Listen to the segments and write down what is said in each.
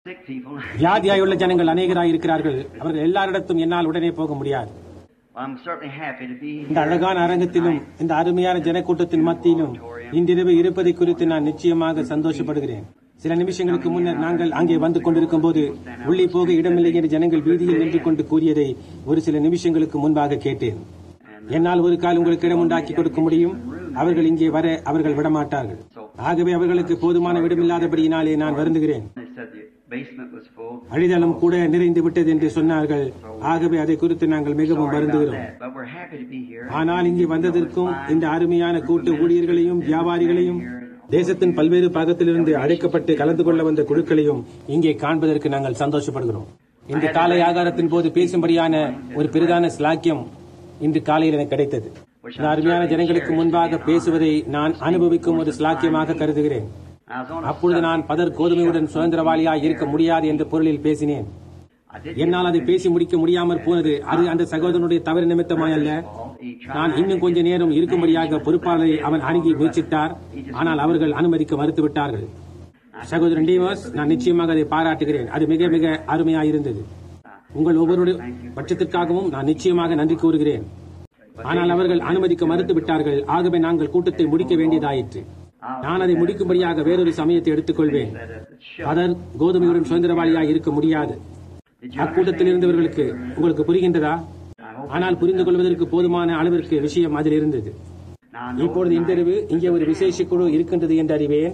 sick people. வியாதியாயுள்ள ஜனங்கள் அநேகராய் இருக்கிறார்கள் அவர்கள் எல்லாரிடத்தும் என்னால் உடனே போக முடியாது I'm certainly happy to be இந்த here. அழகான அரங்கத்திலும் இந்த அருமையான ஜனக்கூட்டத்தின் மத்தியிலும் இன்றிரவு இருப்பதை குறித்து நான் நிச்சயமாக சந்தோஷப்படுகிறேன் சில நிமிஷங்களுக்கு முன்னர் நாங்கள் அங்கே வந்து கொண்டிருக்கும் போது உள்ளே போக இடமில்லை என்று ஜனங்கள் வீதியில் நின்று கொண்டு கூறியதை ஒரு சில நிமிஷங்களுக்கு முன்பாக கேட்டேன் என்னால் ஒரு கால் உங்களுக்கு இடம் உண்டாக்கி கொடுக்க முடியும் அவர்கள் இங்கே வர அவர்கள் விடமாட்டார்கள் ஆகவே அவர்களுக்கு போதுமான இடமில்லாதபடியினாலே நான் வருந்துகிறேன் They said the basement was full. அழிதளம் கூட நிறைந்து விட்டது என்று சொன்னார்கள் ஆகவே அதை குறித்து நாங்கள் மிகவும் Sorry about வருந்துகிறோம் that, but we're happy to be here. ஆனால் இங்கே வந்ததற்கும் இந்த அருமையான கூட்டு ஊழியர்களையும் வியாபாரிகளையும் தேசத்தின் பல்வேறு பாகத்திலிருந்து அழைக்கப்பட்டு கலந்து கொள்ள வந்த குழுக்களையும் இங்கே காண்பதற்கு நாங்கள் சந்தோஷப்படுகிறோம் இந்த காலை ஆகாரத்தின் போது பேசும்படியான ஒரு பெரிதான ஸ்லாக்கியம் இன்று காலையில் எனக்கு கிடைத்தது இந்த அருமையான ஜனங்களுக்கு முன்பாக பேசுவதை நான் அனுபவிக்கும் ஒரு ஸ்லாக்கியமாக கருதுகிறேன் I was on a அப்பொழுது நான் பதர் கோதுமையுடன் சுதந்திரவாளியாய் இருக்க முடியாது என்ற பொருளில் பேசினேன் I did என்னால் அதை பேசி முடிக்க முடியாமற் போனது அது அந்த சகோதரனுடைய தவறு நிமித்தமாய் அல்ல he tried நான் இன்னும் கொஞ்ச நேரம் இருக்கும்படியாக பொறுப்பாளரை அவன் அணுகி முயற்சித்தார் ஆனால் அவர்கள் அனுமதிக்க மறுத்துவிட்டார்கள் சகோதரன் டீவர்ஸ் நான் நிச்சயமாக அதை பாராட்டுகிறேன் அது மிக மிக அருமையாயிருந்தது உங்கள் ஒவ்வொருடைய பட்சத்திற்காகவும் நான் நிச்சயமாக நன்றி கூறுகிறேன் ஆனால் அவர்கள் அனுமதிக்க மறுத்து விட்டார்கள் ஆகவே நாங்கள் கூட்டத்தை முடிக்க வேண்டியதாயிற்று நான் அதை முடிக்கும்படியாக வேறொரு சமயத்தை எடுத்துக்கொள்வேன் அதர் கோதுமையுடன் சுதந்திரவாளியாக இருக்க முடியாது அக்கூட்டத்தில் இருந்தவர்களுக்கு உங்களுக்கு புரிகின்றதா ஆனால் புரிந்து கொள்வதற்கு போதுமான அளவிற்கு விஷயம் அதில் இருந்தது இப்பொழுது இன்றிரவு இங்கே ஒரு விசேஷ குழு இருக்கின்றது என்று அறிவேன்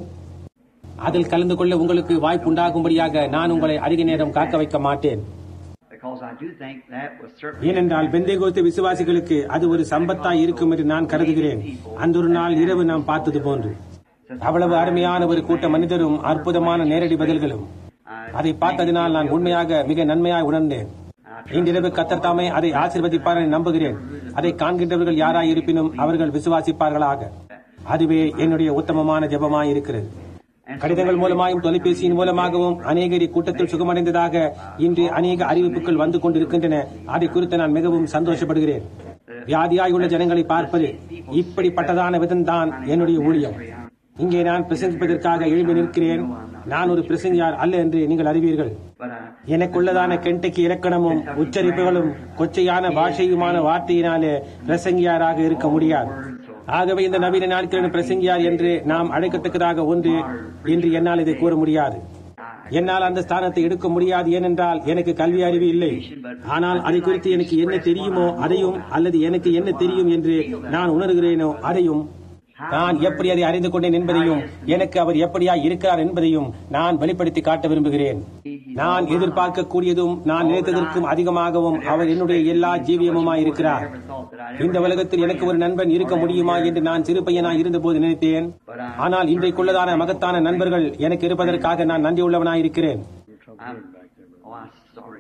அதில் கலந்து கொள்ள உங்களுக்கு வாய்ப்பு உண்டாகும்படியாக நான் உங்களை அதிக நேரம் காக்க வைக்க மாட்டேன் because I do think that was certainly ஏனென்றால் பெந்தைகோத்து விசுவாசிகளுக்கு அது ஒரு சம்பத்தாய் இருக்கும் என்று நான் கருதுகிறேன் அந்த ஒரு நாள் இரவு நாம் பார்த்தது போன்று அவ்வளவு அருமையான ஒரு கூட்ட மனிதரும் அற்புதமான நேரடி பதில்களும் அதை பார்த்ததினால் நான் உண்மையாக மிக நன்மையாய் உணர்ந்தேன் இன்றிரவு கத்தர் தாமே அதை ஆசீர்வதிப்பார் என நம்புகிறேன் அதை காண்கின்றவர்கள் யாராய் இருப்பினும் அவர்கள் விசுவாசிப்பார்களாக அதுவே என்னுடைய உத்தமமான ஜெபமாய் இருக்கிறது கடிதங்கள் மூலமாயும் தொலைபேசியின் மூலமாகவும் அநேகர் கூட்டத்தில் சுகமடைந்ததாக இன்று அநேக அறிவிப்புகள் வந்து கொண்டிருக்கின்றன அதை குறித்து நான் மிகவும் சந்தோஷப்படுகிறேன் வியாதியாயுள்ள ஜனங்களை பார்ப்பது இப்படிப்பட்டதான விதம்தான் என்னுடைய ஊழியம் இங்கே நான் பிரசங்கிப்பதற்காக எழுப்பி நிற்கிறேன் நான் ஒரு பிரசங்கியார் அல்ல என்று நீங்கள் அறிவீர்கள் but uh, எனக்குள்ளதான கெண்டக்கி இலக்கணமும் உச்சரிப்புகளும் கொச்சையான பாஷையுமான வார்த்தையினாலே பிரசங்கியாராக இருக்க முடியாது ஆகவே இந்த நவீன நாட்களின் பிரசங்கியார் என்று நாம் அழைக்கத்தக்கதாக ஒன்று என்று என்னால் இதை கூற முடியாது என்னால் அந்த ஸ்தானத்தை எடுக்க முடியாது ஏனென்றால் எனக்கு கல்வி அறிவு இல்லை ஆனால் அதை குறித்து எனக்கு என்ன தெரியுமோ அதையும் அல்லது எனக்கு என்ன தெரியும் என்று நான் உணர்கிறேனோ அதையும் நான் எப்படி அதை அறிந்து கொண்டேன் என்பதையும் எனக்கு அவர் எப்படியா இருக்கிறார் என்பதையும் நான் வெளிப்படுத்தி காட்ட விரும்புகிறேன் நான் எதிர்பார்க்கக்கூடியதும் நான் நினைத்ததற்கும் அதிகமாகவும் அவர் என்னுடைய எல்லா ஜீவியமுமாய் இருக்கிறார் never thought that I'd இந்த உலகத்தில் எனக்கு ஒரு நண்பன் இருக்க முடியுமா என்று நான் சிறு பையனாய் இருந்தபோது நினைத்தேன் ஆனால் இன்றைக்குள்ளதான மகத்தான நண்பர்கள் எனக்கு இருப்பதற்காக நான் நன்றியுள்ளவனாய் இருக்கிறேன் I'm, oh, I'm sorry.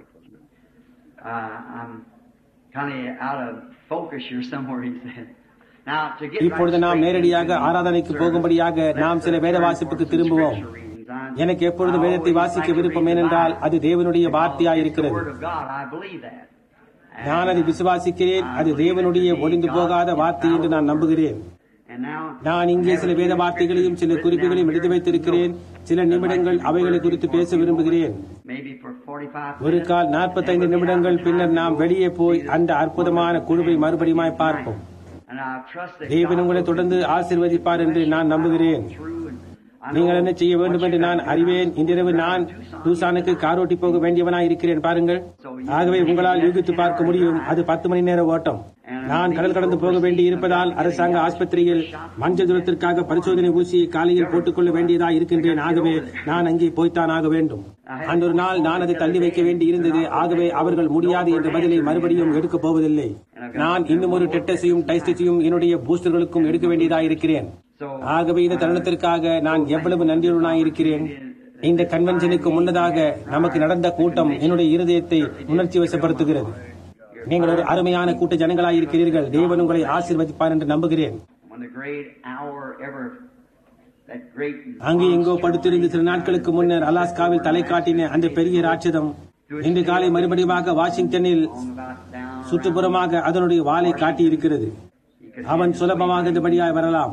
Uh, I'm kind of out of focus here somewhere, he said. Now, to get இப்பொழுது நாம் நேரடியாக ஆராதனைக்கு போகும்படியாக நாம் சில வேத வாசிப்புக்கு திரும்புவோம் எனக்கு எப்பொழுது வேதத்தை வாசிக்க விருப்பம் ஏனென்றால் அது தேவனுடைய வார்த்தையாய் இருக்கிறது Word of God, I believe that. நான் அதை விசுவாசிக்கிறேன் அது தேவனுடைய ஒளிந்து போகாத வார்த்தை என்று நான் நம்புகிறேன் And now, நான் இங்கே சில வேத வார்த்தைகளையும் சில குறிப்புகளையும் எழுதி வைத்திருக்கிறேன் சில நிமிடங்கள் அவைகளை குறித்து பேச விரும்புகிறேன் maybe for 45 ஒரு கால் 45 நிமிடங்கள் பின்னர் நாம் வெளியே போய் அந்த அற்புதமான குழுவை மறுபடியுமாய் பார்ப்போம் and I trust that தேவன் God உங்களை will தொடர்ந்து ஆசீர்வதிப்பார் என்று நான் நம்புகிறேன் through and I நீங்கள் என்ன செய்ய வேண்டும் என்று நான் அறிவேன் இன்றிரவு நான் டூசானுக்கு காரோட்டி போக வேண்டியவனாய் இருக்கிறேன் பாருங்கள் ஆகவே உங்களால் யூகித்து பார்க்க முடியும் அது பத்து மணி நேர ஓட்டம் நான் கடல் கடந்து போக வேண்டி இருப்பதால் அரசாங்க ஆஸ்பத்திரியில் மஞ்சள் துரத்திற்காக பரிசோதனை ஊசியை காலையில் போட்டுக்கொள்ள வேண்டியதா இருக்கின்றேன் ஆகவே நான் அங்கே போய்த்தான் ஆக வேண்டும் அந்த ஒரு நாள் நான் அதை தள்ளி வைக்க வேண்டி இருந்தது ஆகவே அவர்கள் முடியாது என்ற பதிலை மறுபடியும் எடுக்கப் போவதில்லை நான் இன்னும் ஒரு டெட்டஸையும் டைஸ்டையும் என்னுடைய பூஸ்டர்களுக்கும் எடுக்க வேண்டியதா இருக்கிறேன் ஆகவே இந்த தருணத்திற்காக நான் எவ்வளவு நன்றியுடனாய் இருக்கிறேன் இந்த கன்வென்ஷனுக்கு முன்னதாக நமக்கு நடந்த கூட்டம் என்னுடைய இருதயத்தை உணர்ச்சி வசப்படுத்துகிறது நீங்கள் ஒரு அருமையான கூட்ட ஜனங்களாய் இருக்கிறீர்கள் தேவன் உங்களை ஆசீர்வதிப்பார் என்று நம்புகிறேன் when the great hour ever, that great அங்கே எங்கோ படுத்திருந்து சில நாட்களுக்கு முன்னர் அலாஸ்காவில் தலை காட்டின அந்த பெரிய ராட்சதம் இன்று காலை மறுபடியுமாக வாஷிங்டனில் long about down சுற்றுப்புறமாக அதனுடைய வாளை காட்டியிருக்கிறது அவன் சுலபமாக இந்தபடியாய் வரலாம்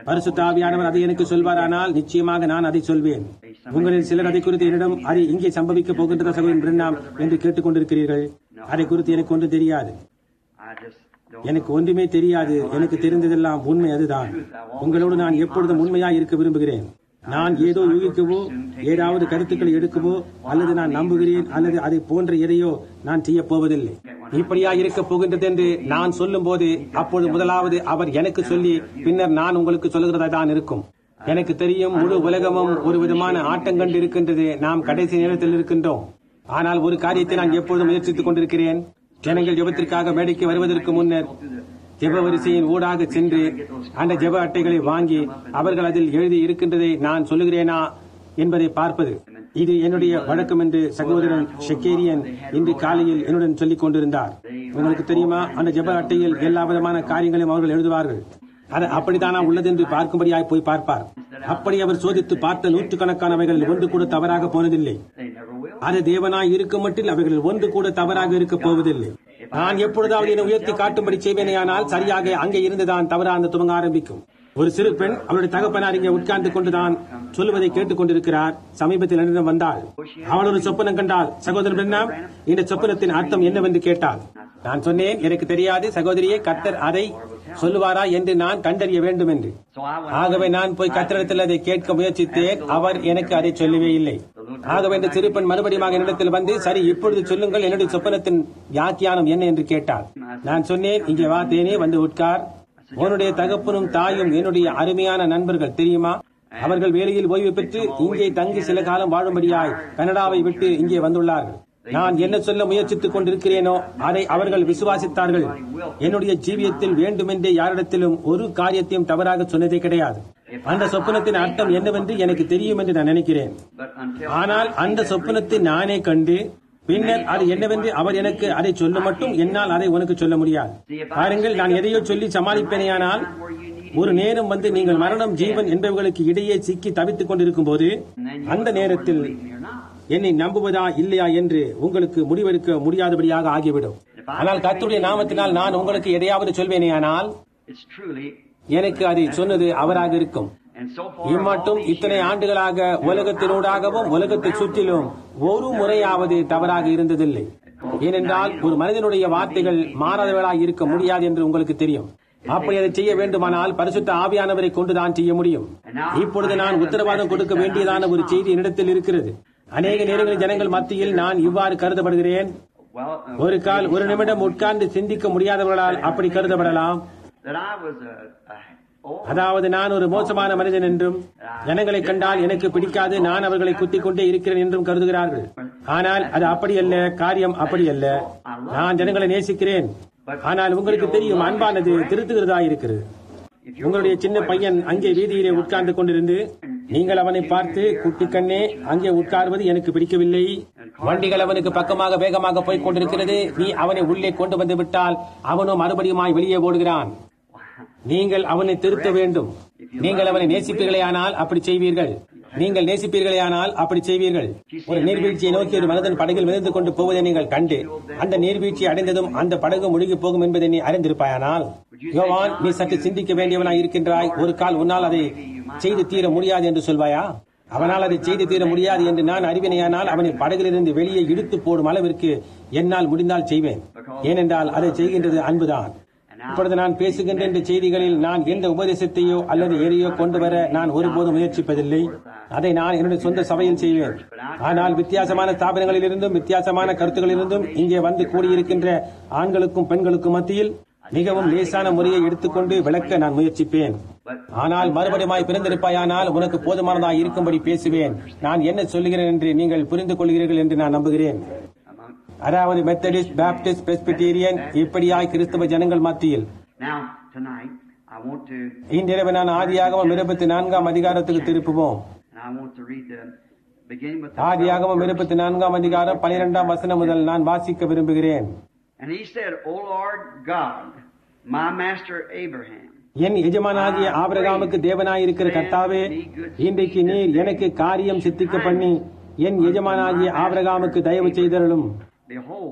பரிசுத்தாவியானவர் அதை எனக்கு சொல்வாரானால் நிச்சயமாக நான் அதை சொல்வேன் உங்களில் சிலர் அதை குறித்து என்னிடம் அது இங்கே சம்பவிக்க போகின்றதா சகோதரன் பிரணாம் என்று கேட்டுக்கொண்டிருக்கிறீர்கள் அதை குறித்து எனக்கு ஒன்று தெரியாது I just don't. எனக்கு ஒன்றுமே தெரியாது எனக்கு தெரிந்ததெல்லாம் உண்மை அதுதான் உங்களோடு நான் எப்பொழுதும் உண்மையாய் இருக்க விரும்புகிறேன் நான் ஏதோ யூகிக்கவோ ஏதாவது கருத்துக்களை எடுக்கவோ அல்லது நான் நம்புகிறேன் அல்லது அதை போன்ற எதையோ நான் செய்ய போவதில்லை இப்படியா இருக்க போகின்றது என்று நான் சொல்லும் போது அப்பொழுது முதலாவது அவர் எனக்கு சொல்லி பின்னர் நான் உங்களுக்கு சொல்லுகிறதா தான் இருக்கும் எனக்கு தெரியும் முழு உலகமும் ஒரு விதமான ஆட்டங்கண்டு இருக்கின்றது நாம் கடைசி நேரத்தில் இருக்கின்றோம் ஆனால் ஒரு காரியத்தை நான் எப்பொழுதும் முயற்சித்துக் கொண்டிருக்கிறேன் ஜனங்கள் ஜெபத்திற்காக மேடைக்கு வருவதற்கு முன்னர் ஜெப வரிசையின் ஊடாக சென்று அந்த ஜெப அட்டைகளை வாங்கி அவர்கள் அதில் எழுதி இருக்கின்றதை நான் சொல்லுகிறேனா என்பதை பார்ப்பது இது என்னுடைய வழக்கம் என்று சகோதரன் ஷெக்கேரியன் இன்று காலையில் என்னுடன் சொல்லிக் கொண்டிருந்தார் உங்களுக்கு தெரியுமா அந்த ஜெப அட்டையில் எல்லா விதமான காரியங்களையும் அவர்கள் எழுதுவார்கள் அது அப்படித்தானா உள்ளது என்று பார்க்கும்படியாய் போய் பார்ப்பார் அப்படி அவர் சோதித்து பார்த்த நூற்றுக்கணக்கானவைகளில் ஒன்று கூட தவறாக போனதில்லை They never will. அது தேவனாய் இருக்கும் மட்டில் அவைகளில் ஒன்று கூட தவறாக இருக்க போவதில்லை நான் எப்பொழுதாவது என்னை உயர்த்தி காட்டும்படி செய்வேனேயானால் சரியாக அங்கே இருந்துதான் தவறான துவங்க ஆரம்பிக்கும் ஒரு சிறு பெண் அவளுடைய தகப்பனார் இங்கே உட்கார்ந்து கொண்டுதான் சொல்லுவதை கேட்டுக் கொண்டிருக்கிறார் சமீபத்தில் என்னிடம் வந்தாள் அவள் ஒரு சொப்பனம் கண்டாள் சகோதரன் பெண்ணாம் இந்த சொப்பனத்தின் அர்த்தம் என்னவென்று கேட்டாள் நான் சொன்னேன் எனக்கு தெரியாது சகோதரியே கர்த்தர் அதை சொல்லுவாரா என்று நான் கண்டறிய வேண்டும் என்று So I went. ஆகவே நான் போய் கத்திரிடத்தில் அதை கேட்க முயற்சித்தேன் அவர் எனக்கு அதை சொல்லவே இல்லை ஆகவே இந்த சிறுப்பெண் மறுபடியும் என்னிடத்தில் வந்து சரி இப்பொழுது சொல்லுங்கள் என்னுடைய சொப்பனத்தின் வியாக்கியானம் என்ன என்று கேட்டார் நான் சொன்னேன் இங்கே வா தேனே வந்து உட்கார் உன்னுடைய தகப்பனும் தாயும் என்னுடைய அருமையான நண்பர்கள் தெரியுமா அவர்கள் வேலையில் ஓய்வு பெற்று இங்கே தங்கி சில காலம் வாழும்படியாய் கனடாவை விட்டு இங்கே வந்துள்ளார்கள் நான் என்ன சொல்ல முயற்சித்துக் கொண்டிருக்கிறேனோ அதை அவர்கள் விசுவாசித்தார்கள் என்னுடைய ஜீவியத்தில் வேண்டுமென்றே யாரிடத்திலும் ஒரு காரியத்தையும் தவறாக சொன்னதே கிடையாது அந்த சொப்பனத்தின் அர்த்தம் என்னவென்று எனக்கு தெரியும் என்று நான் நினைக்கிறேன் But until ஆனால் அந்த சொப்பனத்தை நானே கண்டு பின்னர் அது என்னவென்று அவர் எனக்கு அதை சொல்ல மட்டும் என்னால் அதை உனக்கு சொல்ல முடியாது பாருங்கள் நான் எதையோ சொல்லி சமாளிப்பேனேயானால் ஒரு நேரம் வந்து நீங்கள் மரணம் ஜீவன் என்பவர்களுக்கு இடையே சிக்கி தவித்துக் கொண்டிருக்கும் போது அந்த நேரத்தில் என்னை நம்புவதா இல்லையா என்று உங்களுக்கு முடிவெடுக்க முடியாதபடியாக ஆகிவிடும் ஆனால் கர்த்தருடைய நாமத்தினால் நான் உங்களுக்கு எதையாவது சொல்வேனேயானால் it's truly, எனக்கு அதை சொன்னது அவராக இருக்கும் and so far, இம்மட்டும் இத்தனை ஆண்டுகளாக உலகத்தினூடாகவும் உலகத்தை சுற்றிலும் ஒரு முறையாவது தவறாக இருந்ததில்லை ஏனென்றால் ஒரு மனிதனுடைய வார்த்தைகள் மாறாதவர்களாக இருக்க முடியாது என்று உங்களுக்கு தெரியும் அப்படி அதை செய்ய வேண்டுமானால் பரிசுத்த ஆவியானவரை கொண்டுதான் செய்ய முடியும் இப்பொழுது நான் உத்தரவாதம் கொடுக்க வேண்டியதான ஒரு செய்தி என்னிடத்தில் இருக்கிறது அநேக நேரங்களில் ஜனங்கள் மத்தியில் நான் இவ்வாறு கருதப்படுகிறேன் well, uh, ஒரு கால் ஒரு நிமிடம் உட்கார்ந்து சிந்திக்க முடியாதவர்களால் அப்படி கருதப்படலாம் that I was a, a oh, அதாவது நான் ஒரு மோசமான மனிதன் என்றும் ஜனங்களை கண்டால் எனக்கு பிடிக்காது நான் அவர்களை குத்திக் கொண்டே இருக்கிறேன் என்றும் கருதுகிறார்கள் ஆனால் அது அப்படியல்ல காரியம் அப்படியல்ல நான் ஜனங்களை நேசிக்கிறேன் ஆனால் உங்களுக்கு தெரியும் அன்பானது திருத்துகிறதா இருக்கிறது உங்களுடைய சின்ன பையன் அங்கே வீதியிலே உட்கார்ந்து கொண்டிருந்து நீங்கள் அவனை பார்த்து குட்டி கண்ணே அங்கே உட்கார்வது எனக்கு பிடிக்கவில்லை வண்டிகள் அவனுக்கு பக்கமாக வேகமாக போய்க் கொண்டிருக்கிறது நீ அவனை உள்ளே கொண்டு வந்து விட்டால் அவனும் மறுபடியுமாய் வெளியே ஓடுகிறான் நீங்கள் அவனை திருத்த வேண்டும் நீங்கள் அவனை நேசிப்பீர்களேயானால் அப்படி செய்வீர்கள் நீங்கள் நேசிப்பீர்களேயானால் அப்படி செய்வீர்கள் ஒரு நீர்வீழ்ச்சியை நோக்கி ஒரு மனிதன் படகில் மிதந்து கொண்டு போவதை நீங்கள் கண்டு அந்த நீர்வீழ்ச்சி அடைந்ததும் அந்த படகு முழுகி போகும் என்பதை நீ அறிந்திருப்பாயானால் யோவான் நீ சற்று சிந்திக்க வேண்டியவனாய் இருக்கின்றாய் ஒரு கால் உன்னால் அதை செய்து தீர முடியாது என்று சொல்வாயா அவனால் அதை செய்து தீர முடியாது என்று நான் அறிவினையானால் அவனை படகிலிருந்து வெளியே இழுத்து போடும் அளவிற்கு என்னால் முடிந்தால் செய்வேன் ஏனென்றால் அதை செய்கின்றது அன்புதான் இப்பொழுது நான் பேசுகின்ற இந்த செய்திகளில் நான் எந்த உபதேசத்தையோ அல்லது எதையோ கொண்டு வர நான் ஒருபோதும் முயற்சிப்பதில்லை அதை நான் என்னுடைய சொந்த சபையில் செய்வேன் ஆனால் வித்தியாசமான ஸ்தாபனங்களிலிருந்தும் வித்தியாசமான கருத்துக்களிலிருந்தும் இங்கே வந்து கூடியிருக்கின்ற ஆண்களுக்கும் பெண்களுக்கும் மத்தியில் மிகவும் லேசான முறையை எடுத்துக்கொண்டு விளக்க நான் முயற்சிப்பேன் ஆனால் மறுபடியுமாய் பிறந்திருப்பாயானால் உனக்கு போதுமானதாய் இருக்கும்படி பேசுவேன் நான் என்ன சொல்லுகிறேன் என்று நீங்கள் புரிந்து கொள்கிறீர்கள் என்று நான் நம்புகிறேன் among, அதாவது மெத்தடிஸ்ட் பாப்டிஸ்ட் பெஸ்பிட்டீரியன் இப்படியாய் கிறிஸ்தவ ஜனங்கள் மத்தியில் now, tonight, I want to, இன்றிரவு நான் ஆதியாகமம் இருபத்தி நான்காம் அதிகாரத்துக்கு திருப்புவோம் and I want to read the, beginning with the ஆதியாகமம் இருபத்தி நான்காம் அதிகாரம் பனிரெண்டாம் வசனம் முதல் நான் வாசிக்க விரும்புகிறேன் And he said, O Lord God, my master Abraham, என் எஜமானாகிய ஆபிரகாமுக்கு தேவனாயிருக்கிற கர்த்தாவே இன்றைக்கு நீர் எனக்கு காரியம் சித்திக்க பண்ணி என் எஜமானாகிய ஆபிரகாமுக்கு தயவு செய்தருளும் behold,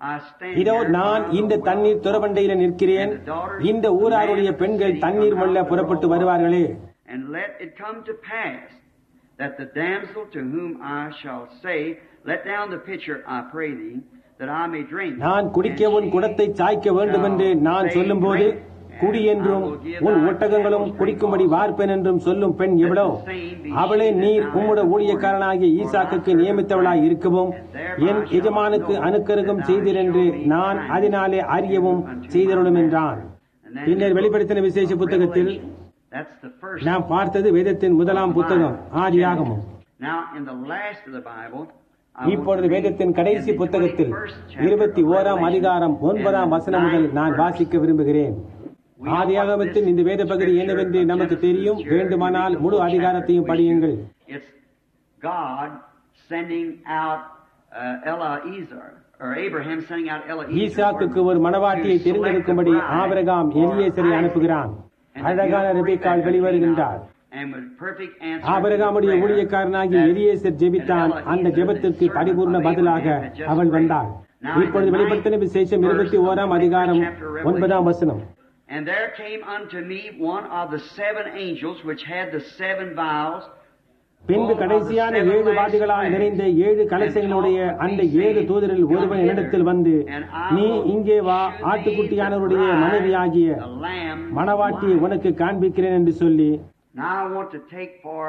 I stand இதோ here நான் by the இந்த well, தண்ணீர் துறவண்டையில நிற்கிறேன் இந்த ஊராருடைய பெண்கள் தண்ணீர் மொள்ள புறப்பட்டு வருவார்களே And let it come to pass that the damsel to whom I shall say, Let down the pitcher, I pray thee, that I may drink. நான் குடிக்க உன் குடத்தை சாய்க்க வேண்டும் என்று நான் சொல்லும்போது குடி என்றும் உன் ஒட்டகங்களும் குடிக்கும்படி வார்ப்பேன் என்றும் சொல்லும் பெண் எவ்வளோ அவளே நீர் உம்முடைய ஊழியக்காரனாகிய ஈசாக்குக்கு நியமித்தவளாய் இருக்கவும் என் எஜமானுக்கு அனுக்கருகம் செய்தீர் என்று நான் அதனாலே அறியவும் செய்தருளும் என்றான் And then பின்னர் வெளிப்படுத்தின விசேஷ புத்தகத்தில் That's the first. நாம் பார்த்தது வேதத்தின் முதலாம் புத்தகம் ஆதியாகமம் Now, in the last of the Bible, I will இப்பொழுது read வேதத்தின் கடைசி in the புத்தகத்தில் 21st chapter இருபத்தி of ஓராம் Revelation அதிகாரம் and ஒன்பதாம் the வசனம் முதல் ninth நான் verse. வாசிக்க விரும்புகிறேன் ஆதியாகமத்தின் இந்த வேத பகுதி என்னவென்று நமக்கு தெரியும் வேண்டுமானால் முழு அதிகாரத்தையும் படியுங்கள் It's God sending out uh, Eliezer, or Abraham sending out Eliezer. ஈசாக்குக்கு ஒரு மணவாட்டியை தெரிந்தெடுக்கும்படி ஆபிரகாம் எலியேசரை அனுப்புகிறான் அழகான ரெபேக்காள் வெளிவருகின்றார் And with perfect answer ஆபிரகாமுடைய to prayer ஊழியக்காரனாகிய that- எலியேசர் ஜெபித்தான் அந்த ஜெபத்திற்கு பரிபூர்ண பதிலாக அவள் வந்தாள் இப்பொழுது வெளிப்படுத்தின விசேஷம் இருபத்தி ஓராம் அதிகாரம் ஒன்பதாம் வசனம் And there came unto me one of the seven angels which had the seven vials, பின்பு கடைசியான ஏழு வாதிகளால் நிறைந்த ஏழு கலசங்களுடைய அந்த ஏழு தூதரில் ஒருவன் என்னிடத்தில் வந்து நீ இங்கே வா ஆட்டுக்குட்டியானவருடைய மனைவியாகிய the lamb. மணவாட்டியை உனக்கு காண்பிக்கிறேன் என்று சொல்லி Now I want to take for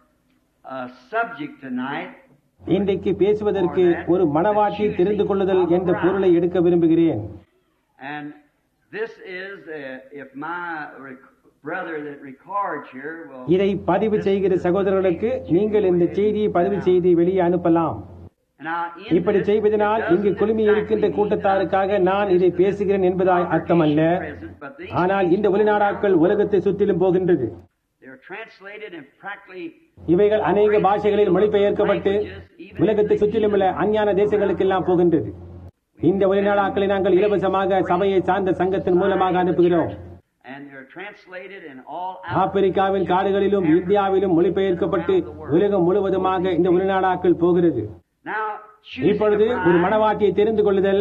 a subject tonight இன்றைக்கு பேசுவதற்கு ஒரு மணவாட்டி தெரிந்து கொள்ளுதல் என்ற பொருளை எடுக்க விரும்புகிறேன் And this is, uh, if my rec- brother that records here will. இதை பதிவு செய்கிற சகோதரர்களுக்கு நீங்கள் இந்த செய்தியை பதிவு செய்து வெளியே அனுப்பலாம் And I in இப்படி this, செய்வதனால் it இங்கு doesn't குழுமி இருக்கின்ற exactly கூட்டத்தாருக்காக நான் இதை பேசுகிறேன் என்பதாய் அர்த்தமல்ல present, but these ஆனால் இந்த ஒளிநாடாக்கள் உலகத்தை சுற்றிலும் போகின்றது they're translated and practically இவைகள் அநேக பாஷைகளில் மொழிபெயர்க்கப்பட்டு உலகத்தை சுற்றிலும் உள்ள அஞ்ஞான தேசங்களுக்கெல்லாம் போகின்றது இந்த ஒளிநாடாக்களை நாங்கள் இலவசமாக சபையை சார்ந்த சங்கத்தின் மூலமாக அனுப்புகிறோம் and they're translated in all ஆப்பிரிக்காவின் காடுகளிலும் இந்தியாவிலும் மொழிபெயர்க்கப்பட்டு உலகம் முழுவதுமாக இந்த ஒளிநாடாக்கள் போகிறது Now, choosing இப்பொழுது a ஒரு bride மணவாட்டியை தெரிந்து கொள்ளுதல்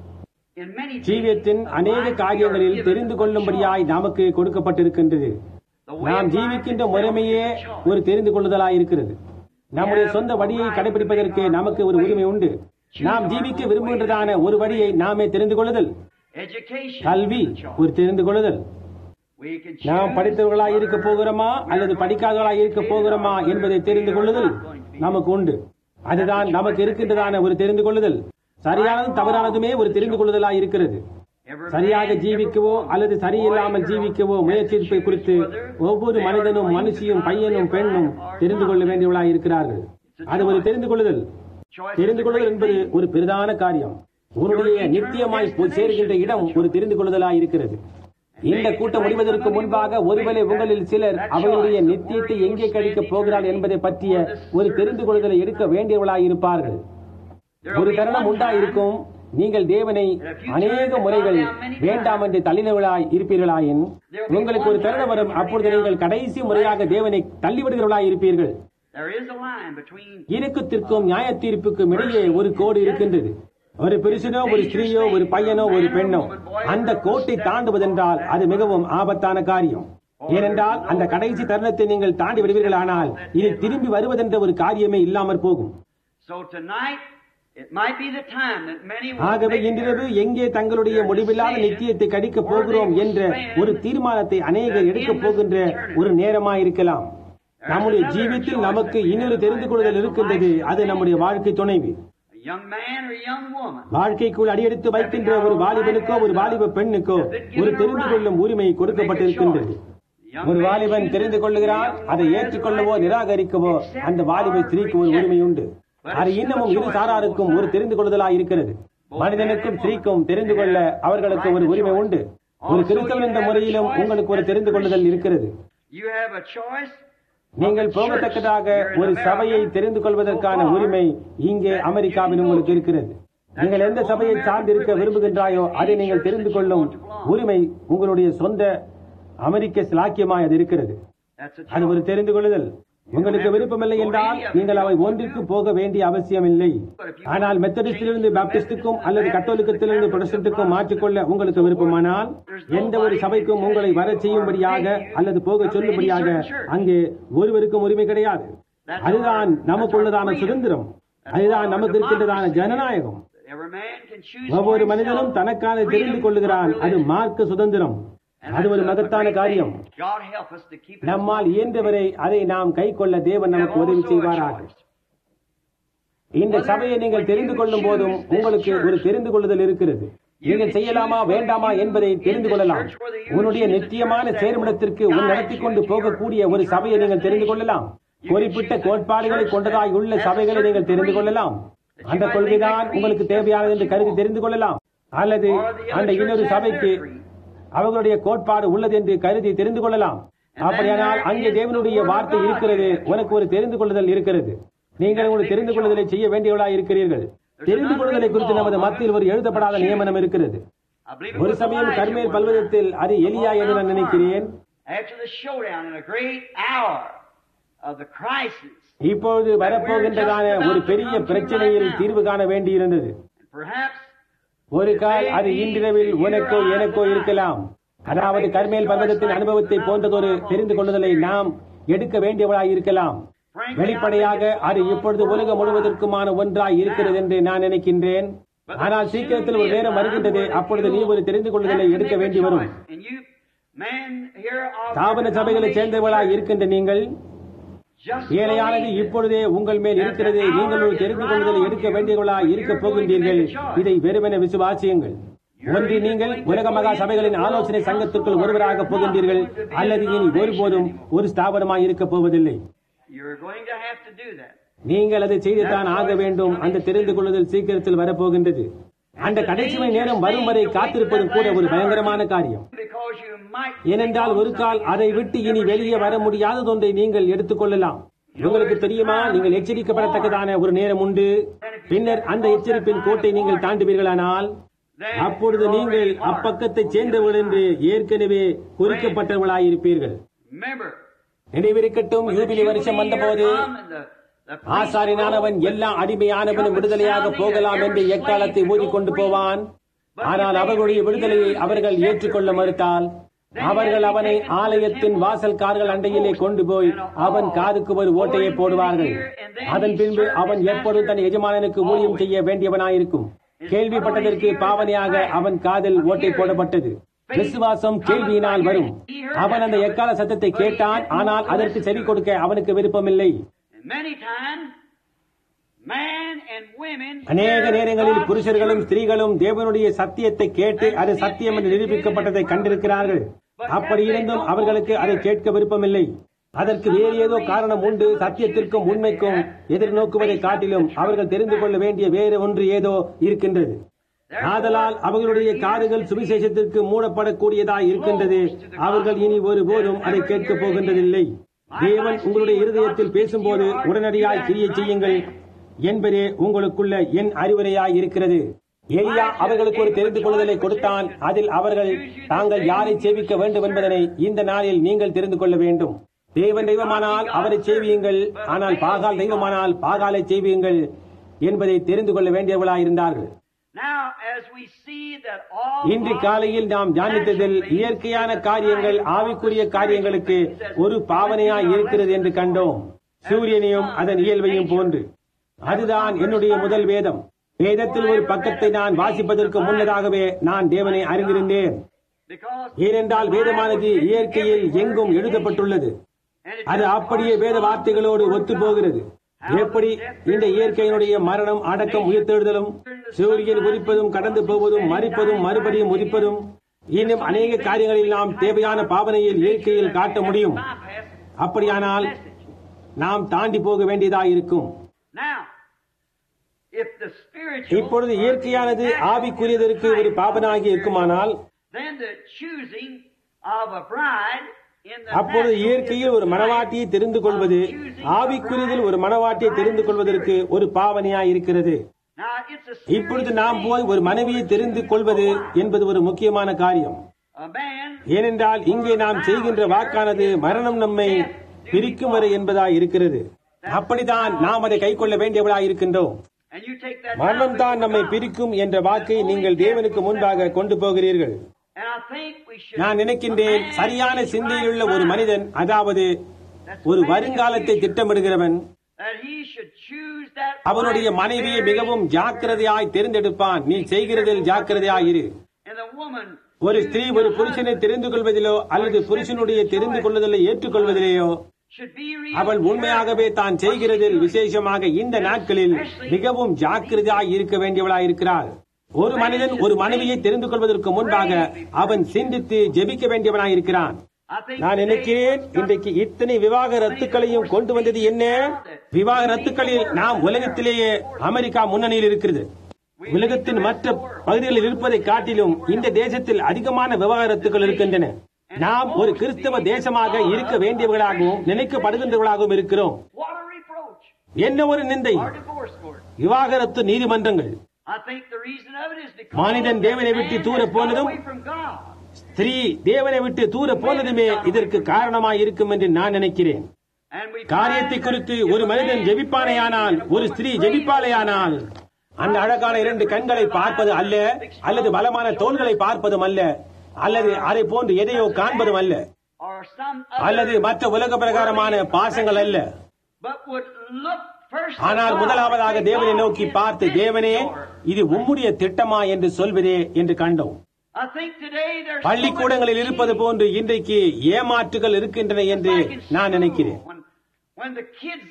in many ஜீவியத்தின் things, அநேக life we are காரியங்களில் given தெரிந்து a கொள்ளும்படியாய் choice. நமக்கு கொடுக்கப்பட்டிருக்கின்றது The way நாம் of life ஜீவிக்கின்ற itself முறைமையே is a choice. ஒரு தெரிந்து கொள்ளுதலாய் இருக்கிறது நம்முடைய சொந்த வழியை கடைபிடிப்பதற்கு நமக்கு ஒரு உரிமை உண்டு நாம் ஜீவிக்க விரும்புகின்றதான ஒரு வழியை நாமே தெரிந்து கொள்ளுதல் Education கல்வி is a choice. ஒரு தெரிந்து கொள்ளுதல் We can நாம் choose படித்தவர்களாய் இருக்க whether போகிறோமா we are அல்லது going to படிக்காதவர்களாய் இருக்க be போகிறோமா educated or என்பதை whether தெரிந்து we are கொள்ளுதல் not going to be. நமக்கு உண்டு அதுதான் நமக்கு இருக்கின்றதான ஒரு தெரிந்து கொள்ளுதல் சரியானதும் தவறானதுமே ஒரு தெரிந்து கொள்ளுதலாய் இருக்கிறது Every சரியாக man, every ஜீவிக்கவோ woman, அல்லது சரியில்லாமல் boy or girl, ஜீவிக்கவோ has to முயற்சிப்பை choose குறித்து whether ஒவ்வொரு they are மனிதனும் going to மனுஷியும் try to பையனும் live பெண்ணும் right or தெரிந்து not. கொள்ள வேண்டியவர்களாய் இருக்கிறார்கள் அது ஒரு தெரிந்து கொள்ளுதல் Choice தெரிந்து is a கொள்ளுதல் great என்பது thing. ஒரு பிரதான காரியம் உன்னுடைய நித்தியமாய் போய் சேருகின்ற இடம் ஒரு தெரிந்து கொள்ளுதலாய் இருக்கிறது இந்த கூட்டம் முடிவதற்கு முன்பாக ஒருவேளை உங்களில் சிலர் அவர்களுடைய நித்தியத்தை எங்கே கழிக்கப் போகிறார்கள் என்பதை பற்றிய ஒரு தெரிந்து கொள்ளுதலை எடுக்க வேண்டியவர்களாய் இருப்பார்கள் There will ஒரு be தருணம் one உண்டாயிருக்கும் நீங்கள் தேவனை அநேக முறைகள் வேண்டாம் என்று தள்ளினவர்களாய் இருப்பீர்களாயின் உங்களுக்கு ஒரு தருணம் வரும் அப்பொழுது நீங்கள் கடைசி முறையாக தேவனை தள்ளிவிடுகிறவர்களாய் இருப்பீர்கள் There is a line between இறுக்கத்திற்கும் நியாய தீர்ப்புக்கும் இடையே ஒரு கோடு இருக்கின்றது ஒரு புருஷனோ ஒரு ஸ்திரீயோ ஒரு பையனோ ஒரு பெண்ணோ அந்த கோட்டை தாண்டுவதென்றால் அது மிகவும் ஆபத்தான காரியம் ஏனென்றால் அந்த கடைசி தருணத்தை நீங்கள் தாண்டி விடுவீர்களானால் இது திரும்பி வருவதென்ற ஒரு காரியமே இல்லாமற் போகும் So tonight, it might be the time that many will ஆகவே make இன்றிரவு their- எங்கே தங்களுடைய முடிவில்லாத நித்தியத்தை கடிக்கப் போகிறோம் என்ற ஒரு தீர்மானத்தை அநேகர் எடுக்கப் போகின்ற ஒரு நேரமாயிருக்கலாம் நம்முடைய ஜீவித்தில் நமக்கு இன்னொரு தெரிந்து கொள்ளுதல் இருக்கின்றது அது நம்முடைய வாழ்க்கை துணைவி a young man or a young woman. வாழ்க்கைக்குள் அடியெடுத்து வைக்கின்ற ஒரு வாலிபனுக்கோ ஒரு வாலிப பெண்ணுக்கோ ஒரு தெரிந்து கொள்ளும் உரிமை கொடுக்கப்பட்டிருக்கின்றது ஒரு வாலிபன் தெரிந்து கொள்ளுகிறான் அதை ஏற்றுக்கொள்ளவோ நிராகரிக்கவோ அந்த வாலிப ஸ்திரீக்கு ஒரு உரிமை உண்டு அது இன்னமும் இரு சாராருக்கும் ஒரு தெரிந்து கொள்ளுதலாய் இருக்கிறது மனிதனுக்கும் ஸ்திரீக்கும் தெரிந்து கொள்ள அவர்களுக்கு ஒரு உரிமை உண்டு ஒரு கிறிஸ்தவன் என்ற முறையிலும் உங்களுக்கு ஒரு தெரிந்து கொள்ளுதல் இருக்கிறது You have a choice. நீங்கள் போகத்தக்கதாக ஒரு சபையை தெரிந்து கொள்வதற்கான உரிமை இங்கே அமெரிக்காவில் உங்களுக்கு இருக்கிறது நீங்கள் எந்த சபையை சார்ந்திருக்க விரும்புகின்றாயோ அதை நீங்கள் தெரிந்து கொள்ளும் உரிமை உங்களுடைய சொந்த அமெரிக்க சிலாக்கியமாய் அது இருக்கிறது That's a அது choice. ஒரு தெரிந்து கொள்ளுதல் உங்களுக்கு விருப்பமில்லை என்றால் நீங்கள் அவை ஒன்றிற்கு போக வேண்டிய அவசியமில்லை ஆனால் மெத்தடிஸ்டிலிருந்து பாப்டிஸ்டுக்கும் அல்லது கத்தோலிக்கத்திலிருந்து புரொட்டஸ்டன்ட்டுக்கும் மாற்றிக்கொள்ள உங்களுக்கு விருப்பமானால் எந்த ஒரு சபைக்கும் உங்களை வர செய்யும்படியாக அல்லது போக சொல்லும்படியாக அங்கே ஒருவருக்கும் உரிமை கிடையாது அதுதான் நமக்குள்ளதான சுதந்திரம் அதுதான் நமக்கு இருக்கின்றதான ஜனநாயகம் Every man can choose ஒவ்வொரு for மனிதனும் himself தனக்கான freedom தெரிந்து கொள்ளுகிறான் of அது religion. மார்க்க சுதந்திரம் And அது ஒரு that's a மகத்தான great காரியம் thing. God help us to keep it நம்மால் as long as இயன்றவரை அதை நாம் கை கொள்ள தேவன் we நமக்கு have உதவி also a செய்வாராக choice. இந்த சபையை நீங்கள் தெரிந்து கொள்ளும் போதும் உங்களுக்கு ஒரு தெரிந்து கொள்ளுதல் இருக்கிறது நீங்கள் செய்யலாமா வேண்டாமா என்பதை தெரிந்து கொள்ளலாம் உன்னுடைய நித்தியமான சேருமிடத்திற்கு உன் நடத்தி கொண்டு போகக்கூடிய ஒரு சபையை நீங்கள் தெரிந்து கொள்ளலாம் குறிப்பிட்ட கோட்பாடுகளை கொண்டதாய் உள்ள சபைகளை நீங்கள் தெரிந்து கொள்ளலாம் அந்த கொள்கைதான் உங்களுக்கு தேவையானது என்று கருதி தெரிந்து கொள்ளலாம் அல்லது அந்த இன்னொரு சபைக்கு அவர்களுடைய கோட்பாடு உள்ளது என்று கருதி தெரிந்து கொள்ளலாம் அப்படியானால் அங்கே தேவனுடைய வார்த்தை இருக்கிறது உனக்கு ஒரு தெரிந்து கொள்ளுதல் இருக்கிறது நீங்கள் ஒரு தெரிந்து கொள்ளுதலை செய்ய வேண்டியவர்களாக இருக்கிறீர்கள் தெரிந்து கொள்ளுதலை குறித்து நமது மத்தியில் ஒரு எழுதப்படாத நியமனம் இருக்கிறது I believe it ஒரு was the சமயம் Elijah கர்மேல் one. பல்வதத்தில் அது எலியா என்று நான் நினைக்கிறேன் After the showdown in a great hour of the crisis, இப்பொழுது வரப்போகின்றதான ஒரு பெரிய பிரச்சனையில் தீர்வு காண வேண்டியிருந்தது and perhaps ஒரு கால் அது இன்றிரவில் உனக்கோ எனக்கோ இருக்கலாம் அதாவது கர்மேல் பர்வதத்தின் அனுபவத்தை போன்றதொரு தெரிந்து கொள்ளுதலை நாம் எடுக்க வேண்டியவளாய் இருக்கலாம் வெளிப்படையாக அது இப்பொழுது உலகம் முழுவதற்குமான ஒன்றாய் இருக்கிறது என்று நான் நினைக்கின்றேன் ஆனால் சீக்கிரத்தில் ஒரு நேரம் வருகின்றது அப்பொழுது நீ ஒரு தெரிந்து கொள்ளுதலை எடுக்க வேண்டி வரும் And you, man, here of ஸ்தாபன சபைகளை சேர்ந்தவர்களாய் இருக்கின்ற நீங்கள் just ஏழையானது believe it. இப்பொழுதே உங்கள் மேல் இருக்கிறது நீங்கள் ஒரு தெரிந்து கொள்ளுதலை எடுக்க வேண்டியவர்களாய் இருக்க போகின்றீர்கள் இதை வெறுமென விசுவாசியுங்கள் ஒன்று நீங்கள் உலக மகா சபைகளின் ஆலோசனை சங்கத்திற்குள் ஒருவராக போகின்றீர்கள் அல்லது இனி ஒருபோதும் ஒரு ஸ்தாபனமாய் இருக்க போவதில்லை You're going to have to do that. நீங்கள் அதை செய்துதான் ஆக வேண்டும் அந்த தெரிந்து கொள்ளுதல் சீக்கிரத்தில் வரப்போகின்றது அந்த கடைசி மணி நேரம் வரும் வரை காத்திருப்பதும் கூட ஒரு பயங்கரமான காரியம் Because you might ஏனென்றால் ஒரு கால் அதை விட்டு இனி வெளியே வர முடியாததொன்றை நீங்கள் எடுத்துக்கொள்ளலாம் உங்களுக்கு தெரியுமா நீங்கள் எச்சரிக்கப்படத்தக்கதான ஒரு நேரம் உண்டு பின்னர் அந்த எச்சரிப்பின் கோட்டை நீங்கள் தாண்டுவீர்களானால் அப்பொழுது நீங்கள் அப்பக்கத்தைச் சேர்ந்தவர்கள் என்று ஏற்கனவே குறிக்கப்பட்டவர்களாயிருப்பீர்கள் remember. நினைவிருக்கட்டும் யூபிலி வருஷம் வந்தபோது come and the- the priest ஆசாரியனானவன் எல்லா அடிமையானவனும் விடுதலையாக போகலாம் என்று எக்காலத்தை ஊதிக்கொண்டு போவான் ஆனால் அவர்களுடைய விடுதலையை அவர்கள் ஏற்றுக்கொள்ள மறுத்தால் அவர்கள் அவனை ஆலயத்தின் வாசல்கார்கள் அண்டையிலே கொண்டு போய் அவன் காதுக்கு ஒரு ஓட்டையை போடுவார்கள் அதன் பின்பு அவன் எப்பொழுதும் தன் எஜமானனுக்கு ஊழியம் செய்ய வேண்டியவனாயிருக்கும் கேள்விப்பட்டதற்கு பாவனையாக அவன் காதில் ஓட்டை போடப்பட்டது விசுவாசம் கேள்வியினால் வரும் அவன் அந்த எக்கால சத்தத்தை கேட்டான் ஆனால் அதற்கு செவி கொடுக்க அவனுக்கு விருப்பமில்லை And many times, man and women அநேக hear நேரங்களில் God's புருஷர்களும் truth. ஸ்திரீகளும் தேவனுடைய சத்தியத்தை கேட்டு அது சத்தியம் என்று நிரூபிக்கப்பட்டதை கண்டிருக்கிறார்கள் அப்படி இருந்தும் அவர்களுக்கு அதை கேட்க விருப்பமில்லை அதற்கு வேறு ஏதோ காரணம் உண்டு சத்தியத்திற்கும் உண்மைக்கும் எதிர்நோக்குவதை காட்டிலும் அவர்கள் தெரிந்து கொள்ள வேண்டிய வேறு ஒன்று ஏதோ இருக்கின்றது ஆதலால் அவர்களுடைய காதுகள் சுவிசேஷத்திற்கு மூடப்படக்கூடியதாய் இருக்கின்றது அவர்கள் இனி ஒருபோதும் அதை கேட்கப் போகின்றதில்லை தேவன் உங்களுடைய இருதயத்தில் பேசும்போது உடனடியாய் கிரியை செய்யுங்கள் என்பதே உங்களுக்குள்ள என் அறிவுரையாய் இருக்கிறது எலியா அவர்களுக்கு ஒரு தெரிந்து கொள்ளுதலை கொடுத்தான் அதில் அவர்கள் தாங்கள் யாரை சேவிக்க வேண்டும் என்பதனை இந்த நாளில் நீங்கள் தெரிந்து கொள்ள வேண்டும் தேவன் தெய்வமானால் அவரை சேவியுங்கள் ஆனால் பாகால் தெய்வமானால் பாகாலை சேவியுங்கள் என்பதை தெரிந்து கொள்ள வேண்டியவர்களாயிருந்தார்கள் Now, as we see that all இன்று காலையில் நாம் தியானித்ததில் இயற்கையான காரியங்கள் ஆவிக்குரிய காரியங்களுக்கு ஒரு பாவனையாய் இருக்கிறது என்று கண்டோம் சூரியனையும் அதன் இயல்பையும் போன்று அதுதான் என்னுடைய முதல் வேதம் வேதத்தில் ஒரு பக்கத்தை நான் வாசிப்பதற்கு முன்னதாகவே நான் தேவனை அறிந்திருந்தேன் because ஏனென்றால் வேதமானது இயற்கையில் எங்கும் எழுதப்பட்டுள்ளது and it அது அப்படியே வேத வார்த்தைகளோடு ஒத்து போகிறது எப்படி இந்த இயற்கையினுடைய மரணம் அடக்கம் உயிர்த்தெழுதலும் சூரியன் உதிப்பதும் கடந்து போவதும் மறிப்பதும் மறுபடியும் உதிப்பதும் இன்னும் அநேக காரியங்களில் நாம் தேவையான பாவனையில் இயற்கையில் காட்ட முடியும் bypass அப்படியானால் நாம் தாண்டி போக வேண்டியதாக இருக்கும் Now, if the spiritual இப்பொழுது இயற்கையானது ஆவிக்குரியதற்கு ஒரு பாவனாகி இருக்குமானால் then the choosing of a bride in the அப்பொழுது natural இயற்கையில் ஒரு மனவாட்டியை தெரிந்து கொள்வது ஆவிக்குரியதில் ஒரு மனவாட்டியை தெரிந்து கொள்வதற்கு ஒரு பாவனையாய் இருக்கிறது Now, it's a இப்பொழுது நாம் போய் ஒரு மனைவியை தெரிந்து கொள்வது என்பது ஒரு முக்கியமான காரியம் a man ஏனென்றால் இங்கே நாம் செய்கின்ற வாக்கானது மரணம் நம்மை பிரிக்கும் வரை என்பதாய் இருக்கிறது அப்படித்தான் நாம் அதை கைக்கொள்ள வேண்டியவளாய் இருக்கின்றோம் And you take that மரணம் தான் down நம்மை to God. பிரிக்கும் என்ற வாக்கை நீங்கள் தேவனுக்கு முன்பாக கொண்டு போகிறீர்கள் And I think we should- நான் நினைக்கின்றேன் A man சரியான needs சிந்தையுள்ள right ஒரு mind. மனிதன் அதாவது That's ஒரு the man வருங்காலத்தை in the future. திட்டமிடுகிறவன் That he should choose that அவனுடைய wife மனைவியை very மிகவும் ஜாக்கிரதையாய் தேர்ந்தெடுப்பான் நீ செய்கிறதில் ஜாக்கிரதையாய் இரு And the woman ஒரு ஸ்திரீ ஒரு புருஷனை தெரிந்து கொள்வதிலோ அல்லது புருஷனுடைய தெரிந்து கொள்வதிலோ ஏற்றுக்கொள்வதிலேயோ should be real அவள் உண்மையாகவே தான் செய்கிறதில் விசேஷமாக இந்த நாட்களில் மிகவும் ஜாக்கிரதையாய் இருக்க வேண்டியவளாய் இருக்கிறாள் ஒரு மனிதன் ஒரு மனைவியை தெரிந்து கொள்வதற்கு முன்பாக அவன் சிந்தித்து ஜெபிக்க வேண்டியவனாய் இருக்கிறான் I think நான் today நினைக்கிறேன் we've got இன்றைக்கு இத்தனை விவாக ரத்துக்களையும் கொண்டு வந்தது என்ன விவாக ரத்துக்களில் நாம் உலகத்திலேயே அமெரிக்கா முன்னணியில் இருக்கிறது உலகத்தின் மற்ற பகுதிகளில் இருப்பதை காட்டிலும் இந்த தேசத்தில் அதிகமான விவாகரத்துகள் இருக்கின்றன நாம் ஒரு கிறிஸ்தவ தேசமாக இருக்க வேண்டியவர்களாகவும் நினைக்கப்படுகின்றவர்களாகவும் இருக்கிறோம் What a reproach. என்ன ஒரு நிந்தை Our divorce court. விவாகரத்து நீதிமன்றங்கள் I think the reason of it is because மனிதன் தேவனை விட்டு man தூர has got போனதும் away from God. ஸ்திரீ தேவனை விட்டு தூர போனதுமே இதற்கு காரணமாய் இருக்கும் என்று நான் நினைக்கிறேன் And we காரியத்தை find குறித்து that ஒரு if a மனிதன் man ஜெபிப்பானேயானால் prays, ஒரு if a ஸ்திரீ woman prays, ஜெபிப்பாளேயானால் அந்த அழகான இரண்டு கண்களை பார்ப்பது அல்ல அல்லது பலமான தோள்களை பார்ப்பதும் அல்ல அல்லது அதை போன்று எதையோ காண்பதும் அல்ல or some அல்லது other, மற்ற உலக பிரகாரமான பாசங்கள் அல்ல but would look first to ஆனால் God முதலாவதாக and say, தேவனை God, நோக்கி is பார்த்து this தேவனே yours? இது உம்முடைய திட்டமா என்று சொல்வதே என்று கண்டோம் I think today there's so பள்ளிக்கூடங்களில் much இருப்பது போன்று இன்றைக்கு ஏமாற்றுகள் இருக்கின்றன என்று Like in நான் school, நினைக்கிறேன் When, when the kids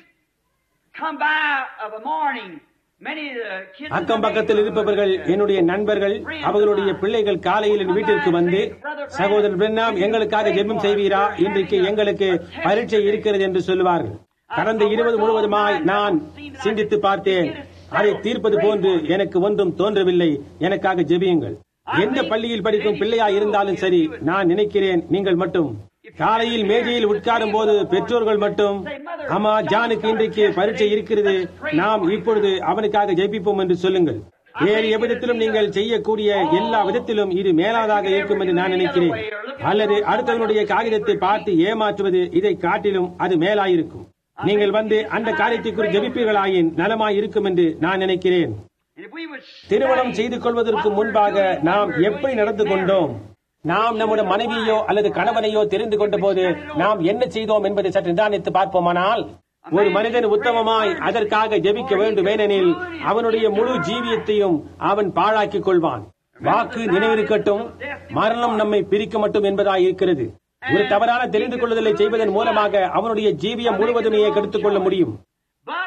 come by of a morning, many of the kids in the அக்கம் பக்கத்தில் இருப்பவர்கள் neighborhood, என்னுடைய நண்பர்கள் அவர்களுடைய பிள்ளைகள் காலையில் என் வீட்டிற்கு வந்து சகோதரர் பிரண்ணாம் எங்களுக்காக ஜெபம் செய்வீரா இன்றைக்கு எங்களுக்கு பரீட்சை இருக்கிறது என்று சொல்லுவார்கள் கடந்த இருபது முழுவதுமாய் நான் சிந்தித்து பார்த்தேன் அதை தீர்ப்பது போன்று எனக்கு ஒன்றும் தோன்றவில்லை எனக்காக ஜெபியுங்கள் எந்த பள்ளியில் படிக்கும் பிள்ளையா இருந்தாலும் சரி நான் நினைக்கிறேன் நீங்கள் மட்டும் காலையில் மேஜையில் உட்காரும் போது பெற்றோர்கள் மட்டும் ஆமா ஜானுக்கு இன்றைக்கு பரீட்சை இருக்கிறது நாம் இப்பொழுது அவனுக்காக ஜெபிப்போம் என்று சொல்லுங்கள் வேறு எவ்விதத்திலும் நீங்கள் செய்யக்கூடிய எல்லா விதத்திலும் இது மேலாதாக இருக்கும் என்று நான் நினைக்கிறேன் அல்லது அடுத்தவனுடைய காகிதத்தை பார்த்து ஏமாற்றுவது இதை காட்டிலும் அது மேலாயிருக்கும் நீங்கள் வந்து அந்த காரியத்தை குறித்து ஜெபிப்பீர்களாயின் நலமாய் இருக்கும் என்று நான் நினைக்கிறேன் And if we would திருமணம் study செய்து கொள்வதற்கு what we're முன்பாக doing when நாம் we're எப்படி going to நடந்து marry. கொண்டோம் நாம் நம்முடைய மனைவியோ அல்லது கணவனையோ தெரிந்து கொண்ட போது நாம் என்ன செய்தோம் என்பதை சற்று நிதானித்து பார்ப்போமானால் ஒரு மனிதன் உத்தமமாய் அதற்காக ஜெபிக்க வேண்டும் ஏனெனில் அவனுடைய முழு ஜீவியத்தையும் அவன் பாழாக்கிக் கொள்வான் வாக்கு நினைவிருக்கட்டும் மரணம் நம்மை பிரிக்க மட்டும் என்பதாய் இருக்கிறது ஒரு தவறான தெரிந்து கொள்ளுதலை செய்வதன் மூலமாக அவனுடைய ஜீவியம் முழுவதுமே கெடுத்துக் கொள்ள முடியும் But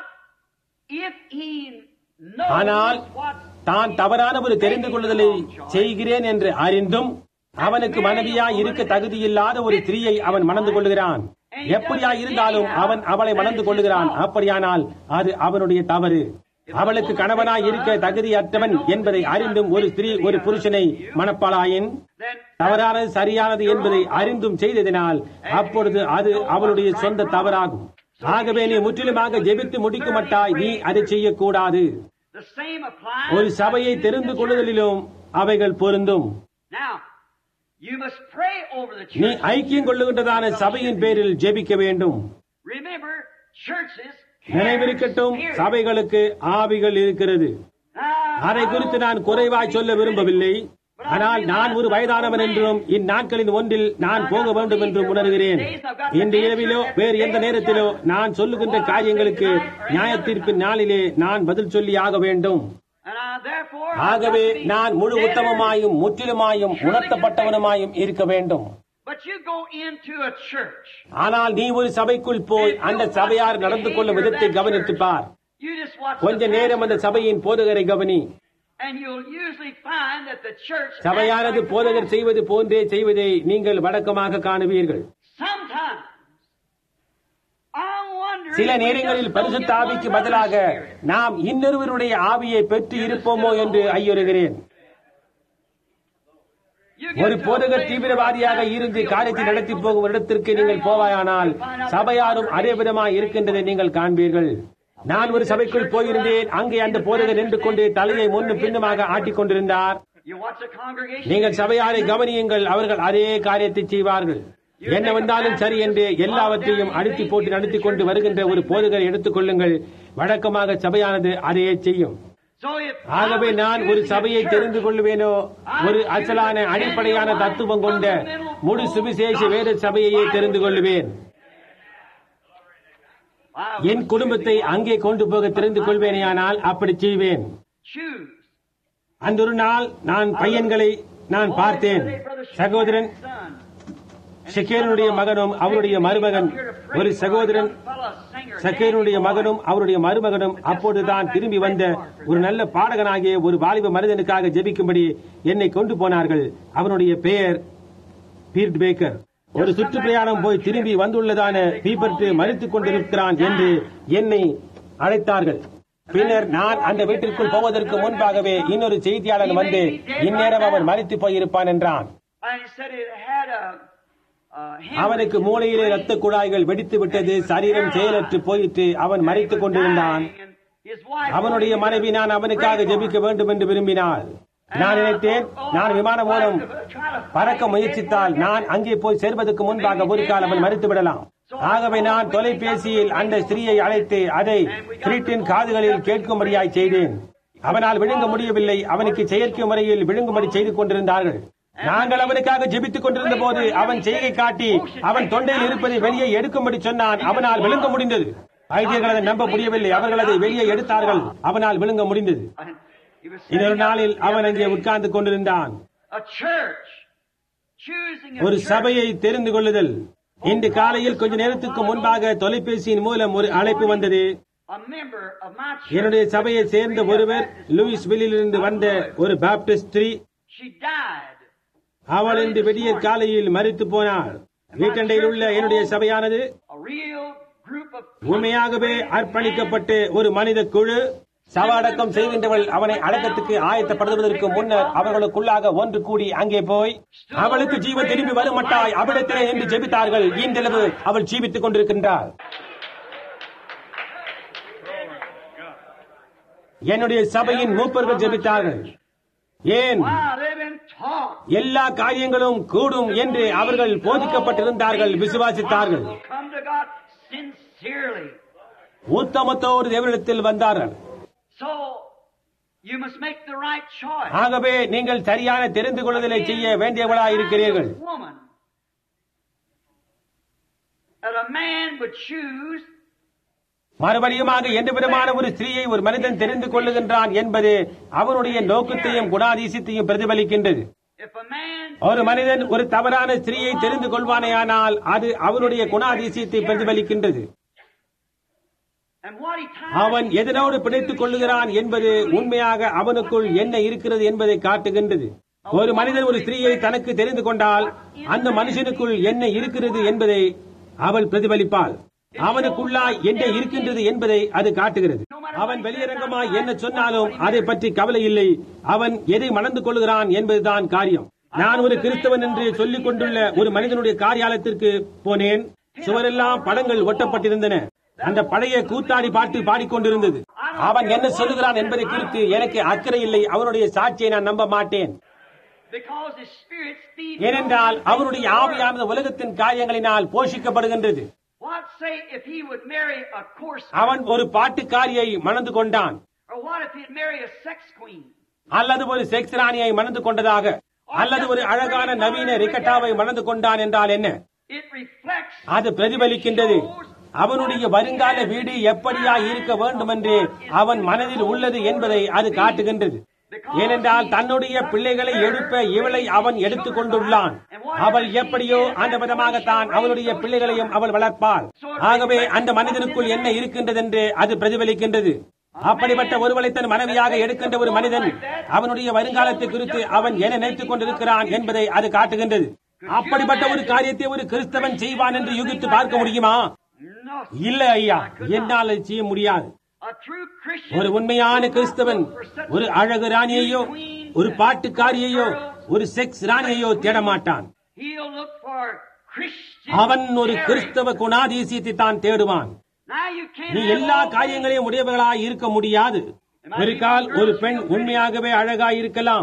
if he knows ஆனால் what's தான் தவறான ஒரு தெரிந்து கொள்ளுதலை செய்கிறேன் என்று அறிந்தும் அவனுக்கு மனைவியா இருக்க தகுதியில்லாத ஒரு ஸ்திரீயை அவன் மணந்து கொள்ளுகிறான் எப்படியா இருந்தாலும் அவன் அவளை மணந்து கொள்ளுகிறான் அப்படியானால் அது அவனுடைய தவறு அவளுக்கு கணவனாய் இருக்க தகுதியற்றவன் என்பதை அறிந்தும் ஒரு ஸ்திரீ ஒரு புருஷனை மணப்பாளாயின் then தவறானது சரியானது என்பதை அறிந்தும் செய்ததினால் அப்பொழுது அது அவளுடைய சொந்த தவறாகும் ஆகவே நீ முற்றிலுமாக ஜெபித்து முடிக்க மாட்டாய் நீ அதை செய்யக்கூடாது the same applies. ஒரு சபையை தெரிந்து கொள்ளுதலிலும் அவைகள் பொருந்தும் Now, you must pray over the நீ church. ஐக்கியம் கொள்ளுகின்றதான சபையின் பேரில் ஜெபிக்க வேண்டும் Remember, churches. நினைவிருக்கட்டும் Period. சபைகளுக்கு ஆவிகள் இருக்கிறது Now, அதை குறித்து நான் குறைவாய் சொல்ல விரும்பவில்லை ஆனால் நான் ஒரு வயதானவன் என்றும் இந்நாட்களின் ஒன்றில் நான் போக வேண்டும் என்றும் உணர்கிறேன் இன்று இரவிலோ வேறு எந்த நேரத்திலோ நான் சொல்லுகின்ற காரியங்களுக்கு நியாயத்தீர்ப்பின் நாளிலே நான் பதில் சொல்லி ஆக வேண்டும் And I therefore. ஆகவே நான் முழு உத்தமமாயும் முற்றிலுமாயும் உணர்த்தப்பட்டவனுமாயும் இருக்க வேண்டும் But you go into a church. ஆனால் நீ ஒரு சபைக்குள் போய் அந்த சபையார் நடந்து கொள்ளும் விதத்தை கவனித்துப் பார் You just watch கொஞ்ச the நேரம் அந்த சபையின் போதகரை கவனி and you'll usually find that the church. சபையானது போதகர் செய்வது போன்றே செய்வதை நீங்கள் வழக்கமாக காணுவீர்கள் Sometimes. I'm wondering. சில if we நேரங்களில் just don't பரிசுத்த get one ஆவிக்கு another's பதிலாக spirit. நாம் இன்னொருவருடைய ஆவியை பெற்று இருப்போமோ என்று ஐயுறுகிறேன் You get ஒரு to a போதகர் place தீவிரவாதியாக where இருந்து you காரியத்தை feel நடத்தி radical. போகும் இடத்திற்கு நீங்கள் போவாயானால் சபையாரும் அதே விதமாய் இருக்கின்றதை நீங்கள் காண்பீர்கள் நான் ஒரு சபைக்குள் போயிருந்தேன் அங்கே அந்த போதகர் நின்று கொண்டு தலையை முன்னும் பின்னுமாக ஆட்டிக் கொண்டிருந்தார் You watch the congregation. நீங்கள் சபையாரை கவனியுங்கள் அவர்கள் அதே காரியத்தை செய்வார்கள் என்ன வந்தாலும் சரி என்று எல்லாவற்றையும் அழுத்தி போட்டு நடத்தி கொண்டு வருகின்ற ஒரு போதகரை எடுத்துக் கொள்ளுங்கள் வழக்கமாக சபையானது அதையே செய்யும் So if ஆகவே I would நான் ஒரு choose சபையை a தெரிந்து church, கொள்ளுவேனோ ஒரு அசலான அடிப்படையான தத்துவம் கொண்ட முழு சுவிசேஷ வேத சபையையே தெரிந்து கொள்ளுவேன் I என் would குடும்பத்தை அங்கே கொண்டு போக தெரிந்து கொள்வேனேயானால் அப்படி செய்வேன் choose. அந்த ஒரு நாள் நான் பையன்களை நான் பார்த்தேன் சகோதரன் Son. ஷெக்கேரனுடைய மகனும் அவருடைய மருமகன் ஒரு சகோதரன் சக்கேருடைய மகனும் அவருடைய மருமகனும் அப்போதுதான் திரும்பி வந்த ஒரு நல்ல பாடகனாகிய ஒரு வாலிப மனிதனுக்காக ஜெபிக்கும்படி என்னை கொண்டு போனார்கள் அவனுடைய பெயர் பீர்ட் பேக்கர் ஒரு சுற்றுப்பிரயாணம் போய் திரும்பி வந்துள்ளதான பீபர்ட்டு மறித்துக் கொண்டிருக்கிறான் என்று என்னை அழைத்தார்கள் பின்னர் நான் அந்த வீட்டிற்குள் போவதற்கு முன்பாகவே இன்னொரு செய்தியாளர் வந்து இந்நேரம் அவன் மறித்து போயிருப்பான் என்றான் And he said it had a, a அவனுக்கு மூளையிலே ரத்த குழாய்கள் வெடித்து விட்டது சரீரம் செயலற்று போயிற்று அவன் மறித்துக் கொண்டிருந்தான் His wife அவனுடைய மனைவி நான் அவனுக்காக ஜெபிக்க வேண்டும் என்று விரும்பினாள் நான் நினைத்தேன் நான் விமானம் மூலம் பறக்க முயற்சித்தால் நான் அங்கே போய் சேர்வதற்கு முன்பாக ஒரு கால் அவன் மறித்து விடலாம் ஆகவே நான் தொலைபேசியில் அந்த ஸ்திரீயை அழைத்து அதை கிரீட்டின் காதுகளில் கேட்கும்படியாய் செய்தேன் அவனால் விழுங்க முடியவில்லை அவனுக்கு செயற்கை முறையில் விழுங்கும்படி செய்து கொண்டிருந்தார்கள் நாங்கள் அவனுக்காக ஜெபித்துக் கொண்டிருந்த போது அவன் செய்கை காட்டி அவன் தொண்டையில் இருப்பதை வெளியே எடுக்கும்படி சொன்னான் அவனால் விழுங்க முடிந்தது வைத்தியர்கள் அதை நம்ப முடியவில்லை அவர்கள் அதை வெளியே எடுத்தார்கள் அவனால் விழுங்க முடிந்தது He was இன்னொரு sitting நாளில் up அவன் the அங்கே other day. உட்கார்ந்து கொண்டிருந்தான் A church. Choosing a ஒரு church. சபையை தெரிந்து கொள்ளுதல் இன்று காலையில் கொஞ்ச நேரத்துக்கு முன்பாக தொலைபேசியின் மூலம் ஒரு அழைப்பு வந்தது A member of my church. என்னுடைய சபையை சேர்ந்த ஒருவர் லூயிஸ் இருந்து வந்த ஒரு பாப்டிஸ்ட் ஸ்திரீ She died. அவள் இன்று விடிய காலையில் மறித்து போனாள் வீட்டண்டையில் உள்ள என்னுடைய சபையானது A real group of உண்மையாகவே அர்ப்பணிக்கப்பட்டு ஒரு மனித குழு சவாடக்கம் செய்கின்றவள் அவனை அடக்கத்துக்கு ஆயத்தப்படுவதற்கு முன்னர் அவர்களுக்குள்ளாக ஒன்று கூடி அங்கே போய் அவளுக்கு ஜீவன் திரும்பி வருமட்டாய் அவிடத்திலே என்று ஜெபித்தார்கள் இன்றளவு அவள் ஜீவித்துக் கொண்டிருக்கின்றாள் என்னுடைய சபையின் மூப்பர்கள் ஜெபித்தார்கள் ஏன் Wow, they've been taught. எல்லா காரியங்களும் கூடும் என்று அவர்கள் போதிக்கப்பட்டிருந்தார்கள் விசுவாசித்தார்கள் Come to God sincerely. உத்தமத்தோடு தேவனிடத்தில் வந்தார்கள் So, you must make the right choice. ஆகவே நீங்கள் சரியான தெரிந்து கொள்ளுதலை செய்ய வேண்டியவளாய் இருக்கிறீர்கள் Woman. That a man would choose மறுபடியுமாக எந்த விதமான ஒரு ஸ்திரீயை ஒரு மனிதன் தெரிந்து கொள்ளுகின்றான் என்பது அவனுடைய நோக்கத்தையும் குணாதிசயத்தையும் பிரதிபலிக்கின்றது if a man ஒரு மனிதன் ஒரு தவறான ஸ்திரீயை தெரிந்து கொள்வானேயானால் அது அவனுடைய குணாதிசயத்தை பிரதிபலிக்கின்றது and what he ties அவன் எதனோடு பிணைத்துக் கொள்ளுகிறான் என்பது உண்மையாக அவனுக்குள் என்ன இருக்கிறது என்பதை காட்டுகின்றது ஒரு மனிதன் ஒரு ஸ்திரீயை தனக்கு தெரிந்து கொண்டால் அந்த மனுஷனுக்குள் என்ன இருக்கிறது என்பதை அவள் பிரதிபலிப்பாள் அவனுக்குள்ளாய் என்ன இருக்கின்றது என்பதை அது காட்டுகிறது அவன் வெளியரங்கமாய் என்ன சொன்னாலும் அதை பற்றி கவலை இல்லை அவன் எதை மணந்து கொள்கிறான் என்பதுதான் காரியம் நான் ஒரு கிறிஸ்தவன் என்று சொல்லிக் கொண்டுள்ள ஒரு மனிதனுடைய காரியாலயத்திற்கு போனேன் சுவரெல்லாம் படங்கள் ஒட்டப்பட்டிருந்தன அந்த பழைய கூத்தாடி பாட்டு பாடிக்கொண்டிருந்தது அவன் என்ன சொல்லுகிறான் என்பதை குறித்து எனக்கு அக்கறை இல்லை அவனுடைய சாட்சியை நான் நம்ப மாட்டேன் because his spirit feeds ஏனென்றால் அவருடைய ஆவியானது உலகத்தின் காரியங்களினால் போஷிக்கப்படுகின்றது What say if he would marry a course அவன் ஒரு பாட்டுக்காரியை மணந்து கொண்டான் or what if he'd marry a sex queen? அல்லது ஒரு செக்ஸ் ராணியை மணந்து கொண்டதாக அல்லது ஒரு அழகான நவீன ரிக்கட்டாவை மணந்து கொண்டான் என்றால் என்ன It reflects அது பிரதிபலிக்கின்றது அவனுடைய வருங்கால வீடு எப்படியா இருக்க வேண்டும் என்று அவன் மனதில் உள்ளது என்பதை அது காட்டுகின்றது ஏனென்றால் தன்னுடைய பிள்ளைகளை எழுப்ப இவளை அவன் எடுத்துக் கொண்டுள்ளான் அவள் எப்படியோ அந்த விதமாகத்தான் அவளுடைய பிள்ளைகளையும் அவள் வளர்ப்பாள் ஆகவே அந்த மனிதனுக்குள் என்ன இருக்கின்றது என்று அது பிரதிபலிக்கின்றது அப்படிப்பட்ட ஒருவளை தன் மனைவியாக எடுக்கின்ற ஒரு மனிதன் அவனுடைய வருங்காலத்தை குறித்து அவன் என்ன நினைத்துக் கொண்டிருக்கிறான் என்பதை அது காட்டுகின்றது அப்படிப்பட்ட ஒரு காரியத்தை ஒரு கிறிஸ்தவன் செய்வான் என்று யூகித்து பார்க்க முடியுமா no. இல்ல ஐயா என்னால் அதை செய்ய முடியாது A true Christian ஒரு உண்மையான கிறிஸ்தவன் ஒரு அழகு ராணியையோ ஒரு பாட்டுக்காரியையோ ஒரு செக்ஸ் ராணியையோ தேட மாட்டான் he'll look for Christian. அவன் ஒரு character. கிறிஸ்தவ குணாதிசயத்தை தான் தேடுவான் Now you can't நீ have எல்லா all காரியங்களையும் உடையவர்களாய் இருக்க முடியாது ஒரு கால் ஒரு பெண் உண்மையாகவே அழகாய் இருக்கலாம்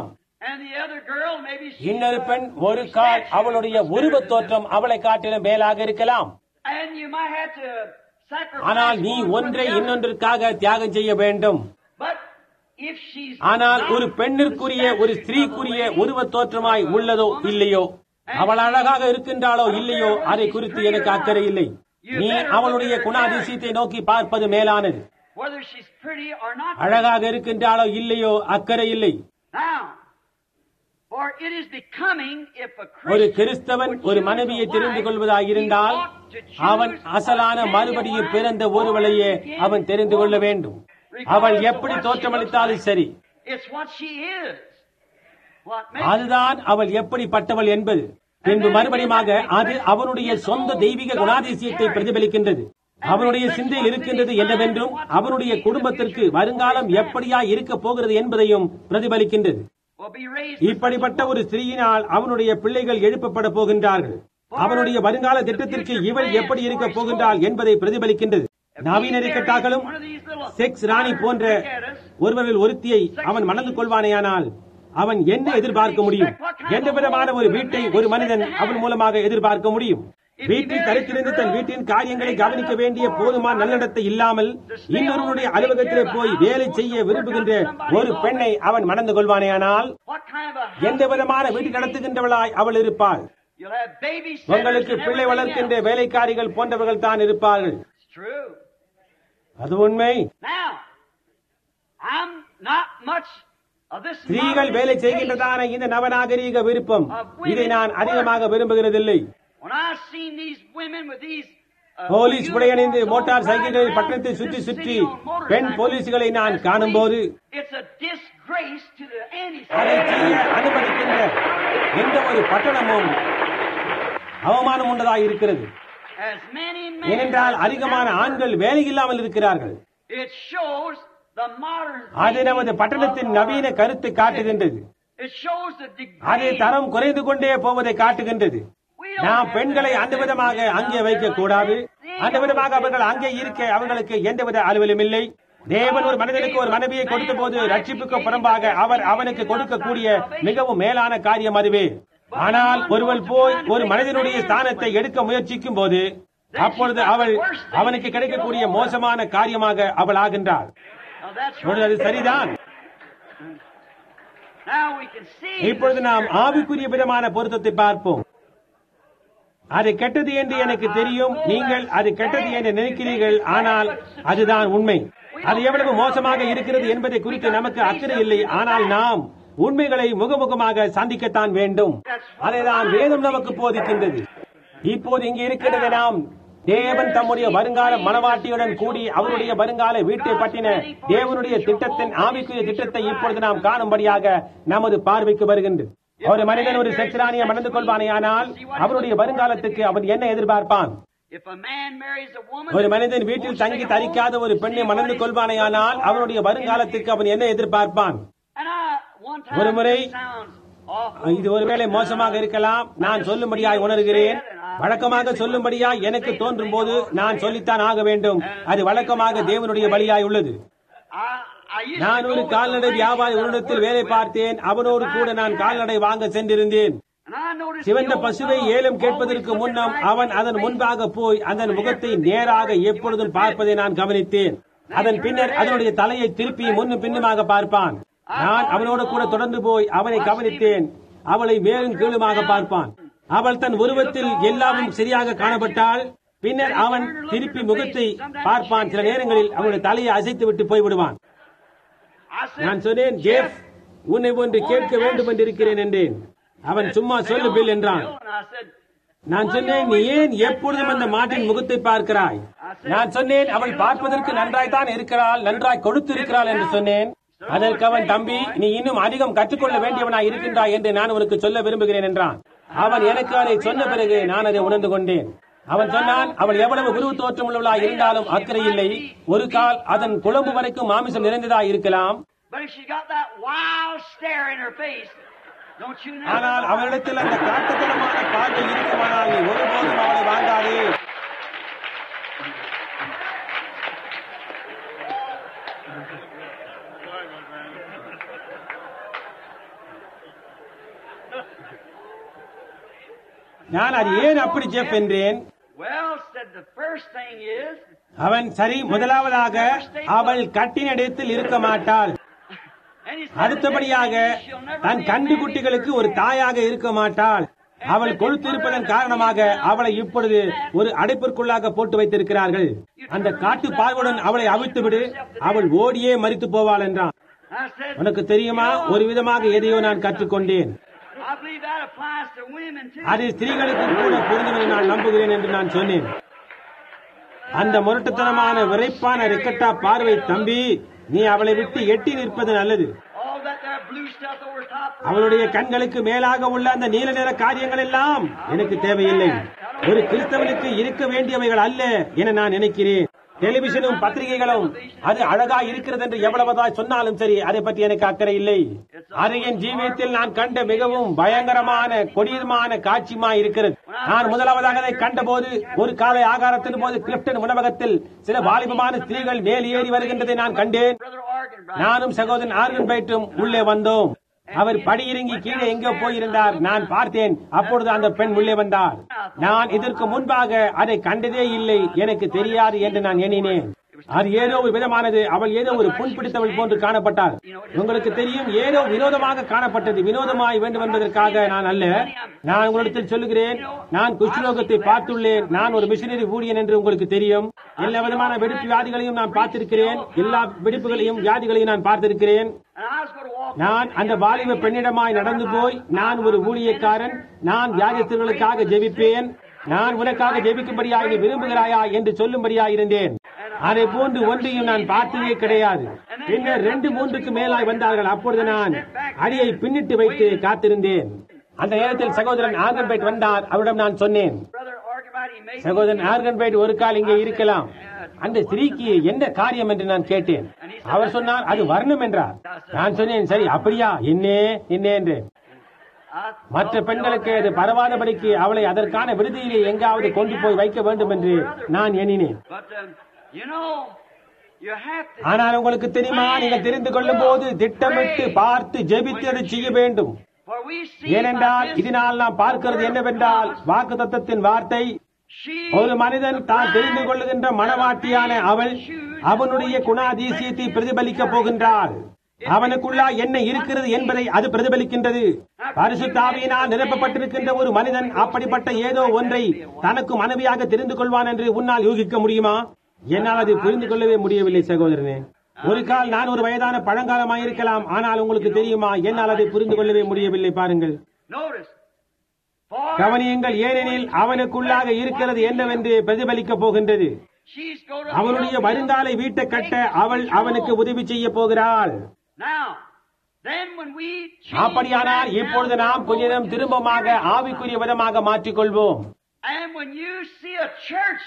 And the other girl, maybe she. இன்னொரு பெண் ஒரு கால் அவளுடைய உருவத் தோற்றம் அவளை காட்டிலும் மேலாக இருக்கலாம் And you might have to sacrifice. ஆனால் நீ one for ஒன்றை the other. இன்னொன்றிற்காக தியாகம் செய்ய வேண்டும் But if she's ஆனால் not ஒரு பெண்ணிற்குரிய ஒரு ஸ்திரீக்குரிய உருவத் தோற்றமாய் உள்ளதோ இல்லையோ அவள் அழகாக இருக்கின்றாளோ இல்லையோ அதை குறித்து எனக்கு அக்கறை இல்லை நீ அவளுடைய குணாதிசயத்தை நோக்கி பார்ப்பது மேலானது whether she's pretty or not. அழகாக இருக்கின்றாளோ இல்லையோ அக்கறை இல்லை Now, for it is becoming if a ஒரு Christian கிறிஸ்தவன் would ஒரு choose மனைவியை a தெரிந்து wife, கொள்வதாயிருந்தால் he ought to choose அவன் a அசலான genuine மறுபடியும் wife பிறந்த born ஒருவளையே again அவன் தெரிந்து கொள்ள woman. வேண்டும் Regardless அவள் of எப்படி what she தோற்றமளித்தாலும் looks சரி like. It's what she is. What makes அதுதான் அவள் எப்படிப்பட்டவள் என்பது பின்பு மறுபடியுமாக அது அவனுடைய சொந்த தெய்வீக குணாதிசயத்தை பிரதிபலிக்கின்றது அவனுடைய சிந்தையில் இருக்கின்றது என்னவென்றும் அவனுடைய குடும்பத்திற்கு வருங்காலம் எப்படியா இருக்க போகிறது என்பதையும் பிரதிபலிக்கின்றது will be raised இப்படிப்பட்ட ஒரு ஸ்திரீயினால் அவனுடைய பிள்ளைகள் எழுப்பப்பட போகின்றார்கள் அவனுடைய வருங்கால திட்டத்திற்கு இவள் எப்படி இருக்க போகின்றாள் என்பதை பிரதிபலிக்கின்றது நவீன இருக்கட்டாக்களும் செக்ஸ் ராணி போன்ற ஒருவரில் ஒருத்தியை அவன் மணந்து கொள்வானேயானால் அவன் என்ன எதிர்பார்க்க முடியும் எந்த விதமான ஒரு வீட்டை ஒரு மனிதன் அவன் மூலமாக எதிர்பார்க்க முடியும் வீட்டில் தரித்திருந்து தன் வீட்டின் காரியங்களை கவனிக்க வேண்டிய போதுமான நல்லிடத்தை இல்லாமல் இன்னொருவருடைய அலுவலகத்திலே போய் வேலை செய்ய விரும்புகின்ற ஒரு பெண்ணை அவன் மணந்து கொள்வானேயானால் What kind of a எந்த விதமான வீடு நடத்துகின்றவளாய் அவள் இருப்பாள் You'll have baby உங்களுக்கு பிள்ளை வளர்க்கின்ற வேலைக்காரிகள் போன்றவர்கள் தான் இருப்பார்கள் It's true. அது உண்மை Now, I'm not much of this. ஸ்திரீகள் modern வேலை taste. செய்கின்றதான இந்த நவநாகரீக விருப்பம் இதை நான் அதிகமாக விரும்புகிறதில்லை When I seen these women with these uh, police உடையணிந்து uniforms மோட்டார் on சைக்கிளில் riding பட்டணத்தை around சுற்றி this சுற்றி city on பெண் motorcycles. போலீஸ்களை நான் As காணும்போது police, It's a disgrace to the அதை செய்ய anti அனுமதிக்கின்ற எந்த ஒரு பட்டணமும் அவமானம் உண்டதாக இருக்கிறது As many men ஏனென்றால் அதிகமான ஆண்கள் வேலை இல்லாமல் இருக்கிறார்கள் It shows the modern அது நமது பட்டணத்தின் நவீன கருத்தை காட்டுகின்றது It shows the அது degree. தரம் குறைந்து கொண்டே போவதை காட்டுகின்றது We don't நாம் have பெண்களை to அந்த have விதமாக them அங்கே out வைக்க there கூடாது like that. அந்த விதமாக அவர்கள் அங்கே இருக்க அவர்களுக்கு எந்தவித அலுவலும் இல்லை தேவன் ஒரு மனிதனுக்கு ஒரு மனைவியை கொடுத்த போது ரட்சிப்புக்கு புறம்பாக அவர் அவனுக்கு கொடுக்கக்கூடிய மிகவும் மேலான காரியம் அதுவே ஆனால் ஒருவள் போய் ஒரு மனிதனுடைய ஸ்தானத்தை எடுக்க முயற்சிக்கும் போது அப்பொழுது அவள் அவனுக்கு கிடைக்கக்கூடிய மோசமான காரியமாக அவள் ஆகின்றாள் Now that's இப்பொழுது அது right. சரிதான் Now we can see இப்பொழுது the நாம் spirit. ஆவிக்குரிய விதமான பொருத்தத்தை பார்ப்போம் அது கெட்டது என்று எனக்கு தெரியும் நீங்கள் அது கெட்டது என்று நினைக்கிறீர்கள் ஆனால் அதுதான் உண்மை அது எவ்வளவு மோசமாக இருக்கிறது என்பதை குறித்து நமக்கு அக்கறை இல்லை ஆனால் நாம் உண்மைகளை முகமுகமாக சந்திக்கத்தான் வேண்டும் அதைதான் வேதம் நமக்கு போதிக்கின்றது இப்போது இங்கே இருக்கிறது நாம் தேவன் தம்முடைய வருங்கால மனவாட்டியுடன் கூடி அவருடைய வருங்கால வீட்டை பற்றின தேவனுடைய திட்டத்தின் ஆவிக்குரிய திட்டத்தை இப்பொழுது நாம் காணும்படியாக நமது பார்வைக்கு வருகின்றது ஒரு மனிதன் ஒரு செக்ரானியை மணந்து கொள்வானேயானால் அவருடைய வருங்காலத்துக்கு அவன் என்ன எதிர்பார்ப்பான் If a man marries a woman, ஒரு மனிதன் வீட்டில் தங்கி தரிக்காத ஒரு பெண்ணை மணந்து கொள்வானேயானால் அவனுடைய வருங்காலத்துக்கு அவன் என்ன எதிர்பார்ப்பான் And I, one time, ஒரு முறை this sounds awful. இது ஒருவேளை மோசமாக இருக்கலாம் நான் சொல்லும்படியாய் உணர்கிறேன் வழக்கமாக சொல்லும்படியாய் எனக்கு தோன்றும் போது நான் சொல்லித்தான் ஆக வேண்டும் அது வழக்கமாக தேவனுடைய வழியாய் உள்ளது I, I used நான் to ஒரு go with கால்நடை a வியாபாரி man உன்னிடத்தில் வேலை பார்த்தேன் அவனோடு கூட நான் கால்நடை வாங்க சென்றிருந்தேன் And I noticed சிவந்த the old பசுவை fellow ஏலம் always கேட்பதற்கு looking முன்னம் right அவன் in அதன் his முன்பாக போய் அதன் முகத்தை நேராக எப்பொழுதும் பார்ப்பதை நான் கவனித்தேன் அதன் பின்னர் அதனுடைய தலையை திருப்பி முன்னும் பின்னுமாக பார்ப்பான் நான் அவனோடு கூட தொடர்ந்து போய் அவனை கவனித்தேன் அவளை மேலும் கீழுமாக பார்ப்பான் அவள் தன் உருவத்தில் எல்லாமும் சரியாக காணப்பட்டால் பின்னர் அவன் திருப்பி முகத்தை பார்ப்பான் சில நேரங்களில் அவனுடைய தலையை அசைத்து விட்டு போய்விடுவான் I said, நான் சொன்னேன் ஜேஃப் உன்னை ஒன்று கேட்க வேண்டும் என்று இருக்கிறேன் என்றேன் அவன் சும்மா சொல்லு பில் என்றான் And I said, நான் சொன்னேன் நீ ஏன் எப்பொழுதும் அந்த மாட்டின் முகத்தை பார்க்கிறாய் நான் சொன்னேன் அவள் பார்ப்பதற்கு நன்றாய் தான் இருக்கிறாள் நன்றாய் கொடுத்து இருக்கிறாள் என்று சொன்னேன் அதற்கு அவன் தம்பி நீ இன்னும் அதிகம் கற்றுக்கொள்ள வேண்டியவனாய் இருக்கின்றாய் என்று நான் உனக்கு சொல்ல விரும்புகிறேன் என்றான் அவன் எனக்கு அதை சொன்ன பிறகு நான் அதை உணர்ந்து கொண்டேன் அவன் சொன்னான் அவள் எவ்வளவு உருவ தோற்றம் உள்ளவளாய் இருந்தாலும் அக்கறை இல்லை ஒரு கால் அதன் குழம்பு வரைக்கும் மாமிசம் நிறைந்ததாய் இருக்கலாம் but if she got that wild stare in her face, don't you know? ஆனால் அவளிடத்தில் அந்த காட்டுத்தனமான பார்வை இருக்குமானால் நீ ஒருபோதும் அவளை வாங்காதே நான் அது ஏன் அப்படி ஜெப் என்றேன் Well, said the first thing is, அவன் சரி முதலாவதாக அவள் கட்டினிடத்தில் இருக்க மாட்டாள் and he said, அடுத்தபடியாக she'll never than be a கண்டு man குட்டிகளுக்கு ஒரு தாயாக இருக்க மாட்டாள் அவள் கொழுத்திருப்பதன் காரணமாக அவளை இப்பொழுது ஒரு அடைப்பிற்குள்ளாக போட்டு வைத்திருக்கிறார்கள் அந்த காட்டு பார்வுடன் அவளை அவிழ்த்து விடு அவள் ஓடியே மரித்து போவாள் என்றான் I said, உனக்கு தெரியுமா ஒரு விதமாக எதையோ நான் கற்றுக்கொண்டேன் I believe that applies to women too. அது ஸ்திரீகளுக்கு கூட பொருந்தும் என்று நான் நம்புகிறேன் என்று நான் சொன்னேன் அந்த முரட்டுத்தனமான விரைப்பான ரெக்கட்டா பார்வை தம்பி நீ அவளை விட்டு எட்டி நிற்பது நல்லது All that there blue stuff over top. her அவளுடைய eyes. கண்களுக்கு மேலாக உள்ள அந்த நீல நிற காரியங்கள் எல்லாம் எனக்கு தேவையில்லை ஒரு கிறிஸ்தவனுக்கு இருக்க வேண்டியவைகள் அல்ல என நான் நினைக்கிறேன் டெலிவிஷனும் பத்திரிகைகளும் அது அழகா இருக்கிறது என்று எவ்வளவுதான் சொன்னாலும் சரி அதை பற்றி எனக்கு அக்கறை இல்லை அது என் ஜீவியத்தில் நான் கண்ட மிகவும் பயங்கரமான கொடியமான காட்சியுமா இருக்கிறது நான் முதலாவதாக அதை கண்டபோது ஒரு காலை ஆகாரத்தின் போது கிளிப்டன் உணவகத்தில் சில வாலிபமான ஸ்திரீகள் மேல் ஏறி வருகின்றதை நான் கண்டேன் Brother Organ, brother. நானும் சகோதரன் ஆர்கன் பைட்டும் உள்ளே வந்தோம் அவர் படியிறங்கி கீழே எங்கோ போயிருந்தார் நான் பார்த்தேன் அப்பொழுது அந்த பெண் உள்ளே வந்தார் நான் இதற்கு முன்பாக அதை கண்டதே இல்லை எனக்கு தெரியாது என்று நான் எண்ணினேன் அது ஏதோ ஒரு விதமானது அவள் ஏதோ ஒரு புண் பிடித்தவள் போன்று காணப்பட்டார் உங்களுக்கு தெரியும் ஏதோ வினோதமாக காணப்பட்டது வினோதமாய் வேண்டும் என்பதற்காக நான் அல்ல நான் உங்களிடத்தில் சொல்லுகிறேன் நான் குஷ்ரோகத்தை பார்த்துள்ளேன் நான் ஒரு மிஷினரி ஊழியன் என்று உங்களுக்கு தெரியும் எல்லா விதமான வெடிப்பு வியாதிகளையும் நான் பார்த்திருக்கிறேன் எல்லா வெடிப்புகளையும் வியாதிகளையும் நான் பார்த்திருக்கிறேன் And I was going to walk. நான் அந்த வாலிப பெண்ணிடமாய் நடந்து போய் நான் ஒரு ஊழியக்காரன் நான் வியாதித்தர்களுக்காக ஜெபிப்பேன் நான் உனக்காக ஜெபிக்கும்படியாக நீ விரும்புகிறாயா என்று சொல்லும்படியாக இருந்தேன் அதை போன்று ஒன்றையும் நான் பார்த்ததே கிடையாது பின்னர் ரெண்டு மூன்றுக்கு மேலாய் வந்தார்கள் அப்பொழுது நான் அடியை பின்னிட்டு வைத்து காத்திருந்தேன் அந்த நேரத்தில் சகோதரன் ஆகன்பேட் வந்தார் அவரிடம் நான் சொன்னேன் Brother Organ, he made சகோதரன் ஆர்கன்பேட் ஒரு கால் இங்கே இருக்கலாம் அந்த ஸ்திரீக்கு என்ன காரியம் என்று நான் கேட்டேன் அவர் சொன்னார் அது வர்ணம் என்றார் நான் சொன்னேன் சரி அப்படியா என்னே என்ன என்று I மற்ற பெண்களுக்கு அது பரவாதபடிக்கு அவளை அதற்கான விடுதியிலே எங்காவது கொண்டு போய் வைக்க வேண்டும் என்று நான் எண்ணினேன் But um, you know, you have to. ஆனால் உங்களுக்கு தெரியுமா நீங்கள் தெரிந்து கொள்ளும் போது திட்டமிட்டு பார்த்து ஜெபித்து அதை செய்ய வேண்டும் For we see ஏனென்றால் by this இதனால் நாம் பார்க்கிறது என்னவென்றால் வாக்கு தத்தத்தின் வார்த்தை she ஒரு மனிதன் தான் தெரிந்து கொள்ளுகின்ற மனவாட்டியான அவள் அவனுடைய குணாதிசயத்தை பிரதிபலிக்க போகின்றாள் அவனுக்குள்ளா என்ன இருக்கிறது என்பதை அது பிரதிபலிக்கின்றது பரிசுத்தாவியினால் நிரப்பப்பட்டிருக்கின்ற ஒரு மனிதன் அப்படிப்பட்ட ஏதோ ஒன்றை தனக்கு மனைவியாக தெரிந்து கொள்வான் என்று உன்னால் யூகிக்க முடியுமா என்னால் அதை புரிந்து கொள்ளவே முடியவில்லை சகோதரனே ஒரு கால் நான் ஒரு வயதான பழங்காலமாயிருக்கலாம் ஆனால் உங்களுக்கு தெரியுமா என்னால் அதை புரிந்து கொள்ளவே முடியவில்லை பாருங்கள் notice. For கவனியுங்கள் ஏனெனில் அவனுக்குள்ளாக இருக்கிறது என்னவென்று பிரதிபலிக்க போகின்றது she's going to அவனுடைய வருங்காலை வீட்டை கட்ட அவள் அவனுக்கு உதவி செய்ய போகிறாள் Now, then when we change அப்படியானால் that இப்பொழுது now நாம் கொஞ்ச நேரம் to the திரும்பமாக Spirit, ஆவிக்குரிய விதமாக மாற்றிக்கொள்வோம் And when you see a church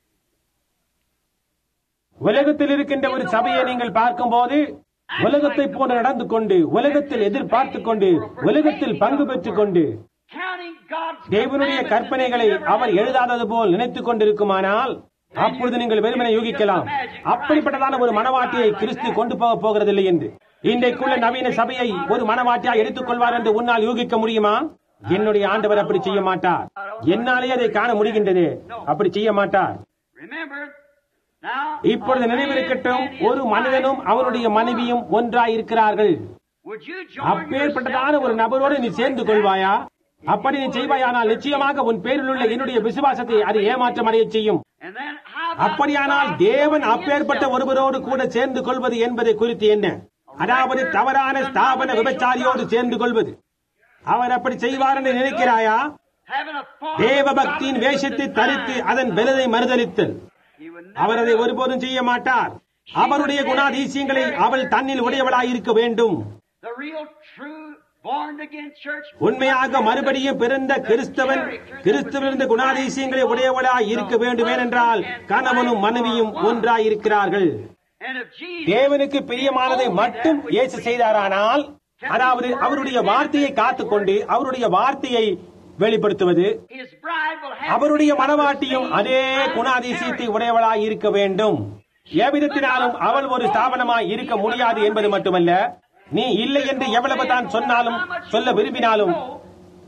உலகத்தில் இருக்கின்ற ஒரு சபையை நீங்கள் பார்க்கும்போது உலகத்தை போன்று நடந்து கொண்டு உலகத்தில் எதிர்பார்த்து கொண்டு உலகத்தில் பங்கு பெற்றுக் கொண்டு counting God's தேவனுடைய commandments கற்பனைகளை as if they our were எழுதாதது போல் நினைத்துக் கொண்டிருக்குமானால் அப்பொழுது நீங்கள் வெறுமனை யூகிக்கலாம் அப்படிப்பட்டதான ஒரு மனவாட்டியை கிறிஸ்து கொண்டு போக போகிறதில்லை என்று இன்றைக்குள்ள நவீன சபையை ஒரு மனவாட்டியா எடுத்துக் கொள்வார் என்று உன்னால் யூகிக்க முடியுமா என்னுடைய ஆண்டவர் அப்படி செய்ய மாட்டார் என்னாலே அதை காண முடிகின்றது அப்படி செய்ய மாட்டார் Remember, now, இப்பொழுது a man நினைவிருக்கட்டும் and his ஒரு மனிதனும் wife அவருடைய are மனைவியும் ஒன்றாய் இருக்கிறார்கள் Would you join அப்பேற்பட்டதான yourself ஒரு to நபரோடு நீ person சேர்ந்து like that? கொள்வாயா அப்படி நீ செய்வாயானால் நிச்சயமாக உன் பேரில் உள்ள என்னுடைய விசுவாசத்தை அது ஏமாற்றம் அடைய செய்யும் And then how about அப்படியானால் God தேவன் joining அப்பேற்பட்ட himself? ஒருவரோடு கூட சேர்ந்து கொள்வது என்பதை குறித்து என்ன அதாவது தவறான ஸ்தாபன விபச்சாரியோடு சேர்ந்து கொள்வது அவர் அப்படி செய்வார் என்று நினைக்கிறாயா Having a form தேவ of பக்தியின் godliness வேஷத்தை in தரித்து mind. அதன் பலதை மறுதலித்தல் He would never அவர் அதை do it. ஒருபோதும் செய்ய மாட்டார் அவருடைய குணாதிசயங்களை அவள் தன்னில் உடையவளாய் இருக்க வேண்டும் The real, true, born again church. உண்மையாக மறுபடியும் பிறந்த கிறிஸ்தவன் கிறிஸ்தவனிருந்த குணாதிசயங்களை உடையவளாய் இருக்க வேண்டும் ஏனென்றால் கணவனும் மனைவியும் ஒன்றாய் இருக்கிறார்கள் And if Jesus தேவனுக்கு பிரியமானதை மட்டும் இயேசு செய்தாரானால் அதாவது அவருடைய வார்த்தையை காத்துக்கொண்டு அவருடைய வார்த்தையை வெளிப்படுத்துவது his bride will have அவருடைய to be of the மனவாட்டியும் same அதே kind of குணாதிசயத்தை character. உடையவளாய் இருக்க வேண்டும் எவ்விதத்தினாலும் அவள் ஒரு ஸ்தாபனமாய் இருக்க முடியாது என்பது மட்டுமல்ல நீ இல்லை என்று எவ்வளவு தான் சொன்னாலும் சொல்ல விரும்பினாலும்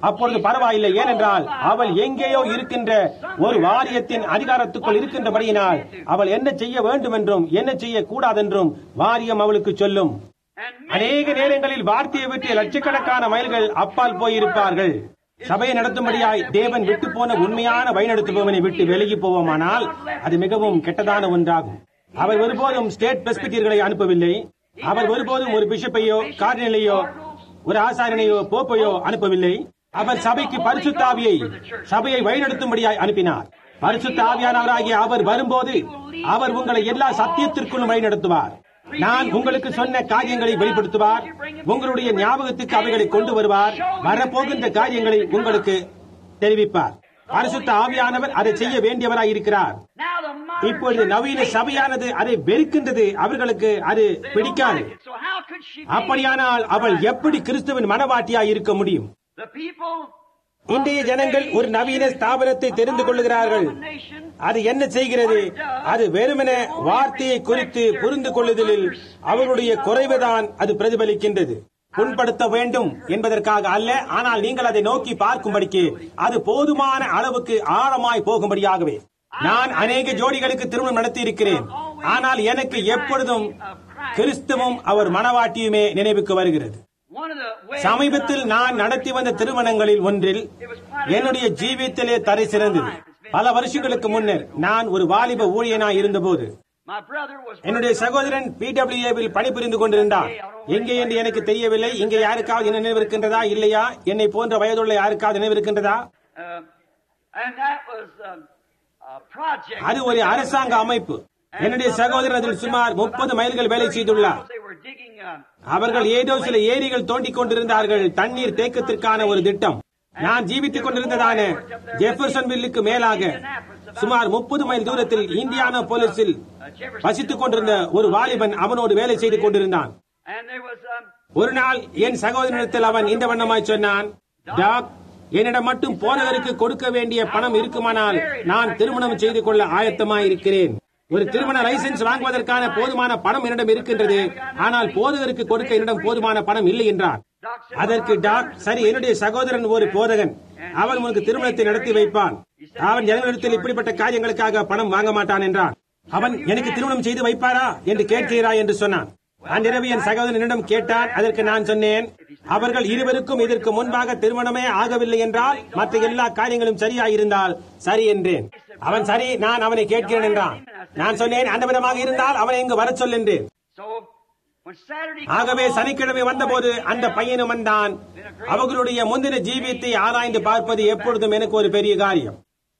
அப்பொழுது பரவாயில்லை ஏனென்றால் அவள் எங்கேயோ இருக்கின்ற ஒரு வாரியத்தின் அதிகாரத்துக்குள் இருக்கின்றபடியினால் அவள் என்ன செய்ய வேண்டும் என்றும் என்ன செய்ய கூடாதென்றும் வாரியம் அவளுக்கு சொல்லும் அநேக நேரங்களில் வார்த்தையை விட்டு லட்சக்கணக்கான மைல்கள் அப்பால் போயிருப்பார்கள் சபையை நடத்தும்படியாய் தேவன் விட்டு போன உண்மையான வழிநடத்துபவனை விட்டு விலகி போவோமானால் அது மிகவும் கெட்டதான ஒன்றாகும் அவர் ஒருபோதும் ஸ்டேட் பிரஸ்பிட்டியர்களை அனுப்பவில்லை அவர் ஒருபோதும் ஒரு பிஷப்பையோ கார்டினலையோ ஒரு ஆசாரியனையோ போப்பையோ அனுப்பவில்லை அவர் சபைக்கு பரிசுத்தாவியை சபையை வழிநடத்தும்படியாய் அனுப்பினார் பரிசுத்த ஆவியானவராகிய அவர் வரும்போது அவர் உங்களை எல்லா சத்தியத்திற்குள்ளும் வழிநடத்துவார் நான் உங்களுக்கு சொன்ன காரியங்களை வெளிப்படுத்துவார் உங்களுடைய ஞாபகத்துக்கு அவைகளை கொண்டு வருவார் வரப்போகின்ற காரியங்களை உங்களுக்கு தெரிவிப்பார் பரிசுத்த ஆவியானவர் அதை செய்ய வேண்டியவராய் இருக்கிறார் Now the modern இப்பொழுது நவீன சபையானது அதை வெறுக்கின்றது அவர்களுக்கு அது பிடிக்காது So how could she be? அப்படியானால் அவள் எப்படி கிறிஸ்துவின் மனவாட்டியாய் இருக்க முடியும் The people இன்றைய ஜனங்கள் ஒரு நவீன ஸ்தாபனத்தை தெரிந்து கொள்ளுகிறார்கள் அது என்ன செய்கிறது அது வெறுமனே வார்த்தையை குறித்து புரிந்து கொள்ளுதலில் அவர்களுடைய குறைவுதான் அது பிரதிபலிக்கின்றது புண்படுத்த வேண்டும் என்பதற்காக அல்ல ஆனால் நீங்கள் அதை நோக்கி பார்க்கும்படிக்கு அது போதுமான அளவுக்கு ஆழமாய் போகும்படியாகவே நான் அநேக ஜோடிகளுக்கு திருமணம் நடத்தி இருக்கிறேன் ஆனால் எனக்கு எப்பொழுதும் கிறிஸ்துவும் அவர் மனவாட்டியுமே நினைவுக்கு வருகிறது One of the ways சமீபத்தில் நான் நடத்தி வந்த திருமணங்களில் ஒன்றில் என்னுடைய ஜீவியத்திலே தரை சிறந்தது பல வருஷங்களுக்கு முன்னர் நான் ஒரு வாலிப ஊழியனாய் இருந்தபோது my brother was என்னுடைய சகோதரன் பிடபிள்யூஏவில் பணிபுரிந்து கொண்டிருந்தார் எங்கே என்று எனக்கு தெரியவில்லை இங்கே யாருக்காவது என்ன நினைவிருக்கின்றதா இல்லையா என்னை போன்ற வயதுள்ள யாருக்காவது நினைவிருக்கின்றதா uh, and that was um, a project. அது ஒரு அரசாங்க அமைப்பு என்னுடைய சகோதரன் அதில் சுமார் முப்பது மைல்கள் வேலை செய்துள்ளார் They were digging uh, அவர்கள் ஏதோ சில ஏரிகள் தோண்டிக் கொண்டிருந்தார்கள் தண்ணீர் தேக்கத்திற்கான ஒரு திட்டம் நான் ஜீவித்துக் கொண்டிருந்ததான ஜெஃபர்சன்வில்லுக்கு மேலாக சுமார் முப்பது மைல் தூரத்தில் இந்தியானா போலீஸில் வசித்துக் கொண்டிருந்த ஒரு வாலிபன் அவனோடு வேலை செய்து கொண்டிருந்தான் and there was um, ஒரு நாள் என் சகோதரனிடத்தில் அவன் இந்த வண்ணமாய் சொன்னான் டாக் என்னிடம் மட்டும் போனதற்கு கொடுக்க வேண்டிய பணம் இருக்குமானால் நான் திருமணம் செய்து கொள்ள ஆயத்தமாய் இருக்கிறேன் ஒரு திருமண லைசென்ஸ் வாங்குவதற்கான போதுமான பணம் என்னிடம் இருக்கின்றது ஆனால் போதகருக்கு கொடுக்க என்னிடம் போதுமான பணம் இல்லை என்றார் அதற்கு டாக் சரி என்னுடைய சகோதரன் ஒரு போதகன் அவன் உனக்கு திருமணத்தை நடத்தி வைப்பான் அவன் ஜனங்களிடத்தில் இப்படிப்பட்ட காரியங்களுக்காக பணம் வாங்க மாட்டான் என்றான் அவன் எனக்கு திருமணம் செய்து வைப்பாரா என்று கேட்கிறா என்று சொன்னான் அன்றிரவு என் சகோதரனிடம் கேட்டான் அதற்கு நான் சொன்னேன் அவர்கள் இருவருக்கும் இதற்கு முன்பாக திருமணமே ஆகவில்லை என்றால் மற்ற எல்லா காரியங்களும் சரியாயிருந்தால் சரி என்றேன் அவன் சரி நான் அவனை கேட்கிறேன் என்றான் நான் சொன்னேன் அந்த விதமாக இருந்தால் அவனை இங்கு வரச் சொல் என்றேன் so when Saturday ஆகவே சனிக்கிழமை வந்தபோது அந்த பையனும் வந்தான் அவர்களுடைய முந்தின ஜீவியத்தை ஆராய்ந்து பார்ப்பது எப்பொழுதும் எனக்கு ஒரு பெரிய காரியம்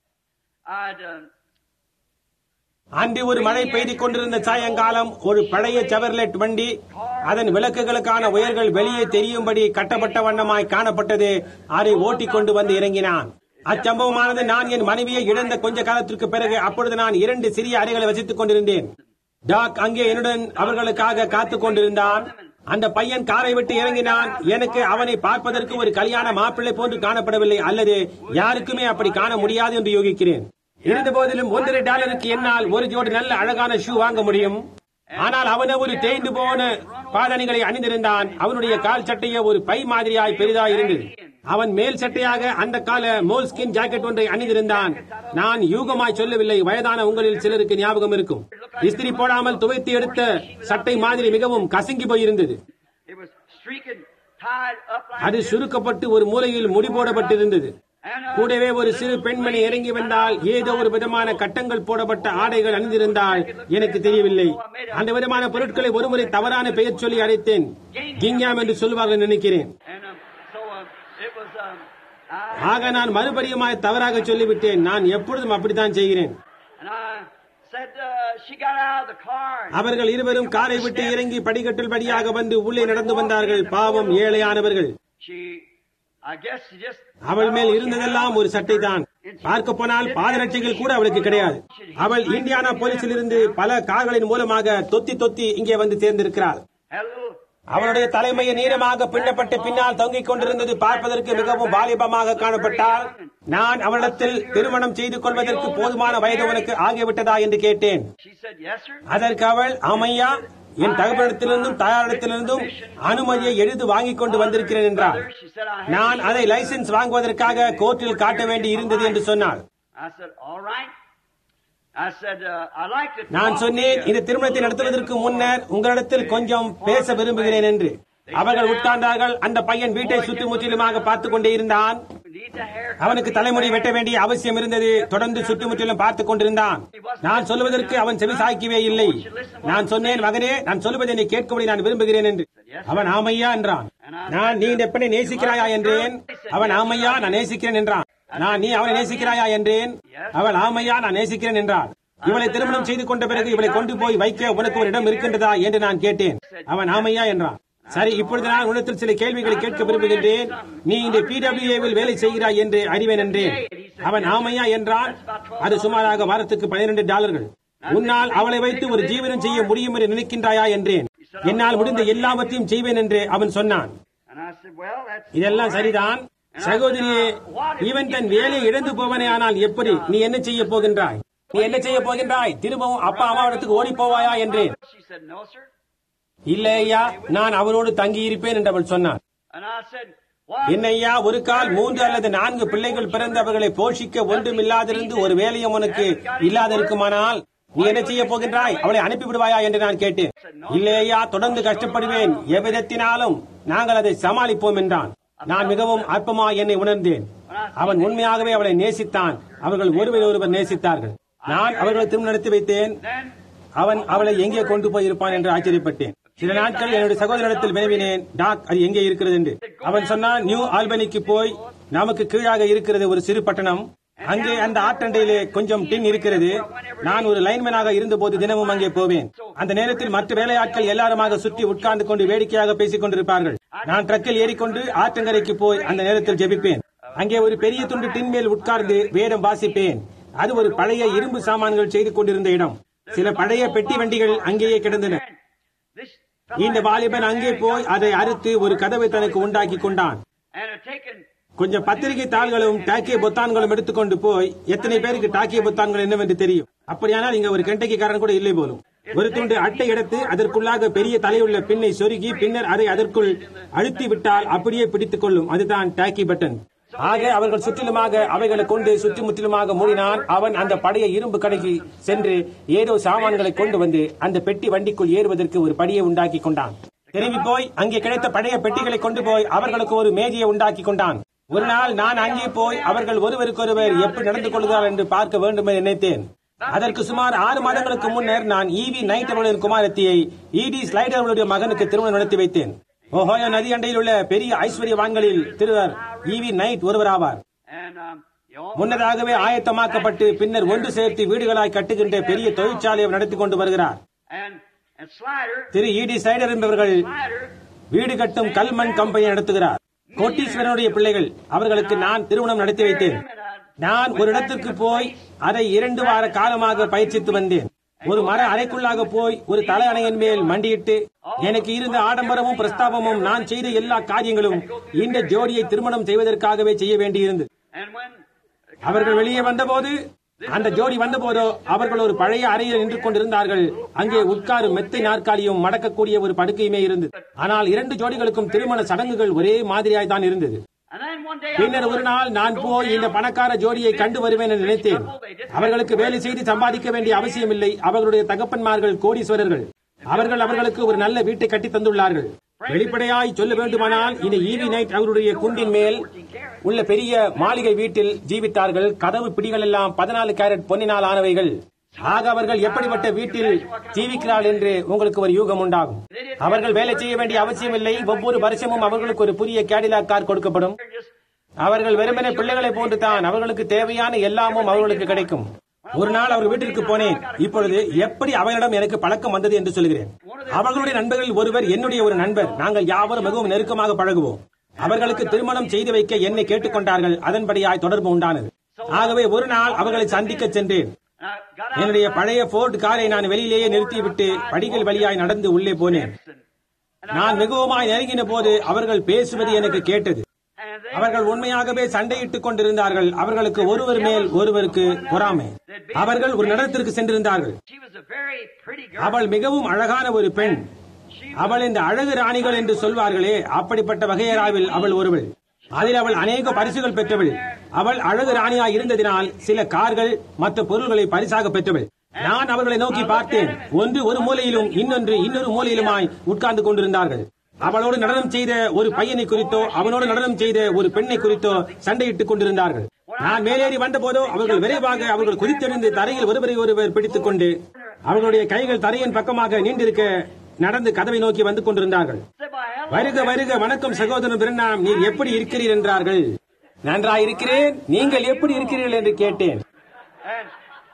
I'd uh, அன்று ஒரு மழை பெய்து கொண்டிருந்த சாயங்காலம் ஒரு பழைய செவர்லெட் வண்டி அதன் விளக்குகளுக்கான உயர்கள் வெளியே தெரியும்படி கட்டப்பட்ட வண்ணமாய் காணப்பட்டது அதை ஓட்டிக் கொண்டு வந்து இறங்கினான் அச்சம்பவமானது நான் என் மனைவியை இழந்த கொஞ்ச காலத்திற்கு பிறகு அப்பொழுது நான் இரண்டு சிறிய அறைகளை வசித்துக் கொண்டிருந்தேன் டாக் அங்கே என்னுடன் அவர்களுக்காக காத்துக் கொண்டிருந்தான் அந்த பையன் காரை விட்டு இறங்கினான் எனக்கு அவனை பார்ப்பதற்கு ஒரு கல்யாண மாப்பிள்ளை போன்று காணப்படவில்லை அல்லது யாருக்குமே அப்படி காண முடியாது என்று யோகிக்கிறேன் இருந்த போதிலும் ஒன்றரை டாலருக்கு என்னால் ஒரு ஜோடி நல்ல அழகான ஷூ வாங்க முடியும் ஆனால் அவன ஒரு தேய்ந்து போன பாதணிகளை அணிந்திருந்தான் அவனுடைய கால் சட்டையோ ஒரு பை மாதிரியாய் பெரிதாய் இருந்தது அவன் மேல் சட்டையாக அந்த கால மோல்ஸ்கின் ஜாக்கெட் ஒன்றை அணிந்திருந்தான் நான் யூகமாய் சொல்லவில்லை வயதான உங்களில் சிலருக்கு ஞாபகம் இருக்கும் இஸ்திரி போடாமல் துவைத்து எடுத்த சட்டை மாதிரி மிகவும் கசங்கி போயிருந்தது it was streaking, tied up like அது சுருக்கப்பட்டு ஒரு மூலையில் முடி போடப்பட்டிருந்தது and uh, கூடவே ஒரு சிறு பெண்மணி இறங்கி வந்தால் ஏதோ ஒரு விதமான கட்டங்கள் போடப்பட்ட ஆடைகள் அணிந்திருந்தால் எனக்கு தெரியவில்லை அந்த விதமான பொருட்களை ஒருமுறை தவறான பெயர் சொல்லி அழைத்தேன் கிங்யாம் என்று சொல்வார்கள் நினைக்கிறேன் and um, so um, it was um, I, ஆக நான் மறுபடியுமாய் தவறாக சொல்லிவிட்டேன் நான் எப்பொழுதும் அப்படித்தான் செய்கிறேன் and I said uh, she got out of the car. And அவர்கள் இருவரும் காரை விட்டு இறங்கி படிக்கட்டில் படியாக வந்து உள்ளே நடந்து வந்தார்கள் பாவம் ஏழையானவர்கள் she, I guess she just அவள் மேல் இருந்ததெல்லாம் ஒரு சட்டை தான் பார்க்க போனால் பாதரட்சைகள் கூட அவளுக்கு கிடையாது அவள் இந்தியானா போலீஸில் இருந்து பல கார்களின் மூலமாக தொத்தி தொத்தி இங்கே வந்து சேர்ந்திருக்கிறாள் had a little அவளுடைய தலைமையை நீளமாக பின்னப்பட்டு பின்னால் தொங்கிக் கொண்டிருந்தது பார்ப்பதற்கு மிகவும் வாலிபமாக காணப்பட்டால் நான் அவளிடத்தில் திருமணம் செய்து கொள்வதற்கு போதுமான வயது உனக்கு ஆகிவிட்டதா என்று கேட்டேன் She said, "Yes, sir." அதற்கு அவள் ஆமையா என் தகப்பனிடத்திலிருந்தும் தாயாரிடத்திலிருந்தும் அனுமதியை எழுதி வாங்கிக் கொண்டு வந்திருக்கிறேன் என்றார் She said, I had நான் அதை லைசென்ஸ் வாங்குவதற்காக கோர்ட்டில் காட்ட வேண்டி இருந்தது என்று சொன்னார் I said, all right. I said, uh, I like to நான் talk சொன்னேன் to you. இந்த திருமணத்தை நடத்துவதற்கு முன்னர் உங்களிடத்தில் கொஞ்சம் பேச விரும்புகிறேன் என்று அவர்கள் உட்கார்ந்தார்கள் அந்த பையன் வீட்டை சுற்றுமுற்றிலுமாக பார்த்துக் கொண்டே இருந்தான் Need the hair. அவனுக்கு தலைமுடி வெட்ட வேண்டிய அவசியம் இருந்தது தொடர்ந்து சுற்றுமுற்றிலும் பார்த்துக் கொண்டிருந்தான் நான் சொல்வதற்கு அவன் செவி சாய்க்கவே இல்லை நான் சொன்னேன் மகனே நான் சொல்வதை நீ கேட்கும்படி நான் விரும்புகிறேன் என்று அவன் ஆமையா என்றான் நான் நீ இந்த பெண்ணை நேசிக்கிறாயா என்றேன் அவன் ஆமையா நான் நேசிக்கிறேன் என்றான் நான் நீ அவனை நேசிக்கிறாயா என்றேன் அவள் ஆமையா நான் நேசிக்கிறேன் என்றான் இவளை திருமணம் செய்து கொண்ட பிறகு இவளை கொண்டு போய் வைக்க உனக்கு ஒரு இடம் இருக்கின்றதா என்று நான் கேட்டேன் அவன் ஆமையா என்றான் சரி இப்பொழுது நான் உன்னிடத்தில் சில கேள்விகளை கேட்க விரும்புகின்றேன் நீ இந்த பிடபிள்யூவில் வேலை செய்கிறாய் என்று அறிவேன் என்றேன் அவன் ஆமையா என்றான் அது சுமாராக வாரத்துக்கு பன்னிரண்டு டாலர்கள் உன்னால் அவளை வைத்து ஒரு ஜீவனம் செய்ய முடியும் என்று நினைக்கின்றாயா என்றேன் என்னால் முடிந்த எல்லாவற்றையும் செய்வேன் என்று அவன் சொன்னான் And I said, well, that's இதெல்லாம் சரிதான் சகோதரியே இவன் தன் வேலையை இழந்து போவனே ஆனால் எப்படி நீ என்ன செய்ய போகின்றாய் நீ என்ன செய்ய போகின்றாய் திரும்பவும் அப்பா அம்மாவிடத்துக்கு ஓடி போவாயா என்றேன் She said, no, sir. இல்லை ஐயா நான் அவனோடு தங்கி இருப்பேன் என்று அவள் சொன்னான் And I said, what? என்னையா ஒரு கால் மூன்று அல்லது நான்கு பிள்ளைகள் பிறந்து அவர்களை போஷிக்க ஒன்றும் இல்லாதிருந்து ஒரு வேலையும் உனக்கு இல்லாதிருக்குமானால் நீ என்ன செய்ய போகின்றாய் அவளை அனுப்பி விடுவாயா என்று நான் கேட்டேன் இல்லையா தொடர்ந்து கஷ்டப்படுவேன் எவ்விதத்தினாலும் நாங்கள் அதை சமாளிப்போம் என்றான் நான் மிகவும் அற்பமா என்னை உணர்ந்தேன் அவன் உண்மையாகவே அவளை நேசித்தான் அவர்கள் ஒருவர் ஒருவர் நேசித்தார்கள் நான் அவர்களை திரும்ப நடத்தி வைத்தேன் Then அவன் அவளை எங்கே கொண்டு போய் இருப்பான் என்று ஆச்சரியப்பட்டேன் சில நாட்கள் என்னுடைய சகோதரத்தில் வினவினேன் டாக் அது எங்கே இருக்கிறது என்று அவன் சொன்னான் நியூ ஆல்பனிக்கு போய் நமக்கு கீழாக இருக்கிறது ஒரு சிறு பட்டணம் அங்கே அந்த ஆட்டண்டையிலே கொஞ்சம் டின் இருக்கிறது நான் ஒரு லைன்மேனாக இருந்தபோது தினமும் அங்கே போவேன் அந்த நேரத்தில் மற்ற வேலையாட்கள் எல்லாருமாக சுற்றி உட்கார்ந்து கொண்டு வேடிக்கையாக பேசிக் கொண்டிருப்பார்கள் நான் ட்ரக்கில் ஏறிக்கொண்டு ஆற்றங்கரைக்கு போய் அந்த நேரத்தில் ஜெபிப்பேன் அங்கே ஒரு பெரிய துண்டு டின் மேல் உட்கார்ந்து வேடம் வாசிப்பேன் அது ஒரு பழைய இரும்பு சாமான்கள் செய்து கொண்டிருந்த இடம் சில பழைய பெட்டி வண்டிகள் அங்கேயே கிடந்தன this இந்த வாலிபன் அங்கே போய் அதை அறுத்து ஒரு கதவை தனக்கு உண்டாக்கி கொண்டான் and had taken கொஞ்சம் பத்திரிகை தாள்களும் டாக்கிய பொத்தான்களும் எடுத்துக்கொண்டு போய் எத்தனை பேருக்கு டாக்கிய பொத்தான்கள் என்னவென்று தெரியும் அப்படியானால் இங்க ஒரு கெண்டக்கிக்காரன் கூட இல்லை போலும் ஒரு துண்டு அட்டை எடுத்து அதற்குள்ளாக பெரிய தலையுள்ள பின்னை சொருகி பின்னர் அதை அதற்குள் அழுத்தி விட்டால் அப்படியே பிடித்துக் கொள்ளும் அதுதான் டாக்கி பட்டன் ஆக அவர்கள் சுற்றிலுமாக அவைகளை கொண்டு சுற்றி முற்றிலுமாக மூடினான் அவன் அந்த பழைய இரும்பு கடைக்கு சென்று ஏதோ சாமான்களை கொண்டு வந்து அந்த பெட்டி வண்டிக்குள் ஏறுவதற்கு ஒரு படியை உண்டாக்கி கொண்டான் திரும்பி போய் அங்கே கிடைத்த பழைய பெட்டிகளை கொண்டு போய் அவர்களுக்கு ஒரு மேஜையை உண்டாக்கி கொண்டான் ஒரு நாள் நான் அங்கே போய் அவர்கள் ஒருவருக்கொருவர் எப்படி நடந்து கொள்கிறார் என்று பார்க்க வேண்டும் என்று நினைத்தேன் அதற்கு சுமார் ஆறு மாதங்களுக்கு முன்னர் நான் ஈவி நைட் அவர்களின் குமாரத்தியை இடி ஸ்லைடர் அவர்களுடைய மகனுக்கு திருமணம் நடத்தி வைத்தேன் ஓஹோயோ நதி அண்டையில் உள்ள பெரிய ஐஸ்வர்யவான்களில் திருவர் ஈவி நைட் ஒருவர் ஆவார் and um, you know, முன்னதாகவே ஆயத்தமாக்கப்பட்டு பின்னர் ஒன்று சேர்த்து வீடுகளாய் கட்டுகின்ற பெரிய தொழிற்சாலையை அவர் நடத்தி கொண்டு வருகிறார் and and Slider, திரு இடி ஸ்லைடர் என்பவர்கள் Slider, வீடு கட்டும் கல்மண் கம்பெனி நடத்துகிறார் கோட்டீஸ்வரனுடைய பிள்ளைகள் அவர்களுக்கு நான் திருமணம் நடத்தி வைத்தேன் நான் ஒரு இடத்திற்கு போய் அதை இரண்டு வார காலமாக பயிற்சித்து வந்தேன் ஒரு மர அறைக்குள்ளாக போய் ஒரு தலை அணையின் மேல் மண்டியிட்டு எனக்கு இருந்த ஆடம்பரமும் பிரஸ்தாபமும் நான் செய்த எல்லா காரியங்களும் இந்த ஜோடியை திருமணம் செய்வதற்காகவே செய்ய வேண்டியிருந்தது and when அவர்கள் வெளியே வந்தபோது அந்த ஜோடி வந்தபோதோ அவர்கள் ஒரு பழைய அறையில் நின்று கொண்டிருந்தார்கள் அங்கே உட்காரும் மெத்தை நாற்காலியும் மடக்கக்கூடிய ஒரு படுக்கையுமே இருந்தது ஆனால் இரண்டு ஜோடிகளுக்கும் திருமண சடங்குகள் ஒரே மாதிரியாய் தான் இருந்தது and then one day I பின்னர் ஒரு நாள் நான் போய் இந்த பணக்கார ஜோடியை கண்டு வருவேன் என்று நினைத்தேன் அவர்களுக்கு வேலை செய்து சம்பாதிக்க வேண்டிய அவசியமில்லை அவர்களுடைய தகப்பன்மார்கள் கோடீஸ்வரர்கள் அவர்கள் அவர்களுக்கு ஒரு நல்ல வீட்டை கட்டி தந்துள்ளார்கள் வெளிப்படையாய் சொல்ல வேண்டுமானால் இந்த ஈவி நைட் அவருடைய குன்றின் மேல் உள்ள பெரிய மாளிகை வீட்டில் ஜீவித்தார்கள் கதவு பிடிகள் எல்லாம் பதினாலு கேரட் பொன்னினால் ஆனவைகள் ஆக அவர்கள் எப்படிப்பட்ட வீட்டில் ஜீவிக்கிறாள் என்று உங்களுக்கு ஒரு யூகம் உண்டாகும் அவர்கள் வேலை செய்ய வேண்டிய அவசியமில்லை ஒவ்வொரு வருஷமும் அவர்களுக்கு ஒரு புதிய கேடிலாக் கார் கொடுக்கப்படும் அவர்கள் வெறுமனே பிள்ளைகளை போன்று தான் அவர்களுக்கு தேவையான எல்லாமும் அவர்களுக்கு கிடைக்கும் ஒரு நாள் அவர் வீட்டிற்கு போனேன் இப்பொழுது எப்படி அவர்களிடம் எனக்கு பழக்கம் வந்தது என்று சொல்கிறேன் அவர்களுடைய நண்பர்களில் ஒருவர் என்னுடைய ஒரு நண்பர் நாங்கள் யாவரும் மிகவும் நெருக்கமாக பழகுவோம் அவர்களுக்கு திருமணம் செய்து வைக்க என்னை கேட்டுக்கொண்டார்கள் அதன்படியாய் தொடர்பு உண்டானது ஆகவே ஒரு நாள் அவர்களை சந்திக்க சென்றேன் and I got out என்னுடைய பழைய போர்ட் காரை நான் வெளியிலேயே நிறுத்திவிட்டு படிகள் வழியாய் நடந்து உள்ளே போனேன் and, நான் மிகவுமாய் நெருங்கின போது அவர்கள் பேசுவது எனக்கு கேட்டது and அவர்கள் உண்மையாகவே சண்டையிட்டுக் கொண்டிருந்தார்கள் அவர்களுக்கு ஒருவர் மேல் ஒருவருக்கு பொறாமை அவர்கள் ஒரு நடனத்திற்கு சென்றிருந்தார்கள் She was a very pretty girl. அவள் மிகவும் அழகான ஒரு பெண் அவள் இந்த அழகு ராணிகள் என்று சொல்வார்களே அப்படிப்பட்ட வகையராவில் அவள் ஒருவள் அதில் அவள் அநேக பரிசுகள் பெற்றவள் அவள் அழகு ராணியாய் இருந்ததினால் சில கார்கள் மற்ற பொருள்களை பரிசாக பெற்றவள் நான் அவர்களை நோக்கி பார்த்தேன் ஒன்று ஒரு மூலையிலும் இன்னொன்று இன்னொரு மூலையிலுமாய் உட்கார்ந்து கொண்டிருந்தார்கள் அவளோடு நடனம் செய்த ஒரு பையனை குறித்தோ அவனோடு நடனம் செய்த ஒரு பெண்ணை குறித்தோ சண்டையிட்டுக் கொண்டிருந்தார்கள் நான் மேலேறி வந்தபோதோ அவர்கள் விரைவாக அவர்கள் குதித்தெழுந்து தரையில் ஒருவரை ஒருவர் பிடித்துக் கொண்டு அவர்களுடைய கைகள் தரையின் பக்கமாக நீண்டிருக்க நடந்து கதவை நோக்கி வந்து கொண்டிருந்தார்கள் Said, "Why, hello வருக வருக வணக்கம் சகோதரன் பிரணாம் நீர் எப்படி இருக்கிறீர் என்றார்கள் நன்றாய் இருக்கிறேன் நீங்கள் எப்படி இருக்கிறீர்கள் என்று கேட்டேன் And,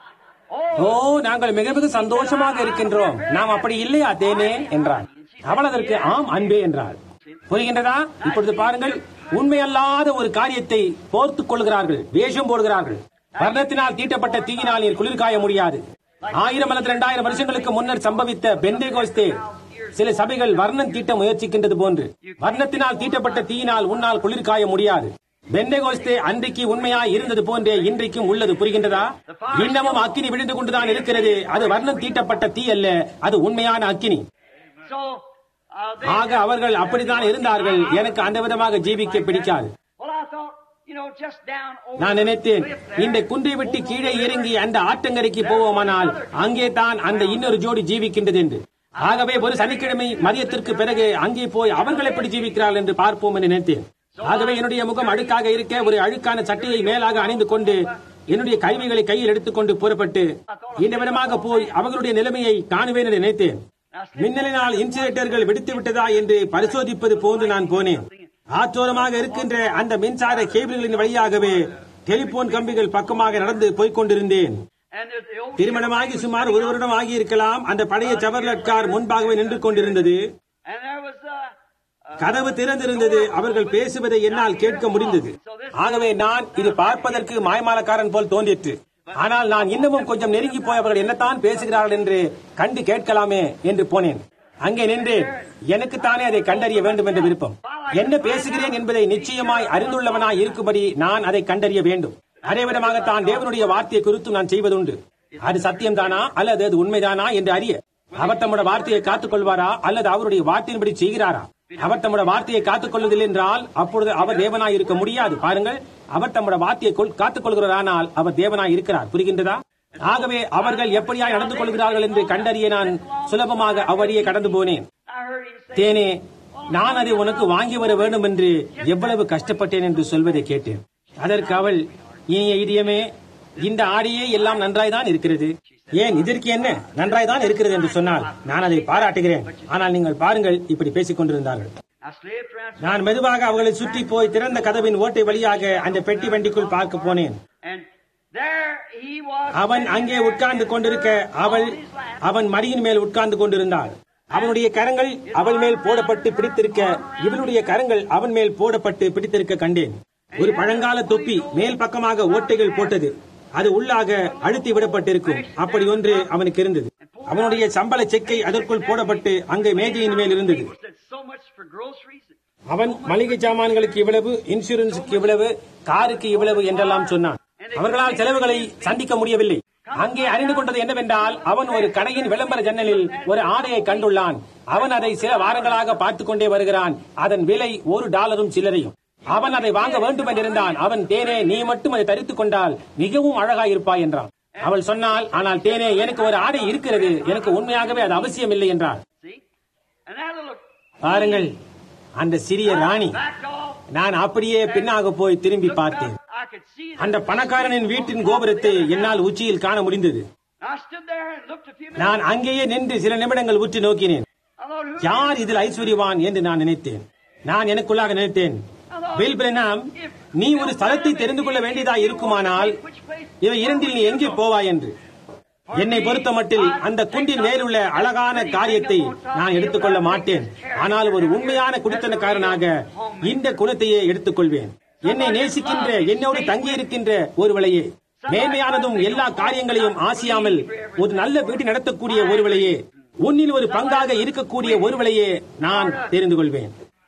oh, ஓ நாங்கள் மிக மிக சந்தோஷமாக இருக்கின்றோம் நாம் அப்படி இல்லையா தேனே என்றார் அவள் அதற்கு ஆம் அன்பே என்றாள் புரிகின்றதா இப்பொழுது பாருங்கள் உண்மையல்லாத ஒரு காரியத்தை போர்த்துக் கொள்கிறார்கள் வேஷம் போடுகிறார்கள் வர்ணத்தினால் தீட்டப்பட்ட தீயினால் நீர் குளிர்காய முடியாது ஆயிரம் அல்லது இரண்டாயிரம் வருஷங்களுக்கு முன்னர் சம்பவித்த பெந்தேகோஸ்தே சில சபைகள் வர்ணம் தீட்ட முயற்சிக்கின்றது போன்று வர்ணத்தினால் தீட்டப்பட்ட தீயினால் உன்னால் குளிர்காய முடியாது பெந்தேகோஸ்தே அன்றைக்கு உண்மையாய் இருந்தது போன்றே இன்றைக்கும் உள்ளது புரிகின்றதா இன்னமும் அக்கினி விழுந்து கொண்டுதான் இருக்கிறது அது வர்ணம் தீட்டப்பட்ட தீ அல்ல அது உண்மையான அக்கினி so, uh, they, ஆக அவர்கள் அப்படித்தான் இருந்தார்கள் எனக்கு அந்த விதமாக ஜீவிக்க பிடிக்காது well, I thought, you know, just down over நான் நினைத்தேன் the cliff there, இந்த குன்றை விட்டு கீழே இறங்கி அந்த ஆற்றங்கரைக்கு போவோமானால் அங்கே தான் அந்த இன்னொரு ஜோடி ஜீவிக்கின்றது என்று ஆகவே ஒரு சனிக்கிழமை மதியத்திற்கு பிறகு அங்கே போய் அவர்கள் எப்படி ஜீவிக்கிறார்கள் என்று பார்ப்போம் என்று நினைத்தேன் ஆகவே என்னுடைய முகம் அழுக்காக இருக்க ஒரு அழுக்கான சட்டையை மேலாக அணிந்து கொண்டு என்னுடைய கருவிகளை கையில் எடுத்துக்கொண்டு புறப்பட்டு இந்த விதமாக போய் அவர்களுடைய நிலைமையை காணுவேன் என்று நினைத்தேன் மின்னலினால் இன்சுலேட்டர்கள் வெடித்து விட்டதா என்று பரிசோதிப்பது போன்று நான் போனேன் ஆற்றோரமாக இருக்கின்ற அந்த மின்சார கேபிள்களின் வழியாகவே டெலிபோன் கம்பிகள் பக்கமாக நடந்து போய்க் கொண்டிருந்தேன் and the, the old திருமணமாகி சுமார் ஒரு வருடம் ஆகியிருக்கலாம் அந்த பழைய சவர்லட் கார் முன்பாகவே நின்று கொண்டிருந்தது and there was, uh, uh, கதவு திறந்திருந்தது அவர்கள் பேசுவதை என்னால் கேட்க முடிந்தது ஆகவே நான் இது பார்ப்பதற்கு மாயமாலக்காரன் போல் தோன்றிற்று ஆனால் நான் இன்னமும் கொஞ்சம் நெருங்கி போய் அவர்கள் என்னத்தான் பேசுகிறார்கள் என்று கண்டு கேட்கலாமே என்று போனேன் அங்கே நின்றேன் எனக்குத்தானே அதை கண்டறிய வேண்டும் என்ற விருப்பம் என்ன பேசுகிறேன் என்பதை நிச்சயமாய் அறிந்துள்ளவனாய் இருக்கும்படி நான் அதை கண்டறிய வேண்டும் அதே விதமாகத்தான் தேவனுடைய வார்த்தையை குறித்து நான் செய்வதுண்டு அது சத்தியம்தானா அல்லது அது உண்மைதானா என்று அறிய அவர் தம்முடைய வார்த்தையை காத்துக் கொள்வாரா அல்லது அவருடைய வார்த்தையின்படி செய்கிறாரா அவர் தம்முடைய வார்த்தையை காத்துக் கொள்வதில்லை என்றால் அப்பொழுது அவர் தேவனாய் இருக்க முடியாது பாருங்கள் அவர் தம்முடைய வார்த்தையை கொள்- காத்துக் கொள்கிறாரானால் அவர் தேவனாய் இருக்கிறார் புரிகின்றதா ஆகவே அவர்கள் எப்படியாய் நடந்து கொள்கிறார்கள் என்று கண்டறிய நான் சுலபமாக அவ்வழியே கடந்து போனேன் I heard him say, தேனே நான் அதை உனக்கு வாங்கி வர வேண்டும் என்று எவ்வளவு கஷ்டப்பட்டேன் என்று சொல்வதை கேட்டேன் அதற்கு அவள் இனிய இதயமே இந்த ஆடியே எல்லாம் நன்றாய்தான் இருக்கிறது ஏன் இதற்கு என்ன நன்றாய்தான் இருக்கிறது என்று சொன்னால் நான் அதை பாராட்டுகிறேன் ஆனால் நீங்கள் பாருங்கள் இப்படி பேசிக் கொண்டிருந்தார்கள் I slipped around நான் மெதுவாக அவர்களை சுற்றி போய் திறந்த கதவின் ஓட்டை வழியாக அந்த பெட்டி வண்டிக்குள் பார்க்க போனேன் and there he was. அவன் அங்கே உட்கார்ந்து கொண்டிருக்க அவள் அவன் மடியின் மேல் உட்கார்ந்து கொண்டிருந்தாள் அவனுடைய கரங்கள் அவள் மேல் போடப்பட்டு பிடித்திருக்க இவளுடைய கரங்கள் அவன் மேல் போடப்பட்டு பிடித்திருக்க கண்டேன் ஒரு பழங்கால தொப்பி மேல் பக்கமாக ஓட்டைகள் போட்டது அது உள்ளாக அழுத்தி விடப்பட்டிருக்கும் அப்படி ஒன்று அவனுக்கு இருந்தது அவனுடைய சம்பள செக்கை அதற்குள் போடப்பட்டு அங்கே மேஜையின் மேல் இருந்தது said so much for groceries. அவன் மளிகை சாமான்களுக்கு இவ்வளவு இன்சூரன்ஸுக்கு இவ்வளவு காருக்கு இவ்வளவு என்றெல்லாம் சொன்னான் அவர்களால் செலவுகளை சந்திக்க முடியவில்லை அங்கே அறிந்து கொண்டது என்னவென்றால் அவன் ஒரு கடையின் விளம்பர ஜன்னலில் ஒரு ஆடையை கண்டுள்ளான் அவன் அதை சில வாரங்களாக பார்த்துக் கொண்டே வருகிறான் அதன் விலை ஒரு டாலரும் சில்லறையும் அவன் அதை வாங்க வேண்டும் என்றிருந்தான் அவன் தேனே நீ மட்டும் அதை தரித்துக் கொண்டால் மிகவும் அழகாயிருப்பாய் என்றான் அவள் சொன்னாள் ஆனால் தேனே எனக்கு ஒரு ஆடை இருக்கிறது எனக்கு உண்மையாகவே அது அவசியம் இல்லை என்றாள் See? And that little பாருங்கள் அந்த சிறிய ராணி backed off. நான் அப்படியே பின்னாக போய் திரும்பி பார்த்தேன் I could see that. அந்த பணக்காரனின் வீட்டின் கோபுரத்தை என்னால் உச்சியில் காண முடிந்தது I stood there and looked a few minutes. நான் அங்கேயே நின்று சில நிமிடங்கள் உற்று நோக்கினேன் I thought, who யார் இதில் ஐஸ்வர்யவான் என்று நான் நினைத்தேன் நான் எனக்குள்ளாக நினைத்தேன் பில் பிரெனாம் நீ ஒரு ஸ்தலத்தை தெரிந்து கொள்ள வேண்டியதா இருக்குமானால் which place? இவை இரண்டில் நீ எங்கே போவாய் என்று என்னை பொறுத்த மட்டில் அந்த குண்டின் மேலுள்ள அழகான காரியத்தை நான் எடுத்துக்கொள்ள மாட்டேன் ஆனால் ஒரு உண்மையான குடித்தனக்காரனாக இந்த குணத்தையே எடுத்துக்கொள்வேன் என்னை நேசிக்கின்ற என்னோடு தங்கியிருக்கின்ற ஒருவளையே மேன்மையானதும் எல்லா காரியங்களையும் ஆசியாமல் ஒரு நல்ல வீட்டை நடத்தக்கூடிய ஒருவளையே உன்னில் ஒரு பங்காக இருக்கக்கூடிய ஒருவளையே நான் தெரிந்து கொள்வேன்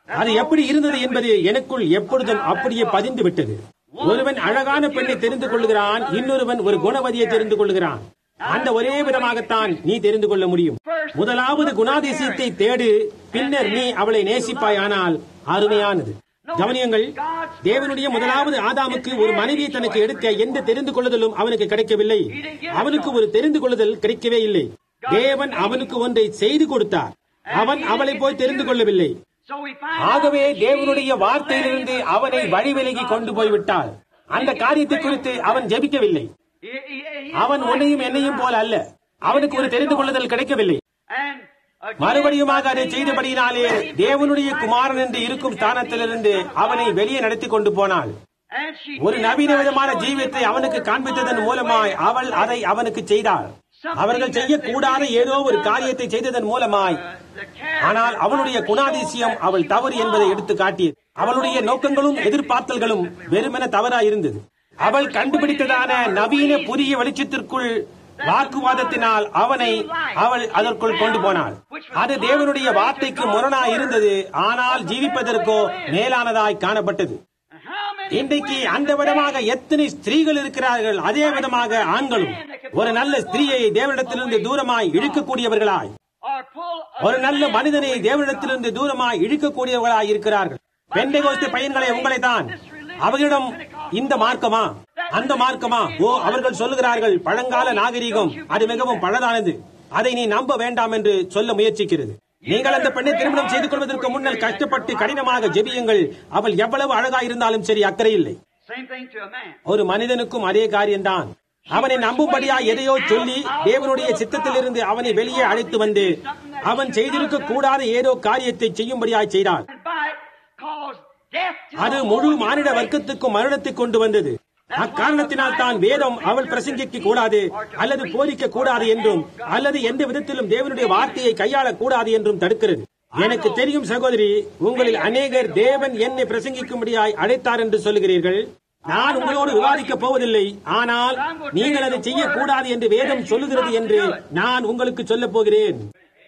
அது எப்படி இருந்தது என்பது எனக்குள் எப்பொழுதும் அப்படியே பதிந்து விட்டது ஒருவன் அழகான பெண்ணை தெரிந்து கொள்கிறான் இன்னொருவன் ஒரு குணவதியை தெரிந்து கொள்கிறான் அந்த ஒரே விதமாகத்தான் நீ தெரிந்து கொள்ள முடியும் முதலாவது குணாதிசயத்தை தேடு பின்னர் நீ அவளை நேசிப்பாயானால் அருமையானது கவனியங்கள் தேவனுடைய முதலாவது ஆதாமுக்கு ஒரு மனைவியை தனக்கு எடுக்க எந்த தெரிந்து கொள்ளுதலும் அவனுக்கு கிடைக்கவில்லை அவனுக்கு ஒரு தெரிந்து கொள்ளுதல் கிடைக்கவே இல்லை தேவன் அவனுக்கு ஒன்றை செய்து கொடுத்தார் அவன் அவளை போய் தெரிந்து கொள்ளவில்லை So we find ஆகவே தேவனுடைய வார்த்தையிலிருந்து அவனை வழிவிலகி கொண்டு போய்விட்டால் அந்த காரியத்தை குறித்து அவன் ஜெபிக்கவில்லை he, he, he, அவன் உன்னையும் என்னையும் போல அல்ல அவனுக்கு ஒரு தெரிந்து கொள்ளுதல் கிடைக்கவில்லை and again, மறுபடியுமாக அதை செய்தபடியினாலே தேவனுடைய குமாரன் என்று இருக்கும் ஸ்தானத்திலிருந்து அவனை வெளியே நடத்தி கொண்டு போனாள் and she ஒரு நவீன விதமான ஜீவியத்தை அவனுக்கு காண்பித்ததன் மூலமாய் அவள் அதை அவனுக்கு செய்தாள் அவர்கள் செய்யக்கூடாத ஏதோ ஒரு காரியத்தை செய்ததன் மூலமாய் the care ஆனால் அவளுடைய குணாதிசயம் அவள் தவறு என்பதை எடுத்து காட்டியது அவளுடைய நோக்கங்களும் எதிர்பார்த்தல்களும் வெறுமென தவறாய் இருந்தது அவள் கண்டுபிடித்ததான நவீன புதிய வெளிச்சத்திற்குள் வாக்குவாதத்தினால் அவனை அவள் அதற்குள் கொண்டு போனாள் அது தேவனுடைய வார்த்தைக்கு முரணாய் இருந்தது ஆனால் ஜீவிப்பதற்கோ மேலானதாய் காணப்பட்டது and how many இன்றைக்கு அந்த விதமாக எத்தனை ஸ்திரீகள் இருக்கிறார்கள் அதே விதமாக ஆண்களும் ஒரு நல்ல ஸ்திரீயை தேவனிடத்திலிருந்து தூரமாய் இழுக்கக்கூடியவர்களாய் are full of ஒரு நல்ல மனிதனை தேவனிடத்திலிருந்து தூரமாய் இழுக்கக்கூடியவர்களாய் இருக்கிறார்கள் பெந்தைகோஸ்து பையன்களை உங்களை தான் அவர்களிடம் இந்த மார்க்கமா அந்த மார்க்கமா ஓ அவர்கள் சொல்லுகிறார்கள் பழங்கால நாகரீகம் அது மிகவும் பழதானது அதை நீ நம்ப வேண்டாம் என்று சொல்ல முயற்சிக்கிறது நீங்கள் அந்த பெண்ணை திருமணம் செய்து கொள்வதற்கு முன்னர் கஷ்டப்பட்டு கடினமாக ஜெபியுங்கள் அவள் எவ்வளவு அழகா இருந்தாலும் சரி அக்கறை இல்லை same thing to a man. ஒரு மனிதனுக்கும் அதே காரியம்தான் அவனை நம்பும்படியா எதையோ சொல்லி தேவனுடைய சித்தத்திலிருந்து அவனை வெளியே அழைத்து வந்து அவன் செய்திருக்க கூடாத ஏதோ காரியத்தை செய்யும்படியாய் செய்தாள் And by it caused death to அது the முழு whole மானிட human race. வர்க்கத்துக்கும் மரணத்தை கொண்டு வந்தது அக்காரணத்தினால் தான் வேதம் அவள் பிரசங்கிக்க கூடாது அல்லது போதிக்க கூடாது என்றும் அல்லது எந்த விதத்திலும் தேவனுடைய வார்த்தையை கையாளக் கூடாது என்றும் தடுக்கிறது எனக்கு தெரியும் சகோதரி உங்களில் அநேகர் தேவன் என்னை பிரசங்கிக்கும்படியாய் அழைத்தார் என்று சொல்லுகிறீர்கள் நான் உங்களோடு விவாதிக்கப் போவதில்லை ஆனால் நீங்கள் அதை செய்யக்கூடாது என்று வேதம் சொல்லுகிறது என்று நான் உங்களுக்கு சொல்லப் போகிறேன்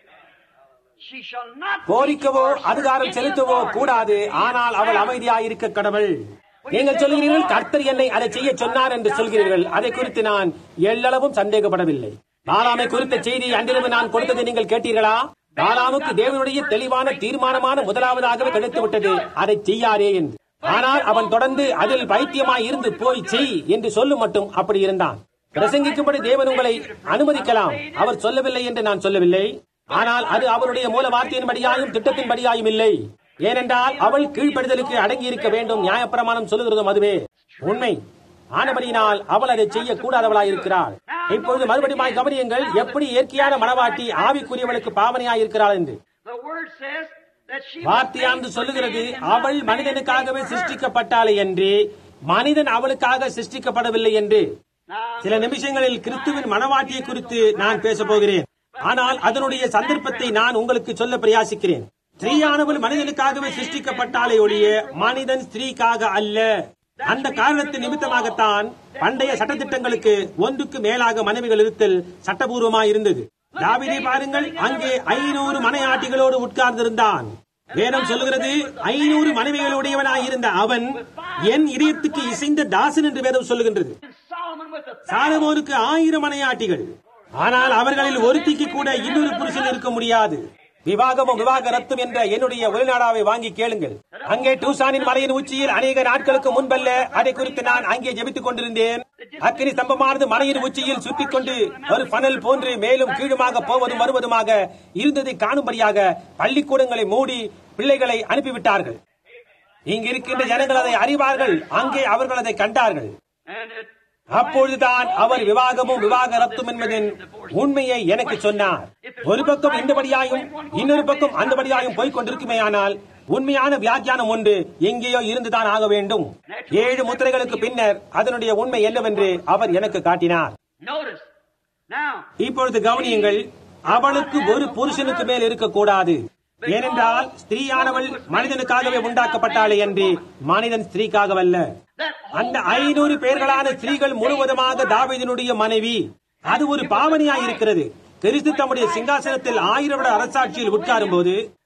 She shall not கோரிக்கவோ அதிகாரம் செலுத்தவோ கூடாது ஆனால் அவள் அமைதியாயிருக்க கடவுள் நீங்கள் சொல்கிறீர்கள் கர்த்தர் என்னை அதை செய்ய சொன்னார் என்று சொல்கிறீர்கள் அதை குறித்து நான் எல்லளவும் சந்தேகப்படவில்லை பாலாமை குறித்த செய்தி அன்றிரவு நான் கொடுத்ததை நீங்கள் கேட்டீர்களா பாலாமுக்கு தேவனுடைய தெளிவான தீர்மானமான முதலாவதாகவே கிடைத்து விட்டது அதை செய்யாதே என்று ஆனால் அவன் தொடர்ந்து அதில் பைத்தியமாய் இருந்து போய் செய் என்று சொல்லும் மட்டும் அப்படி இருந்தான் பிரசங்கிக்கும்படி தேவன் உங்களை அனுமதிக்கலாம் அவர் சொல்லவில்லை என்று நான் சொல்லவில்லை ஆனால் அது அவருடைய மூல வார்த்தையின்படியாயும் திட்டத்தின்படியாயும் இல்லை ஏனென்றால் அவள் கீழ்ப்படுதலுக்கு அடங்கி இருக்க வேண்டும் நியாயப்பிரமாணம் சொல்லுகிறதும் அதுவே உண்மை ஆனபடியினால் அவள் அதை செய்யக்கூடாதவளாய் இருக்கிறாள் இப்பொழுது மறுபடியும் கவனியுங்கள் எப்படி இயற்கையான மனவாட்டி ஆவிக்குரியவளுக்கு பாவனையாய் இருக்கிறாள் என்று The word says that she was வார்த்தையானது made சொல்லுகிறது for man, அவள் not மனிதனுக்காகவே man for her. சிருஷ்டிக்கப்பட்டாளே என்று மனிதன் அவளுக்காக சிருஷ்டிக்கப்படவில்லை என்று Now, சில நிமிஷங்களில் கிறிஸ்துவின் மனவாட்டியை குறித்து நான் பேச போகிறேன் ஆனால் அதனுடைய சந்தர்ப்பத்தை நான் உங்களுக்கு சொல்ல பிரயாசிக்கிறேன் ஸ்திரீயானவள் மனிதனுக்காகவே சிருஷ்டிக்கப்பட்டாலே ஒழிய மனிதன் ஸ்திரீக்காக அல்ல அந்த காரணத்தின் நிமித்தமாகத்தான் பண்டைய சட்டத்திட்டங்களுக்கு ஒன்றுக்கு மேலாக மனைவிகள் இருத்தல் சட்டபூர்வமாய் இருந்தது தாவீதை பாருங்கள் அங்கே ஐநூறு மனையாட்டிகளோடு உட்கார்ந்திருந்தான் வேதம் சொல்லுகிறது ஐநூறு மனைவிகளுடையவனாய் இருந்த அவன் என் இதயத்துக்கு இசைந்த தாசன் என்று வேதம் சொல்லுகின்றது Solomon with a சாலமோனுக்கு ஆயிரம் மனையாட்டிகள் ஆனால் அவர்களில் ஒருத்திக்கு கூட இன்னொரு புருஷன் இருக்க முடியாது விவாகமும் விவாகரத்தும் என்ற என்னுடைய வெளிநாடாவை வாங்கி கேளுங்கள் அங்கே டூசானின் மலையின் உச்சியில் அநேக நாட்களுக்கு முன்பல்ல அதை குறித்து நான் அங்கே ஜெபித்துக் கொண்டிருந்தேன் அக்கினி ஸ்தம்பமானது மலையின் உச்சியில் சுற்றிக் கொண்டு ஒரு பனல் போன்று மேலும் கீழுமாக போவதும் வருவதுமாக இருந்ததை காணும்படியாக பள்ளிக்கூடங்களை மூடி பிள்ளைகளை அனுப்பிவிட்டார்கள் இங்கு இருக்கின்ற ஜனங்கள் அதை அறிவார்கள் அங்கே அவர்கள் அதை கண்டார்கள் and it அப்பொழுதுதான் அவர் விவாகமும் விவாகரத்தும் என்பதன் உண்மையை எனக்கு சொன்னார் ஒரு பக்கம் இந்தபடியாயும் இன்னொரு பக்கம் அந்தபடியாயும் போய்க் கொண்டிருக்குமேயானால் உண்மையான வியாக்கியானம் ஒன்று எங்கேயோ இருந்துதான் ஆக வேண்டும் ஏழு முத்திரைகளுக்கு பின்னர் அதனுடைய உண்மை என்னவென்று அவர் எனக்கு காட்டினார் notice. Now, இப்பொழுது கவனியுங்கள் அவளுக்கு ஒரு புருஷனுக்கு மேல் இருக்கக்கூடாது ஏனென்றால் ஸ்திரீயானவள் மனிதனுக்காகவே உண்டாக்கப்பட்டாளே என்று மனிதன் ஸ்திரீக்காகவல்ல that அந்த ஐநூறு பேர்களான ஸ்திரீகள் முழுவதுமாக தாவீதினுடைய மனைவி அது ஒரு பாவனையாய் இருக்கிறது கிறிஸ்து தம்முடைய சிங்காசனத்தில் ஆயிரம் வருட அரசாட்சியில் உட்காரும் போது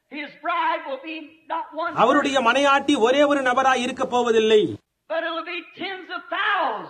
His bride will be not one, அவருடைய மனையாட்டி ஒரே ஒரு நபராய் இருக்க போவதில்லை but it'll be tens of thousands.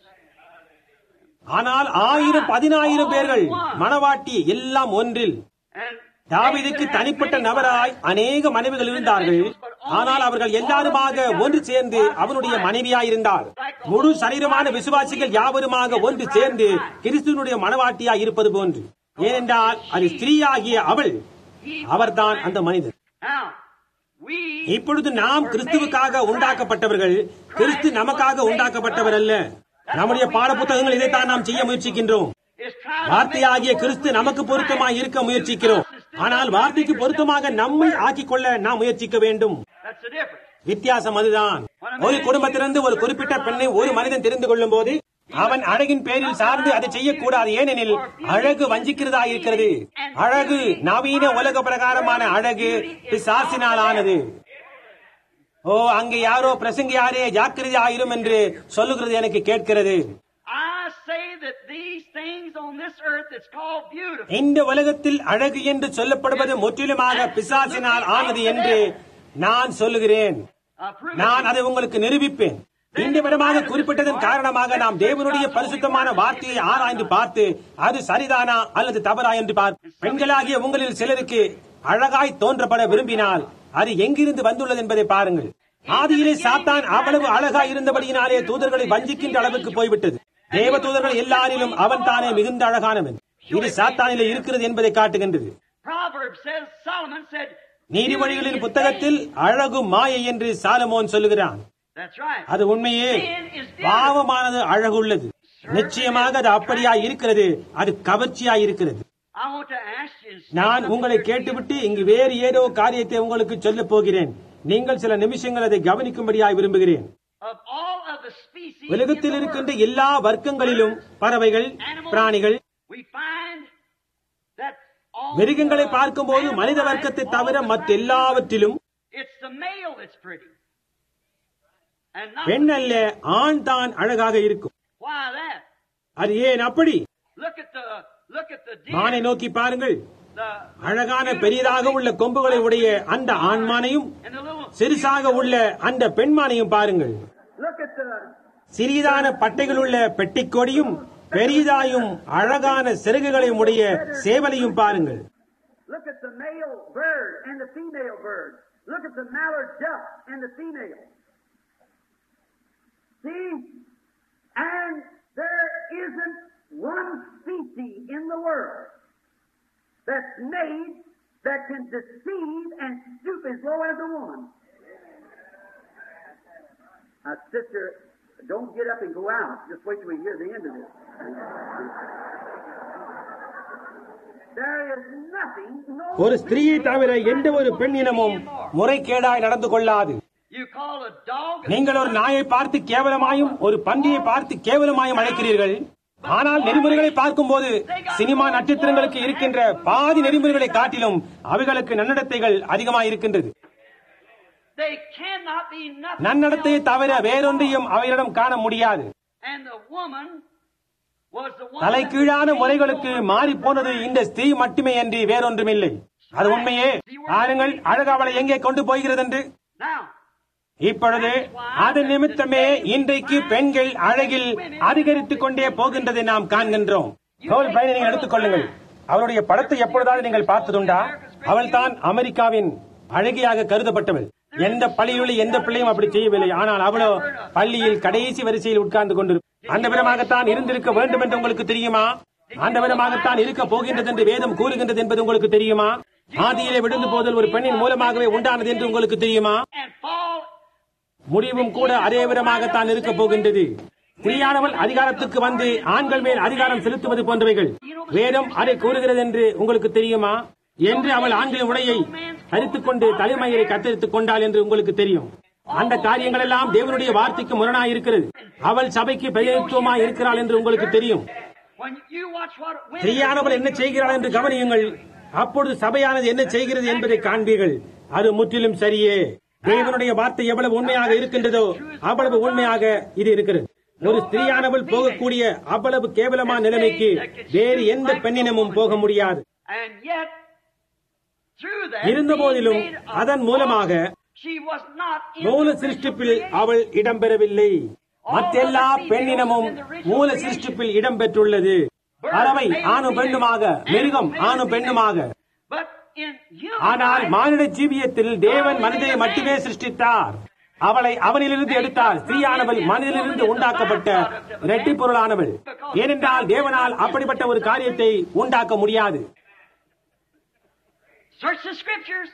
ஆனால் ஆயிரம் பதினாயிரம் பேர்கள் மணவாட்டி எல்லாம் ஒன்றில் And தாவீதுக்கு தனிப்பட்ட நபராய் அநேக மனைவிகள் இருந்தார்கள் ஆனால் அவர்கள் எல்லாருமாக ஒன்று சேர்ந்து அவனுடைய மனைவியாயிருந்தார் முழு சரீரமான விசுவாசிகள் யாவருமாக ஒன்று சேர்ந்து கிறிஸ்துவனுடைய மனவாட்டியாய் இருப்பது போன்று ஏனென்றால் அது ஸ்திரீயாகிய அவள் அவர்தான் அந்த மனிதர் now, we இப்பொழுது நாம் கிறிஸ்துவுக்காக உண்டாக்கப்பட்டவர்கள் கிறிஸ்து நமக்காக உண்டாக்கப்பட்டவர் அல்ல நம்முடைய பாடப்புத்தகங்கள் இதைத்தான் நாம் செய்ய முயற்சிக்கின்றோம் is trying to வார்த்தையாகிய கிறிஸ்து நமக்கு பொருத்தமாய் இருக்க முயற்சிக்கிறோம் ஆனால் வார்த்தைக்கு பொருத்தமாக நம்மை ஆக்கிக் கொள்ள நாம் முயற்சிக்க வேண்டும் That's the difference. வித்தியாசம் அதுதான் ஒரு குடும்பத்திலிருந்து ஒரு குறிப்பிட்ட பெண்ணை ஒரு மனிதன் தெரிந்து கொள்ளும் போது அவன் அழகின் பேரில் சார்ந்து அதை செய்யக்கூடாது ஏனெனில் அழகு வஞ்சிக்கிறதா இருக்கிறது அழகு நவீன உலக பிரகாரமான அழகு பிசாசினால் ஆனது ஓ அங்கே யாரோ பிரசங்கியாரே ஜாக்கிரதையாயிரும் என்று சொல்லுகிறது எனக்கு கேட்கிறது I say that these things on this earth that's called beautiful. இந்த உலகத்தில் அழகு என்று சொல்லப்படுவது முற்றிலுமாக பிசாசினால் ஆனது என்று நான் சொல்லுகிறேன் Uh, prove it. நான் அதை உங்களுக்கு நிரூபிப்பேன் இந்த விதமாக குறிப்பிட்டதன் காரணமாக நாம் தேவனுடைய பரிசுத்தமான வார்த்தையை ஆராய்ந்து பார்த்து அது சரிதானா அல்லது தவறா என்று பார்த்து பெண்களாகிய உங்களில் சிலருக்கு அழகாய் தோன்றப்பட விரும்பினால் அது எங்கிருந்து வந்துள்ளது என்பதை பாருங்கள் ஆதியிலே சாத்தான் அவ்வளவு அழகாய் இருந்தபடியினாலே தூதர்களை வஞ்சிக்கின்ற அளவுக்கு போய்விட்டது தேவ தூதர்கள் எல்லாரிலும் அவன் தானே மிகுந்த அழகானவன் இது சாத்தானிலே இருக்கிறது என்பதை காட்டுகின்றது Proverbs says, Solomon said, நீதிமொழிகளின் புத்தகத்தில் அழகு மாயை என்று சாலமோன் சொல்லுகிறான் That's right. அது உண்மையே பாவமானது அழகுள்ளது நிச்சயமாக அது அப்படியாய் இருக்கிறது அது கவர்ச்சியாய் இருக்கிறது I want to ask you, நான் உங்களை கேட்டுவிட்டு இங்கு வேறு ஏதோ காரியத்தை உங்களுக்கு சொல்லப் போகிறேன் நீங்கள் சில நிமிஷங்கள் அதை கவனிக்கும்படியாய் விரும்புகிறேன் of all of the species in உலகத்தில் the இருக்கின்ற world, எல்லா வர்க்கங்களிலும் பறவைகள் பிராணிகள் we find that all மிருகங்களை the பார்க்கும்போது animal மனித life, வர்க்கத்தை all தவிர the மற்ற animals, எல்லாவற்றிலும் It's the male that's pretty. And not பெண் அல்ல ஆண் தான் அழகாக இருக்கும் why that? அது ஏன் அப்படி Look at the look at the deer. மானை நோக்கி பாருங்கள் the, அழகான பெரியதாக உள்ள கொம்புகளை உடைய அந்த ஆண்மானையும் and the little சிறுசாக உள்ள அந்த பெண்மானையும் பாருங்கள் look at the சிறிதான பட்டைகள் உள்ள பெட்டிக்கொடியும் பெரிதாயும் அழகான சிறகுகளையும் உடைய சேவலையும் பாருங்கள் look at the male bird and the female bird. Look at the mallard duck and the female. See? And there isn't one species in the world that's made that can deceive and stoop as low as a woman. Now, sister, don't get up and go out. Just wait till we hear the end of this. There is nothing, no ஒரு ஸ்திரீயை தவிர எந்த ஒரு பெண் இனமும் முறைகேடாய் நடந்து கொள்ளாது You call a dog a நீங்கள் ஒரு நாயை பார்த்து கேவலமாயும் ஒரு பன்றியை பார்த்து கேவலமாயும் அழைக்கிறீர்கள் ஆனால் நெறிமுறைகளை பார்க்கும்போது சினிமா நட்சத்திரங்களுக்கு இருக்கின்ற பாதி நெறிமுறைகளை காட்டிலும் அவைகளுக்கு நன்னடத்தைகள் அதிகமாக இருக்கின்றது They cannot be nothing. நன்னடத்தையை else தவிர but வேறொன்றையும் அவைகளிடம் காண முடியாது And the woman was the one தலை that கீழான was முறைகளுக்கு மாறி போனது இந்த ஸ்திரீ மட்டுமே அன்றி வேறொன்றுமில்லை அது உண்மையே பாருங்கள் அழகு அவளை எங்கே கொண்டு போகிறது என்று Now, இப்பொழுது அது நிமித்தமே இன்றைக்கு பெண்கள் அழகில் அதிகரித்துக் கொண்டே போகின்றதை நாம் காண்கின்றோம் கோல் பையனை நீங்கள் எடுத்துக் கொள்ளுங்கள் அவருடைய படத்தை எப்பொழுதாவது நீங்கள் பார்த்ததுண்டா அவள் தான் அமெரிக்காவின் அழகியாக கருதப்பட்டவள் எந்த பள்ளியில் எந்த பிள்ளையும் அப்படி செய்யவில்லை ஆனால் அவளோ பள்ளியில் கடைசி வரிசையில் உட்கார்ந்து கொண்டு அந்த விதமாகத்தான் இருந்திருக்க வேண்டும் என்று உங்களுக்கு தெரியுமா அந்த விதமாகத்தான் இருக்க போகின்றது என்று வேதம் கூறுகின்றது என்பது உங்களுக்கு தெரியுமா ஆதியிலே விழுந்து போதல் ஒரு பெண்ணின் மூலமாகவே உண்டானது என்று உங்களுக்கு தெரியுமா and fall முடிவும் கூட அதே விதமாகத்தான் இருக்க போகின்றது ஸ்திரீயானவள் அதிகாரத்துக்கு வந்து ஆண்கள் மேல் அதிகாரம் செலுத்துவது போன்றவைகள் வேதம் அதை கூறுகிறது என்று உங்களுக்கு தெரியுமா என்று அவள் ஆண்களின் உடையை தரித்துக் கொண்டு தலைமயிரை கத்தரித்துக் கொண்டாள் என்று உங்களுக்கு தெரியும் அந்த காரியங்கள் எல்லாம் தேவனுடைய வார்த்தைக்கு முரணாய் இருக்கிறது அவள் சபைக்கு பிரதிநிதித்துவமாய் இருக்கிறாள் என்று உங்களுக்கு தெரியும் when you watch what women ஸ்திரீயானவள் என்ன செய்கிறாள் என்று கவனியுங்கள் அப்பொழுது சபையானது என்ன செய்கிறது என்பதை காண்பீர்கள் அது முற்றிலும் சரியே தேவனுடைய வார்த்தை எவ்வளவு உண்மையாக இருக்கின்றதோ அவ்வளவு உண்மையாக இது இருக்கிறது ஒரு ஸ்திரீயானவள் போகக்கூடிய அவ்வளவு கேவலமான நிலைமைக்கு வேறு எந்த பெண்ணினமும் போக முடியாது and yet through that, இருந்த போதிலும் being made a அதன் மூலமாக she was not in மூல the சிருஷ்டிப்பில் original அவள் இடம்பெறவில்லை மற்றெல்லா பெண்ணினமும் மூல சிருஷ்டிப்பில் இடம்பெற்றுள்ளது பறவை ஆணும் பெண்ணுமாக மிருகம் ஆணும் பெண்ணுமாக But in human ஆனால் life, மானிட ஜீவியத்தில் தேவன் மனிதனை மட்டுமே சிருஷ்டித்தார் அவளை அவனிலிருந்து எடுத்தார் ஸ்திரீயானவள் மனிதனிலிருந்து உண்டாக்கப்பட்ட இரட்டி பொருளானவள் ஏனென்றால் தேவனால் அப்படிப்பட்ட ஒரு காரியத்தை உண்டாக்க முடியாது search the scriptures.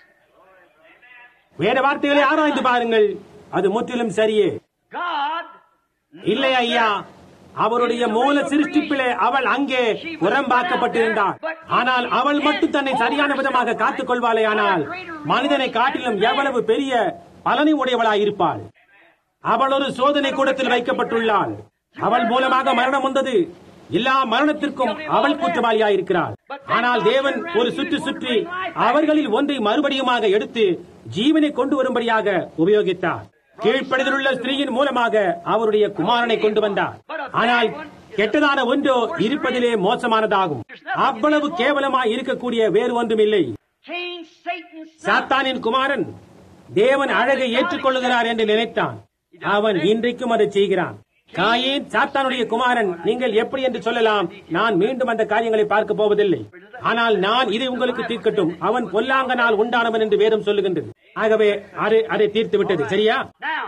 வேற வார்த்தைகளை ஆராய்ந்து பாருங்கள் அது முற்றிலும் சரியே God இல்லை ஐயா அவருடைய மூல சிருஷ்டிப்பிலே அவள் அங்கே புறம்பாக்கப்பட்டிருந்தாள் ஆனால் அவள் மட்டும் தன்னை சரியான விதமாக காத்துக் கொள்வாளே ஆனால் மனிதனை காட்டிலும் எவ்வளவு பெரிய பலனை உடையவளாய் இருப்பாள் அவள் ஒரு சோதனை கூடத்தில் வைக்கப்பட்டுள்ளாள் அவள் மூலமாக மரணம் வந்தது எல்லா மரணத்திற்கும் அவள் குற்றவாளியாய் இருக்கிறாள் ஆனால் தேவன் ஒரு சுற்றி சுற்றி அவர்களில் ஒன்றை மறுபடியுமாக எடுத்து ஜீவனை கொண்டு வரும்படியாக உபயோகித்தார் கீழ்ப்படிதலுள்ள ஸ்திரீயின் மூலமாக அவருடைய குமாரனை கொண்டு வந்தார் ஆனால் கெட்டதான ஒன்றோ இருப்பதிலே மோசமானதாகும் அவ்வளவு கேவலமாய் இருக்கக்கூடிய வேறு ஒன்றும் இல்லை Cain, Satan's son. சாத்தானின் குமாரன் தேவன் அழகை ஏற்றுக்கொள்ளுகிறார் என்று நினைத்தான் அவன் இன்றைக்கும் அதை செய்கிறான் காயேன் சாத்தானுடைய குமாரன் நீங்கள் எப்படி என்று சொல்லலாம் நான் மீண்டும் அந்த காரியங்களை பார்க்க போவதில்லை ஆனால் நான் இதை உங்களுக்கு தீர்க்கட்டும் அவன் பொல்லாங்கனால் உண்டானவன் என்று வேதம் சொல்லுகின்றது ஆகவே அதை அதை தீர்த்து விட்டது சரியா Now,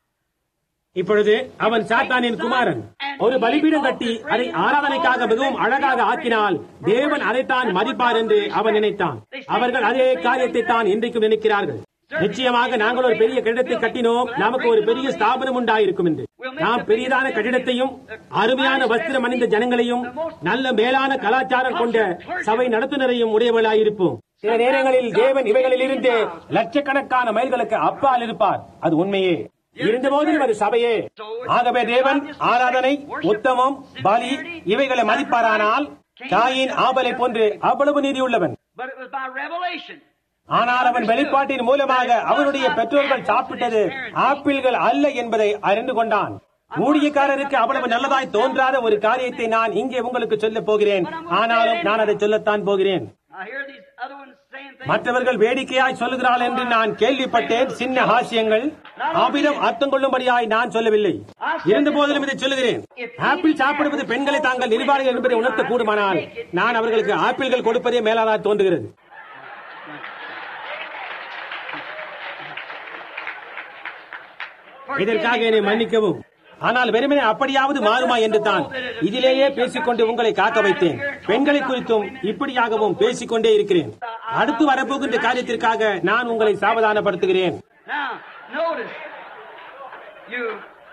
இப்பொழுது அவன் சாத்தானின் குமாரன் ஒரு பலிபீடம் கட்டி அதை ஆராதனைக்காக மிகவும் அழகாக ஆக்கினால் தேவன் அதைத்தான் மதிப்பார் என்று அவன் நினைத்தான் அவர்கள் அதே காரியத்தை தான் இன்றைக்கும் நினைக்கிறார்கள் நிச்சயமாக நாங்கள் ஒரு பெரிய கட்டிடத்தை கட்டினோம் நமக்கு ஒரு பெரிய ஸ்தாபனம் உண்டாயிருக்கும் என்று நாம் பெரியதான கட்டிடத்தையும் அருமையான வஸ்திரம் அணிந்த ஜனங்களையும் நல்ல மேலான கலாச்சாரம் கொண்ட சபை நடத்துனரையும் உடையவர்களாயிருப்போம் சில நேரங்களில் தேவன் இவைகளிலிருந்து லட்சக்கணக்கான மைல்களுக்கு அப்பால் இருப்பார் அது உண்மையே இருந்த போதிலும் அது சபையே ஆகவே தேவன் ஆராதனை உத்தமம் பலி இவைகளை மதிப்பாரானால் தாயின் ஆபலை போன்று அவ்வளவு நீதியுள்ளவன் but it was by revelation. ஆனால் அவன் வெளிப்பாட்டின் மூலமாக அவனுடைய பெற்றோர்கள் சாப்பிட்டது ஆப்பிள்கள் அல்ல என்பதை அறிந்து கொண்டான் ஊழியக்காரருக்கு அவ்வளவு நல்லதாய் தோன்றாத ஒரு காரியத்தை நான் இங்கே உங்களுக்கு சொல்லப் போகிறேன் ஆனாலும் நான் அதை சொல்லத்தான் போகிறேன் I hear these other ones saying things. மற்றவர்கள் வேடிக்கையாய் சொல்லுகிறாள் என்று நான் கேள்விப்பட்டேன் சின்ன ஹாஸ்யங்கள் அவ்விதம் அர்த்தம் கொள்ளும்படியாய் நான் சொல்லவில்லை இருந்த போதிலும் இதை சொல்லுகிறேன் ஆப்பிள் சாப்பிடுவது பெண்களை தாங்கள் நிர்வாணிகள் என்பதை உணர்த்த கூடுமானால் நான் அவர்களுக்கு ஆப்பிள்கள் கொடுப்பதே மேலாதாய் தோன்றுகிறது இதற்காக என்னை மன்னிக்கவும் ஆனால் வெறுமனே அப்படியாவது மாறுமா என்று தான் இதிலேயே பேசிக்கொண்டு உங்களை காக்க வைத்தேன் பெண்களை குறித்தும் இப்படியாகவும் பேசிக்கொண்டே இருக்கிறேன் அடுத்து வரப்போகின்ற காரியத்திற்காக நான் உங்களை சாவதானப்படுத்துகிறேன் Now, notice. You.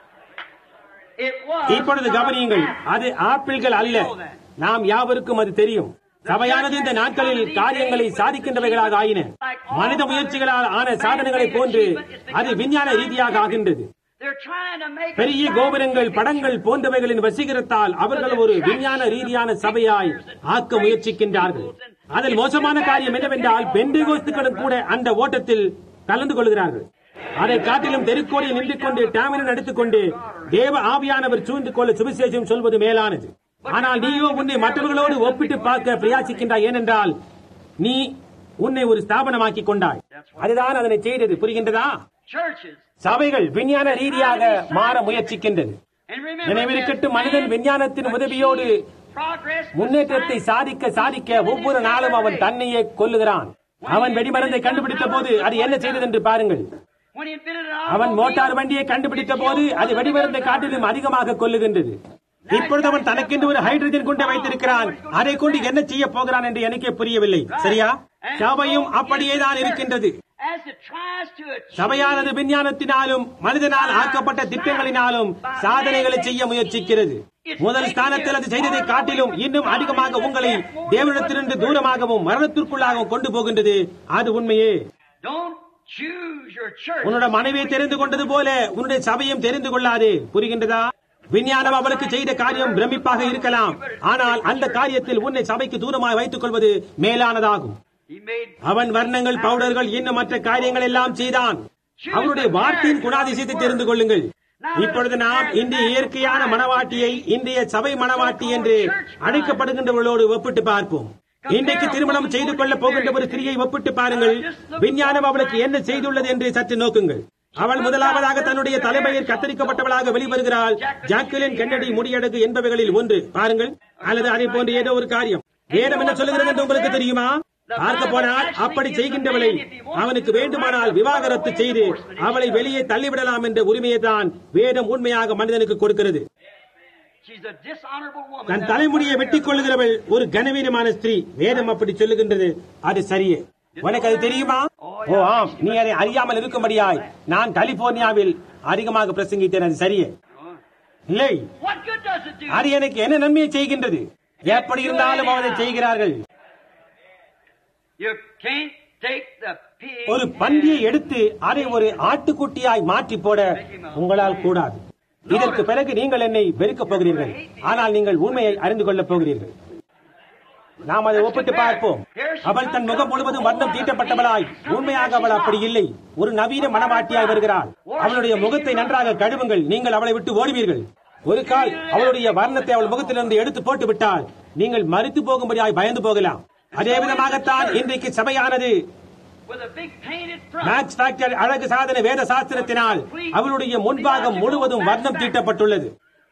It was. இப்பொழுது கவனியுங்கள் அது ஆப்பிள்கள் அல்ல நாம் யாவருக்கும் அது தெரியும் சபையானது இந்த நாட்களில் காரியங்களை சாதிக்கின்றவைகளாக ஆயின மனித முயற்சிகளால் ஆன சாதனைகளைப் போன்று அது விஞ்ஞான ரீதியாக ஆகின்றது They're trying to make. பெரிய கோபுரங்கள் படங்கள் போன்றவைகளின் வசீகரத்தால் அவர்கள் ஒரு விஞ்ஞான ரீதியான சபையாய் ஆக்க முயற்சிக்கின்றார்கள் அதில் மோசமான காரியம் என்னவென்றால் பெண்டிகோஸ்துக்களும் கூட அந்த ஓட்டத்தில் கலந்து கொள்கிறார்கள் அதை காட்டிலும் தெருக்கோடியில் நின்று கொண்டு டேமினன் எடுத்துக் கொண்டு தேவ ஆவியானவர் சூழ்ந்து கொள்ள சுவிசேஷம் சொல்வது மேலானது ஆனால் நீயோ உன்னை மற்றவர்களோடு ஒப்பிட்டு பார்க்க பிரயாசிக்கின்றாய் ஏனென்றால் நீ உன்னை ஒரு ஸ்தாபனமாக்கிக் கொண்டாய் அதுதான் அதனை செய்தது புரிகின்றதா Churches. சபைகள் விஞ்ஞான ரீதியாக மாற முயற்சிக்கின்றது And remember, நினைவிருக்கட்டும் this மனிதன் man விஞ்ஞானத்தின் உதவியோடு progress முன்னேற்றத்தை சாதிக்க சாதிக்க ஒவ்வொரு நாளும் அவன் தன்னையே கொல்லுகிறான் அவன் வெடிமருந்தை கண்டுபிடித்த போது அது என்ன செய்தது என்று பாருங்கள் when he invented an அவன் automobile, மோட்டார் வண்டியை கண்டுபிடித்த போது அது வெடிமருந்தை காட்டிலும் அதிகமாக கொல்லுகின்றது இப்பொழுது அவன் தனக்கென்று ஒரு ஹைட்ரஜன் குண்டை வைத்திருக்கிறான் அதை கொண்டு என்ன செய்ய போகிறான் என்று எனக்கே புரியவில்லை சரியா சபையும் அப்படியே தான் இருக்கின்றது as it tries to achieve சபையானது விஞ்ஞானத்தினாலும் மனிதனால் ஆக்கப்பட்ட திட்டங்களினாலும் சாதனைகளை செய்ய முயற்சிக்கிறது முதல் ஸ்தானத்தில் அது செய்ததை காட்டிலும் இன்னும் அதிகமாக உங்களை தேவனிடத்திலிருந்து தூரமாகவும் மரணத்திற்குள்ளாகவும் கொண்டு போகின்றது அது உண்மையே don't choose your church. உன்னோட மனைவியை தெரிந்து கொண்டது போல உன்னுடைய சபையும் தெரிந்து கொள்ளாதே புரிகின்றதா விஞ்ஞானம் அவளுக்கு செய்த காரியம் பிரமிப்பாக இருக்கலாம் ஆனால் அந்த காரியத்தில் உன்னை சபைக்கு தூரமாய் வைத்துக் கொள்வது மேலானதாகும் He made அவன் வர்ணங்கள் பவுடர்கள் இன்னும் மற்ற காரியங்கள் எல்லாம் செய்தான் அவனுடைய வார்த்தையின் குணாதிசயத்தை தெரிந்து கொள்ளுங்கள் இப்பொழுது நாம் இன்றைய இயற்கையான மனவாட்டியை இன்றைய சபை மனவாட்டி என்று அழைக்கப்படுகின்றவர்களோடு ஒப்பிட்டு பார்ப்போம் இன்றைக்கு திருமணம் செய்து கொள்ள போகின்ற ஒரு ஸ்திரியை ஒப்பிட்டு பாருங்கள் விஞ்ஞானம் அவளுக்கு என்ன செய்துள்ளது என்று சற்று நோக்குங்கள் அவள் முதலாவதாக தன்னுடைய தலைமையில் கத்தரிக்கப்பட்டவளாக வெளிவருகிறாள் ஜாக்குலின் கென்னடி முடியடகு என்பவைகளில் ஒன்று பாருங்கள் அல்லது அதை போன்ற ஏதோ ஒரு காரியம் வேதம் என்ன சொல்லுகிறது என்று உங்களுக்கு தெரியுமா பார்க்க போனால் அப்படி செய்கின்றவளை அவனுக்கு வேண்டுமானால் விவாகரத்து செய்து அவளை வெளியே தள்ளிவிடலாம் என்ற உரிமையை தான் வேதம் உண்மையாக மனிதனுக்கு கொடுக்கிறது She's a dishonorable woman. தன் தலைமுடியை வெட்டிக் கொள்ளுகிறவள் ஒரு கனவீனமான ஸ்திரீ வேதம் அப்படி சொல்லுகின்றது அது சரியே உனக்கு அது தெரியுமா ஓ ஆம் நீ அதை அறியாமல் இருக்கும்படியாய் நான் கலிபோர்னியாவில் அதிகமாக பிரசங்கித்தேன் அது சரியே இல்லை What good does it do? அது எனக்கு என்ன நன்மையை செய்கின்றது எப்படி இருந்தாலும் அவனை செய்கிறார்கள் You can't take the pig. ஒரு பன்றியை எடுத்து அதை ஒரு ஆட்டுக்குட்டியாய் மாற்றி போட உங்களால் கூடாது இதற்கு பிறகு நீங்கள் என்னை வெறுக்கப் போகிறீர்கள் ஆனால் நீங்கள் உண்மையை அறிந்து கொள்ளப் போகிறீர்கள் நாம் அதை ஒப்பிட்டு பார்ப்போம் அவள் தன் முகம் முழுவதும் வர்ணம் தீட்டப்பட்டவளாய் உண்மையாக அவள் அப்படி இல்லை ஒரு நவீன மனவாட்டியாய் வருகிறாள் அவளுடைய முகத்தை நன்றாக கழுவுங்கள் நீங்கள் அவளை விட்டு ஓடுவீர்கள் ஒரு கால் அவளுடைய வர்ணத்தை அவள் முகத்திலிருந்து எடுத்து போட்டு விட்டால் நீங்கள் மறித்து போகும்படியாய் பயந்து போகலாம் அதே விதமாகத்தான் இன்றைக்கு சபையானது With a big painted front. Max Factor அழகு சாதன வேத சாஸ்திரத்தினால் அவளுடைய முன்பாகம் முழுவதும் வர்ணம் தீட்டப்பட்டுள்ளது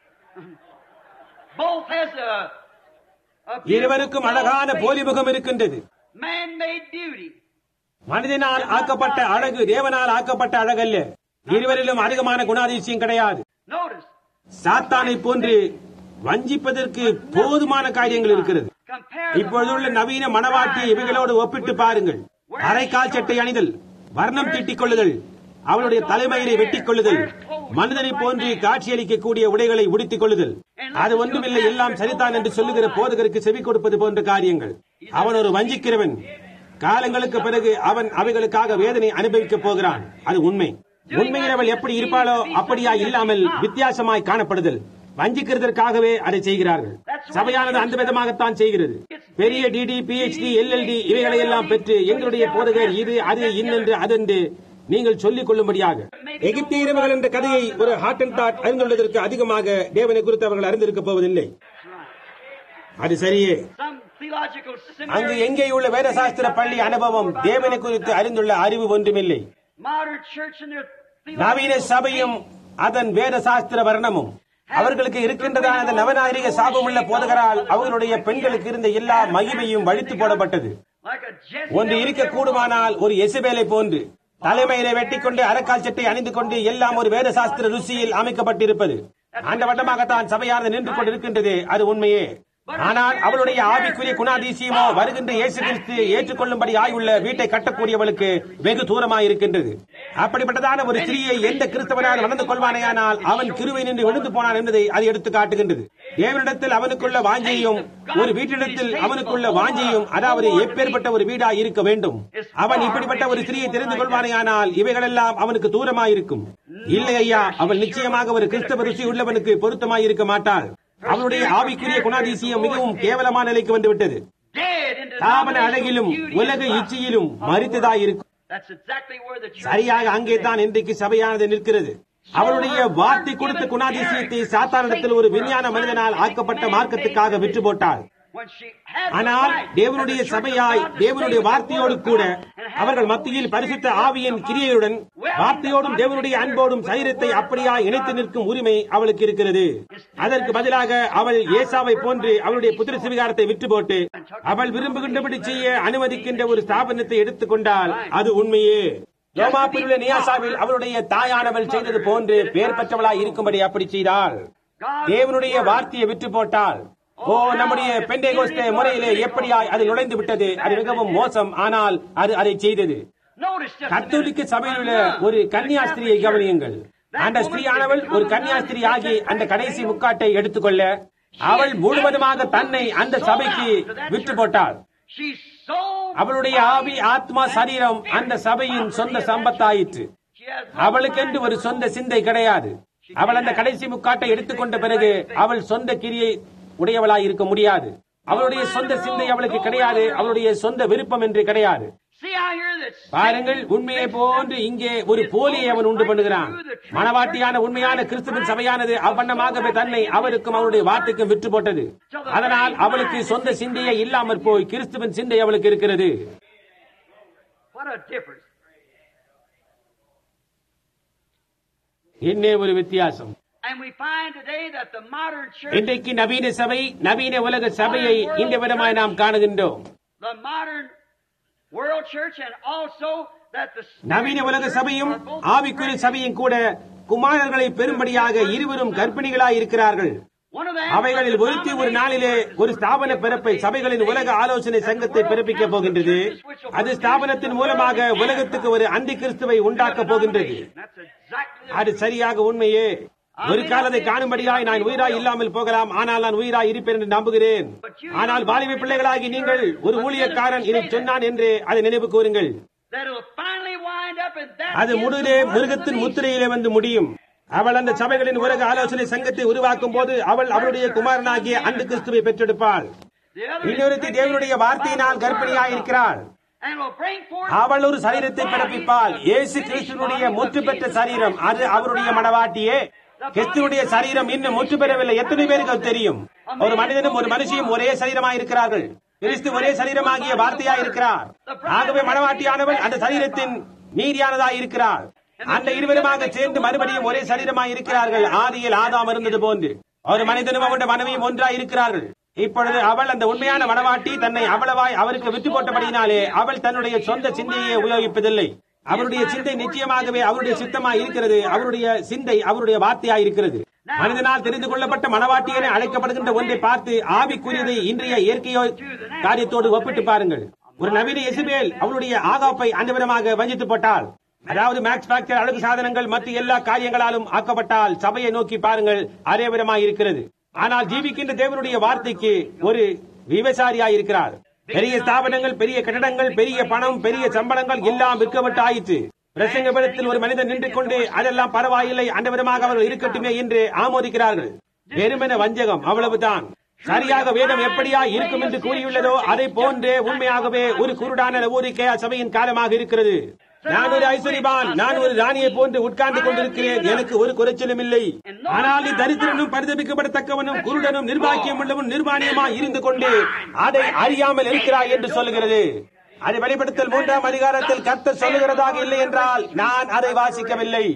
Both has a, a இருவருக்கும் அழகான போலிமுகம் இருக்கின்றது man-made beauty. மனிதனால் ஆக்கப்பட்ட அழகு தேவனால் ஆக்கப்பட்ட அழகல்ல இருவரிலும் அதிகமான குணாதிசயம் கிடையாது Notice, சாத்தானை போன்று வஞ்சிப்பதற்கு போதுமான காரியங்கள் இருக்கிறது compare இப்பொழுதுள்ள நவீன மனவாட்டியை இவைகளோடு ஒப்பிட்டு பாருங்கள் அரைக்கால் சட்டை அணிதல் வர்ணம் தீட்டிக் கொள்ளுதல் அவளுடைய தலைமையிலே வெட்டிக் கொள்ளுதல் மனிதனை போன்று காட்சியளிக்கக்கூடிய உடைகளை உடுத்திக் கொள்ளுதல் அது ஒன்றுமில்லை எல்லாம் சரிதான் என்று சொல்லுகிற போதகருக்கு செவி கொடுப்பது போன்ற காரியங்கள் அவன் ஒரு வஞ்சிக்கிறவன் காலங்களுக்கு பிறகு அவன் அவைகளுக்காக வேதனை அனுபவிக்கப் போகிறான் அது உண்மை உண்மையில் அவள் எப்படி இருப்பாளோ அப்படியா இல்லாமல் வித்தியாசமாய் காணப்படுதல் வஞ்சிக்கிறதற்காகவே அதை செய்கிறார்கள் சபையானது அந்த விதமாகத்தான் செய்கிறது பெரிய டிடி பிஹெச்டி எல்எல்டி இவைகளை எல்லாம் பெற்று எங்களுடைய போதகர் இது அது இன்னென்று அதென்று நீங்கள் சொல்லிக் கொள்ளும்படியாக எகிப்திய இரவுகள் என்ற கதையை ஒரு ஹார்ட் அண்ட் தாட் அறிந்துள்ளதற்கு அதிகமாக தேவனை குறித்து அவர்கள் அறிந்திருக்கப் போவதில்லை அது சரியே some theological அங்கு seminary. எங்கே உள்ள வேதசாஸ்திர பள்ளி அனுபவம் தேவனை குறித்து அறிந்துள்ள அறிவு ஒன்றுமில்லை Modern church and their நவீன சபையும் அதன் வேத சாஸ்திர வர்ணமும் அவர்களுக்கு இருக்கின்றதான அந்த நவநாகரிக சாபமுள்ள போதகரால் அவர்களுடைய பெண்களுக்கு இருந்த எல்லா மகிமையும் வழித்து போடப்பட்டது like a Jezebel. ஒன்று இருக்க கூடுமானால் ஒரு எசபேலை போன்று தலைமையிலே வெட்டிக்கொண்டு அரைக்கால் சட்டை அணிந்து கொண்டு எல்லாம் ஒரு வேத சாஸ்திர ருசியில் அமைக்கப்பட்டிருப்பது அந்த வட்டமாகத்தான் சபையானது நின்று கொண்டிருக்கின்றது அது உண்மையே ஆனால் அவளுடைய ஆவிக்குரிய குணாதிசயமோ வருகின்ற இயேசு கிறிஸ்து ஏற்றுக்கொள்ளும்படி ஆயுள்ள வீட்டை கட்டக்கூடியவளுக்கு வெகு தூரமாய் இருக்கின்றது அப்படிப்பட்டதான ஒரு ஸ்திரீயை எந்த கிறிஸ்தவனால் நடந்து கொள்வானேயானால் அவன் கிருவை நின்று விழுந்து போனான் என்பதை அது எடுத்து காட்டுகின்றது தேவனிடத்தில் அவனுக்குள்ள வாஞ்சையும் ஒரு வீட்டிடத்தில் அவனுக்குள்ள வாஞ்சையும் அதாவது எப்பேற்பட்ட ஒரு வீடாய் இருக்க வேண்டும் அவன் இப்படிப்பட்ட ஒரு ஸ்திரீயை தெரிந்து கொள்வானேயானால் இவைகளெல்லாம் அவனுக்கு தூரமாயிருக்கும் இல்லை ஐயா அவள் நிச்சயமாக ஒரு கிறிஸ்தவ ருசி உள்ளவனுக்கு பொருத்தமாய் இருக்க மாட்டாள் அவளுடைய ஆவிக்குரிய குணாதிசயம் மிகவும் கேவலமான நிலைக்கு வந்துவிட்டது Dead into தாமன அழகிலும் உலக இச்சையிலும் மறித்ததாய் இருக்கும் That's exactly where the church சரியாக அங்கே தான் இன்றைக்கு சபையானது நிற்கிறது அவருடைய வார்த்தை கொடுத்த குணாதிசயத்தை சாத்தானிடத்தில் ஒரு விஞ்ஞான மனிதனால் ஆக்கப்பட்ட மார்க்கத்துக்காக விற்று போட்டாள் when she had the ஆனால் right, தேவனுடைய the church சபையாய் of God to தேவனுடைய say the வார்த்தையோடு word of கூட God and have அவர்கள் the மத்தியில் body பரிசுத்த together ஆவியின் among கிரியையுடன் well, வார்த்தையோடும் the தேவனுடைய body அன்போடும் together சரீரத்தை with the அப்படியாய் word of இணைத்து God. நிற்கும் உரிமை அவளுக்கு இருக்கிறது அதற்கு பதிலாக அவள் ஏசாவை போன்று அவளுடைய புத்திர சிவிகாரத்தை விற்று போட்டு அவள் விரும்புகின்றபடி செய்ய அனுமதிக்கின்ற ஒரு ஸ்தாபனத்தை எடுத்துக்கொண்டால் அது உண்மையே ரோமாப்பில் உள்ள நியாசாவில் அவளுடைய தாயானவள் செய்தது போன்று பெயர் பெற்றவளாய் இருக்கும்படி அப்படி செய்தாள் God தேவனுடைய வார்த்தையை விற்று போட்டால் ஓ நம்முடைய பெண்டேகோஸ்தே முறையிலே எப்படியாய் அது நுழைந்து விட்டது அது மிகவும் மோசம் ஆனால் அது அதை செய்தது Notice just a கத்தோலிக்க minute. சபையில் உள்ள ஒரு கன்னியாஸ்திரியை கவனியுங்கள் அந்த ஸ்திரீயானவள் ஒரு கன்னியாஸ்திரி ஆகி அந்த கடைசி முக்காட்டை எடுத்துக்கொள்ள அவள் முழுவதுமாக தன்னை அந்த சபைக்கு விற்று போட்டாள் She's so அவளுடைய ஆவி ஆத்மா சரீரம் அந்த சபையின் சொந்த சம்பத்தாயிற்று she has அவளுக்கென்று ஒரு சொந்த சிந்தை கிடையாது அவள் அந்த கடைசி முக்காட்டை எடுத்துக்கொண்ட பிறகு அவள் சொந்த கிரியை உடையவளாய் இருக்க முடியாது அவளுடைய சொந்த சிந்தை அவளுக்கு கிடையாது அவளுடைய சொந்த விருப்பம் என்று கிடையாது See out here that பாருங்கள் உண்மையை போன்று இங்கே ஒரு போலியை அவன் உண்டு பண்ணுகிறான் மனவாட்டியான உண்மையான கிறிஸ்துவின் சபையானது அவ்வண்ணமாகவே தன்னை அவருக்கும் அவருடைய வார்த்தைக்கும் விற்று போட்டது அதனால் அவளுக்கு சொந்த சிந்தையே இல்லாமற் போய் கிறிஸ்துவின் சிந்தை அவளுக்கு இருக்கிறது what a difference. என்னே ஒரு வித்தியாசம் And we find today that the modern church, இன்றைக்கு நவீன சபை நவீன உலக சபையை இந்த விதமாய் நாம் காணுகின்றோம் the modern world church, and also that the நவீன உலக சபையும் ஆவிக்குரிய சபையும் கூட குமாரர்களை பெரும்படியாக இருவரும் கர்ப்பிணிகளாய் இருக்கிறார்கள் one of them, அவைகளில் ஒருத்தி ஒரு நாளிலே ஒரு ஸ்தாபன பிறப்பை சபைகளின் உலக ஆலோசனை சங்கத்தை பிறப்பிக்கப் போகின்றது அது ஸ்தாபனத்தின் மூலமாக உலகத்துக்கு ஒரு அந்தி கிறிஸ்துவை உண்டாக்கப் போகின்றது That's exactly அது சரியாக உண்மையே ஒரு காலத்தை காணும்படியாய் நான் உயிராய் இல்லாமல் போகலாம் ஆனால் நான் உயிராய் இருப்பேன் என்று நம்புகிறேன் ஆனால் வாலிப பிள்ளைகளாகி நீங்கள் ஒரு ஊழியக்காரன் இதை சொன்னான் என்று அதை நினைவு கூறுங்கள் that it'll finally wind up in that. அது is முழுதே the மிருகத்தின் organization. முத்திரையிலே வந்து முடியும் அவள் அந்த சபைகளின் உலக ஆலோசனை சங்கத்தை உருவாக்கும் போது அவள் அவளுடைய குமாரனாகிய அந்த கிறிஸ்துவை பெற்றெடுப்பாள் The other is இன்னொருத்தி தேவனுடைய வார்த்தையினால் கர்ப்பிணியாயிருக்கிறாள் and will bring forth அவள் ஒரு சரீரத்தை பிறப்பிப்பாள் இயேசு கிறிஸ்துனுடைய முற்று பெற்ற சரீரம் அது அவருடைய மனவாட்டியே கிறிஸ்துனுடைய சரீரம் இன்னும் முற்று பெறவில்லை எத்தனை பேருக்கு அது தெரியும் ஒரு மனிதனும் ஒரு மனுஷியும் ஒரே சரீரமாய் இருக்கிறார்கள் கிறிஸ்து ஒரே சரீரமாகிய வார்த்தையாய் இருக்கிறார் ஆகவே மனவாட்டியானவள் அந்த சரீரத்தின் நீதியானதாய் இருக்கிறார் அந்த இருவருமாக சேர்ந்து மறுபடியும் ஒரே சரீரமாய் இருக்கிறார்கள் ஆதியில் ஆதாம் இருந்தது போன்று ஒரு மனிதனும் அவனுடைய மனைவியும் ஒன்றாய் இருக்கிறார்கள் இப்பொழுது அவள் அந்த உண்மையான மனவாட்டி தன்னை அவ்வளவாய் அவருக்கு விட்டு போட்டபடியினாலே அவள் தன்னுடைய சொந்த சிந்தையை உபயோகிப்பதில்லை அவருடைய சிந்தை நிச்சயமாகவே அவருடைய சித்தமாய் இருக்கிறது அவருடைய சிந்தை அவருடைய வார்த்தையாய் இருக்கிறது மனிதனால் தெரிந்து கொள்ளப்பட்ட மனவாட்டி என அழைக்கப்படுகின்ற ஒன்றை பார்த்து ஆவிக்குரியதை இன்றைய இயற்கையோ காரியத்தோடு ஒப்பிட்டு பாருங்கள் ஒரு நவீன எசிபேல் அவளுடைய ஆகாப்பை அந்த விதமாக வஞ்சித்து போட்டாள் அதாவது மேக்ஸ் ஃபேக்டர் அழகு சாதனங்கள் மற்ற எல்லா காரியங்களாலும் ஆக்கப்பட்டால் சபையை நோக்கி பாருங்கள் அதே விதமாய் இருக்கிறது ஆனால் ஜீவிக்கின்ற தேவனுடைய வார்த்தைக்கு ஒரு விவசாரியாய் இருக்கிறார் பெரிய ஸ்தாபனங்கள் பெரிய கட்டடங்கள் பெரிய பணம் பெரிய சம்பளங்கள் எல்லாம் விற்கப்பட்டு ஆயிற்று பிரசங்க பீடத்தில் ஒரு மனிதன் நின்று கொண்டு அதெல்லாம் பரவாயில்லை அந்த விதமாக அவர்கள் இருக்கட்டுமே என்று ஆமோதிக்கிறார்கள் வெறுமென வஞ்சகம் அவ்வளவுதான் சரியாக வேதம் எப்படியா இருக்கும் என்று கூறியுள்ளதோ அதை போன்றே உண்மையாகவே ஒரு குருடான ஊரிக்கே சபையின் காலமாக இருக்கிறது நான் ஒரு ஐஸ்வரிபான் நான் ஒரு ராணியை போன்று உட்கார்ந்து கொண்டிருக்கிறேன் எனக்கு ஒரு குறைச்சலும் இல்லை ஆனால் நீ தரித்திரனும் பரிதபிக்கப்படத்தக்கவனும் குருடனும் நிர்வாகியம் உள்ளவன் நிர்வாணியமா இருந்து கொண்டு அதை அறியாமல் இருக்கிறாய் என்று சொல்லுகிறது அதை வெளிப்படுத்தல் மூன்றாம் அதிகாரத்தில் கர்த்தர் சொல்லுகிறதாக இல்லை என்றால் நான் அதை வாசிக்கவில்லை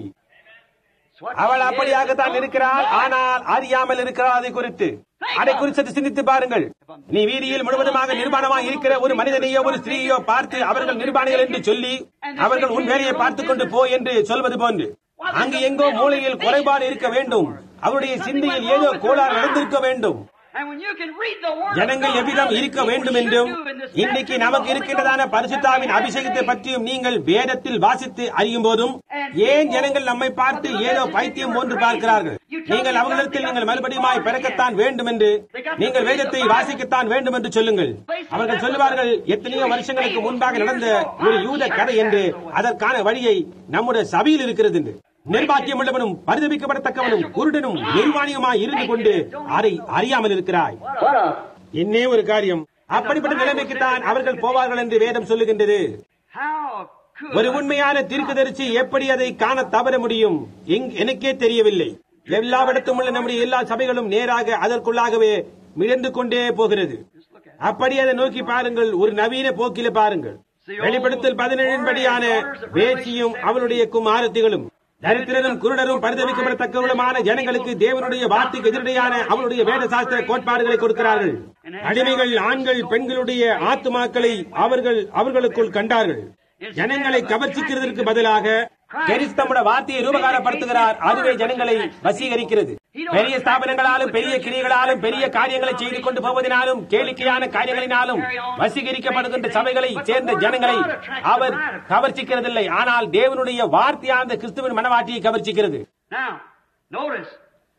அவள் அப்படியாகத்தான் இருக்கிறாள் ஆனால் அறியாமல் இருக்கிறாள் அதை குறித்து அதை குறித்து சிந்தித்து பாருங்கள் நீ வீதியில் முழுவதுமாக நிர்மாணமாக இருக்கிற ஒரு மனிதனையோ ஒரு ஸ்திரீயோ பார்த்து அவர்கள் நிர்மாணிகள் என்று சொல்லி அவர்கள் உன் வேலையை பார்த்துக் கொண்டு போ என்று சொல்வது போன்று அங்கு எங்கோ மூலையில் குறைபாடு இருக்க வேண்டும் அவருடைய சிந்தையில் ஏதோ கோளாறு நடந்திருக்க வேண்டும் And when you can read the word of ஜனங்கள் God, எவ்விதம் இருக்க வேண்டும் என்றும் what we should do in this இன்றைக்கு message நமக்கு of the இருக்கின்றதான Holy பரிசுத்தாவின் Ghost அபிஷேகத்தை பற்றியும் நீங்கள் வேதத்தில் வாசித்து அறியும் போதும் ஏன் ஜனங்கள் நம்மை பார்த்து ஏதோ பைத்தியம் போன்று பார்க்கிறார்கள் நீங்கள் அவர்களிடத்தில் நீங்கள் மறுபடியும் பிறக்கத்தான் வேண்டும் என்று நீங்கள் வேதத்தை வாசிக்கத்தான் வேண்டும் என்று சொல்லுங்கள் அவர்கள் சொல்லுவார்கள் எத்தனையோ வருஷங்களுக்கு முன்பாக நடந்த ஒரு யூத கதை என்று அதற்கான வழியை நம்முடைய சபையில் இருக்கிறது என்று நிர்வாக்கியம் உள்ளவனும் பரிதபிக்கப்படத்தக்கவனும் குருடனும் நிர்வாணியுமாய் இருந்து கொண்டு அதை அறியாமல் இருக்கிறாய் என்னே ஒரு காரியம் அப்படிப்பட்ட நிலைமைக்குத்தான் அவர்கள் போவார்கள் என்று வேதம் சொல்லுகின்றது How could ஒரு உண்மையான தீர்க்கதரிசி எப்படி அதை காண தவற முடியும் எங்- எனக்கே தெரியவில்லை எல்லாவிடத்தும் உள்ள நம்முடைய எல்லா சபைகளும் நேராக அதற்குள்ளாகவே மிதந்து கொண்டே போகிறது அப்படி அதை நோக்கி பாருங்கள் ஒரு நவீன போக்கில பாருங்கள் வெளிப்படுத்தல் பதினேழின் படியான வேச்சியும் அவளுடைய குமாரத்திகளும் தரித்திரரும் குருடரும் பரிதவிக்கப்படத்தக்கவளுமான ஜனங்களுக்கு தேவனுடைய வார்த்தைக்கு எதிரடையான அவளுடைய வேத சாஸ்திர கோட்பாடுகளை கொடுக்கிறார்கள் அடிமைகள் ஆண்கள் பெண்களுடைய ஆத்துமாக்களை அவர்கள் அவர்களுக்குள் கண்டார்கள் ஜனங்களை கவர்ச்சிக்கிறதற்கு பதிலாக கிறிஸ்தமுடைய வார்த்தையை ரூபகாரப்படுத்துகிறார் அதுவே ஜனங்களை வசீகரிக்கிறது பெரிய ஸ்தாபனங்களாலும் பெரிய கிரியைகளாலும் பெரிய காரியங்களை செய்து கொண்டு போவதனாலும் கேளிக்கையான காரியங்களினாலும் வசீகரிக்கப்படுகின்ற சபைகளை சேர்ந்த ஜனங்களை அவர் கவர்ச்சிக்கிறதில்லை ஆனால் தேவனுடைய வார்த்தையான கிறிஸ்துவின் மனவாட்டியை கவர்ச்சிக்கிறது Now, notice.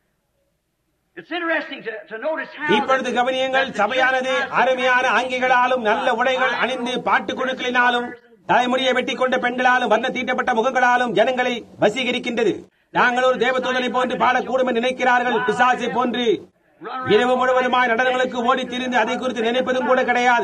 It's interesting to, to notice how. இப்பொழுது that- கவனியங்கள் that the சபையானது church has அருமையான அங்கிகளாலும் நல்ல உடைகள் அணிந்து பாட்டு குழுக்களினாலும் தலைமுடியை வெட்டி கொண்ட பெண்களாலும் வண்ண தீட்டப்பட்ட முகங்களாலும் ஜனங்களை வசீகரிக்கின்றது நாங்கள் ஒரு தேவதூதனை போன்று பாடக்கூடும் என்று நினைக்கிறார்கள் பிசாசை போன்று இரவு முழுவதுமாய் நடனங்களுக்கு ஓடித் திரிந்து அதை குறித்து நினைப்பதும் கூட கிடையாது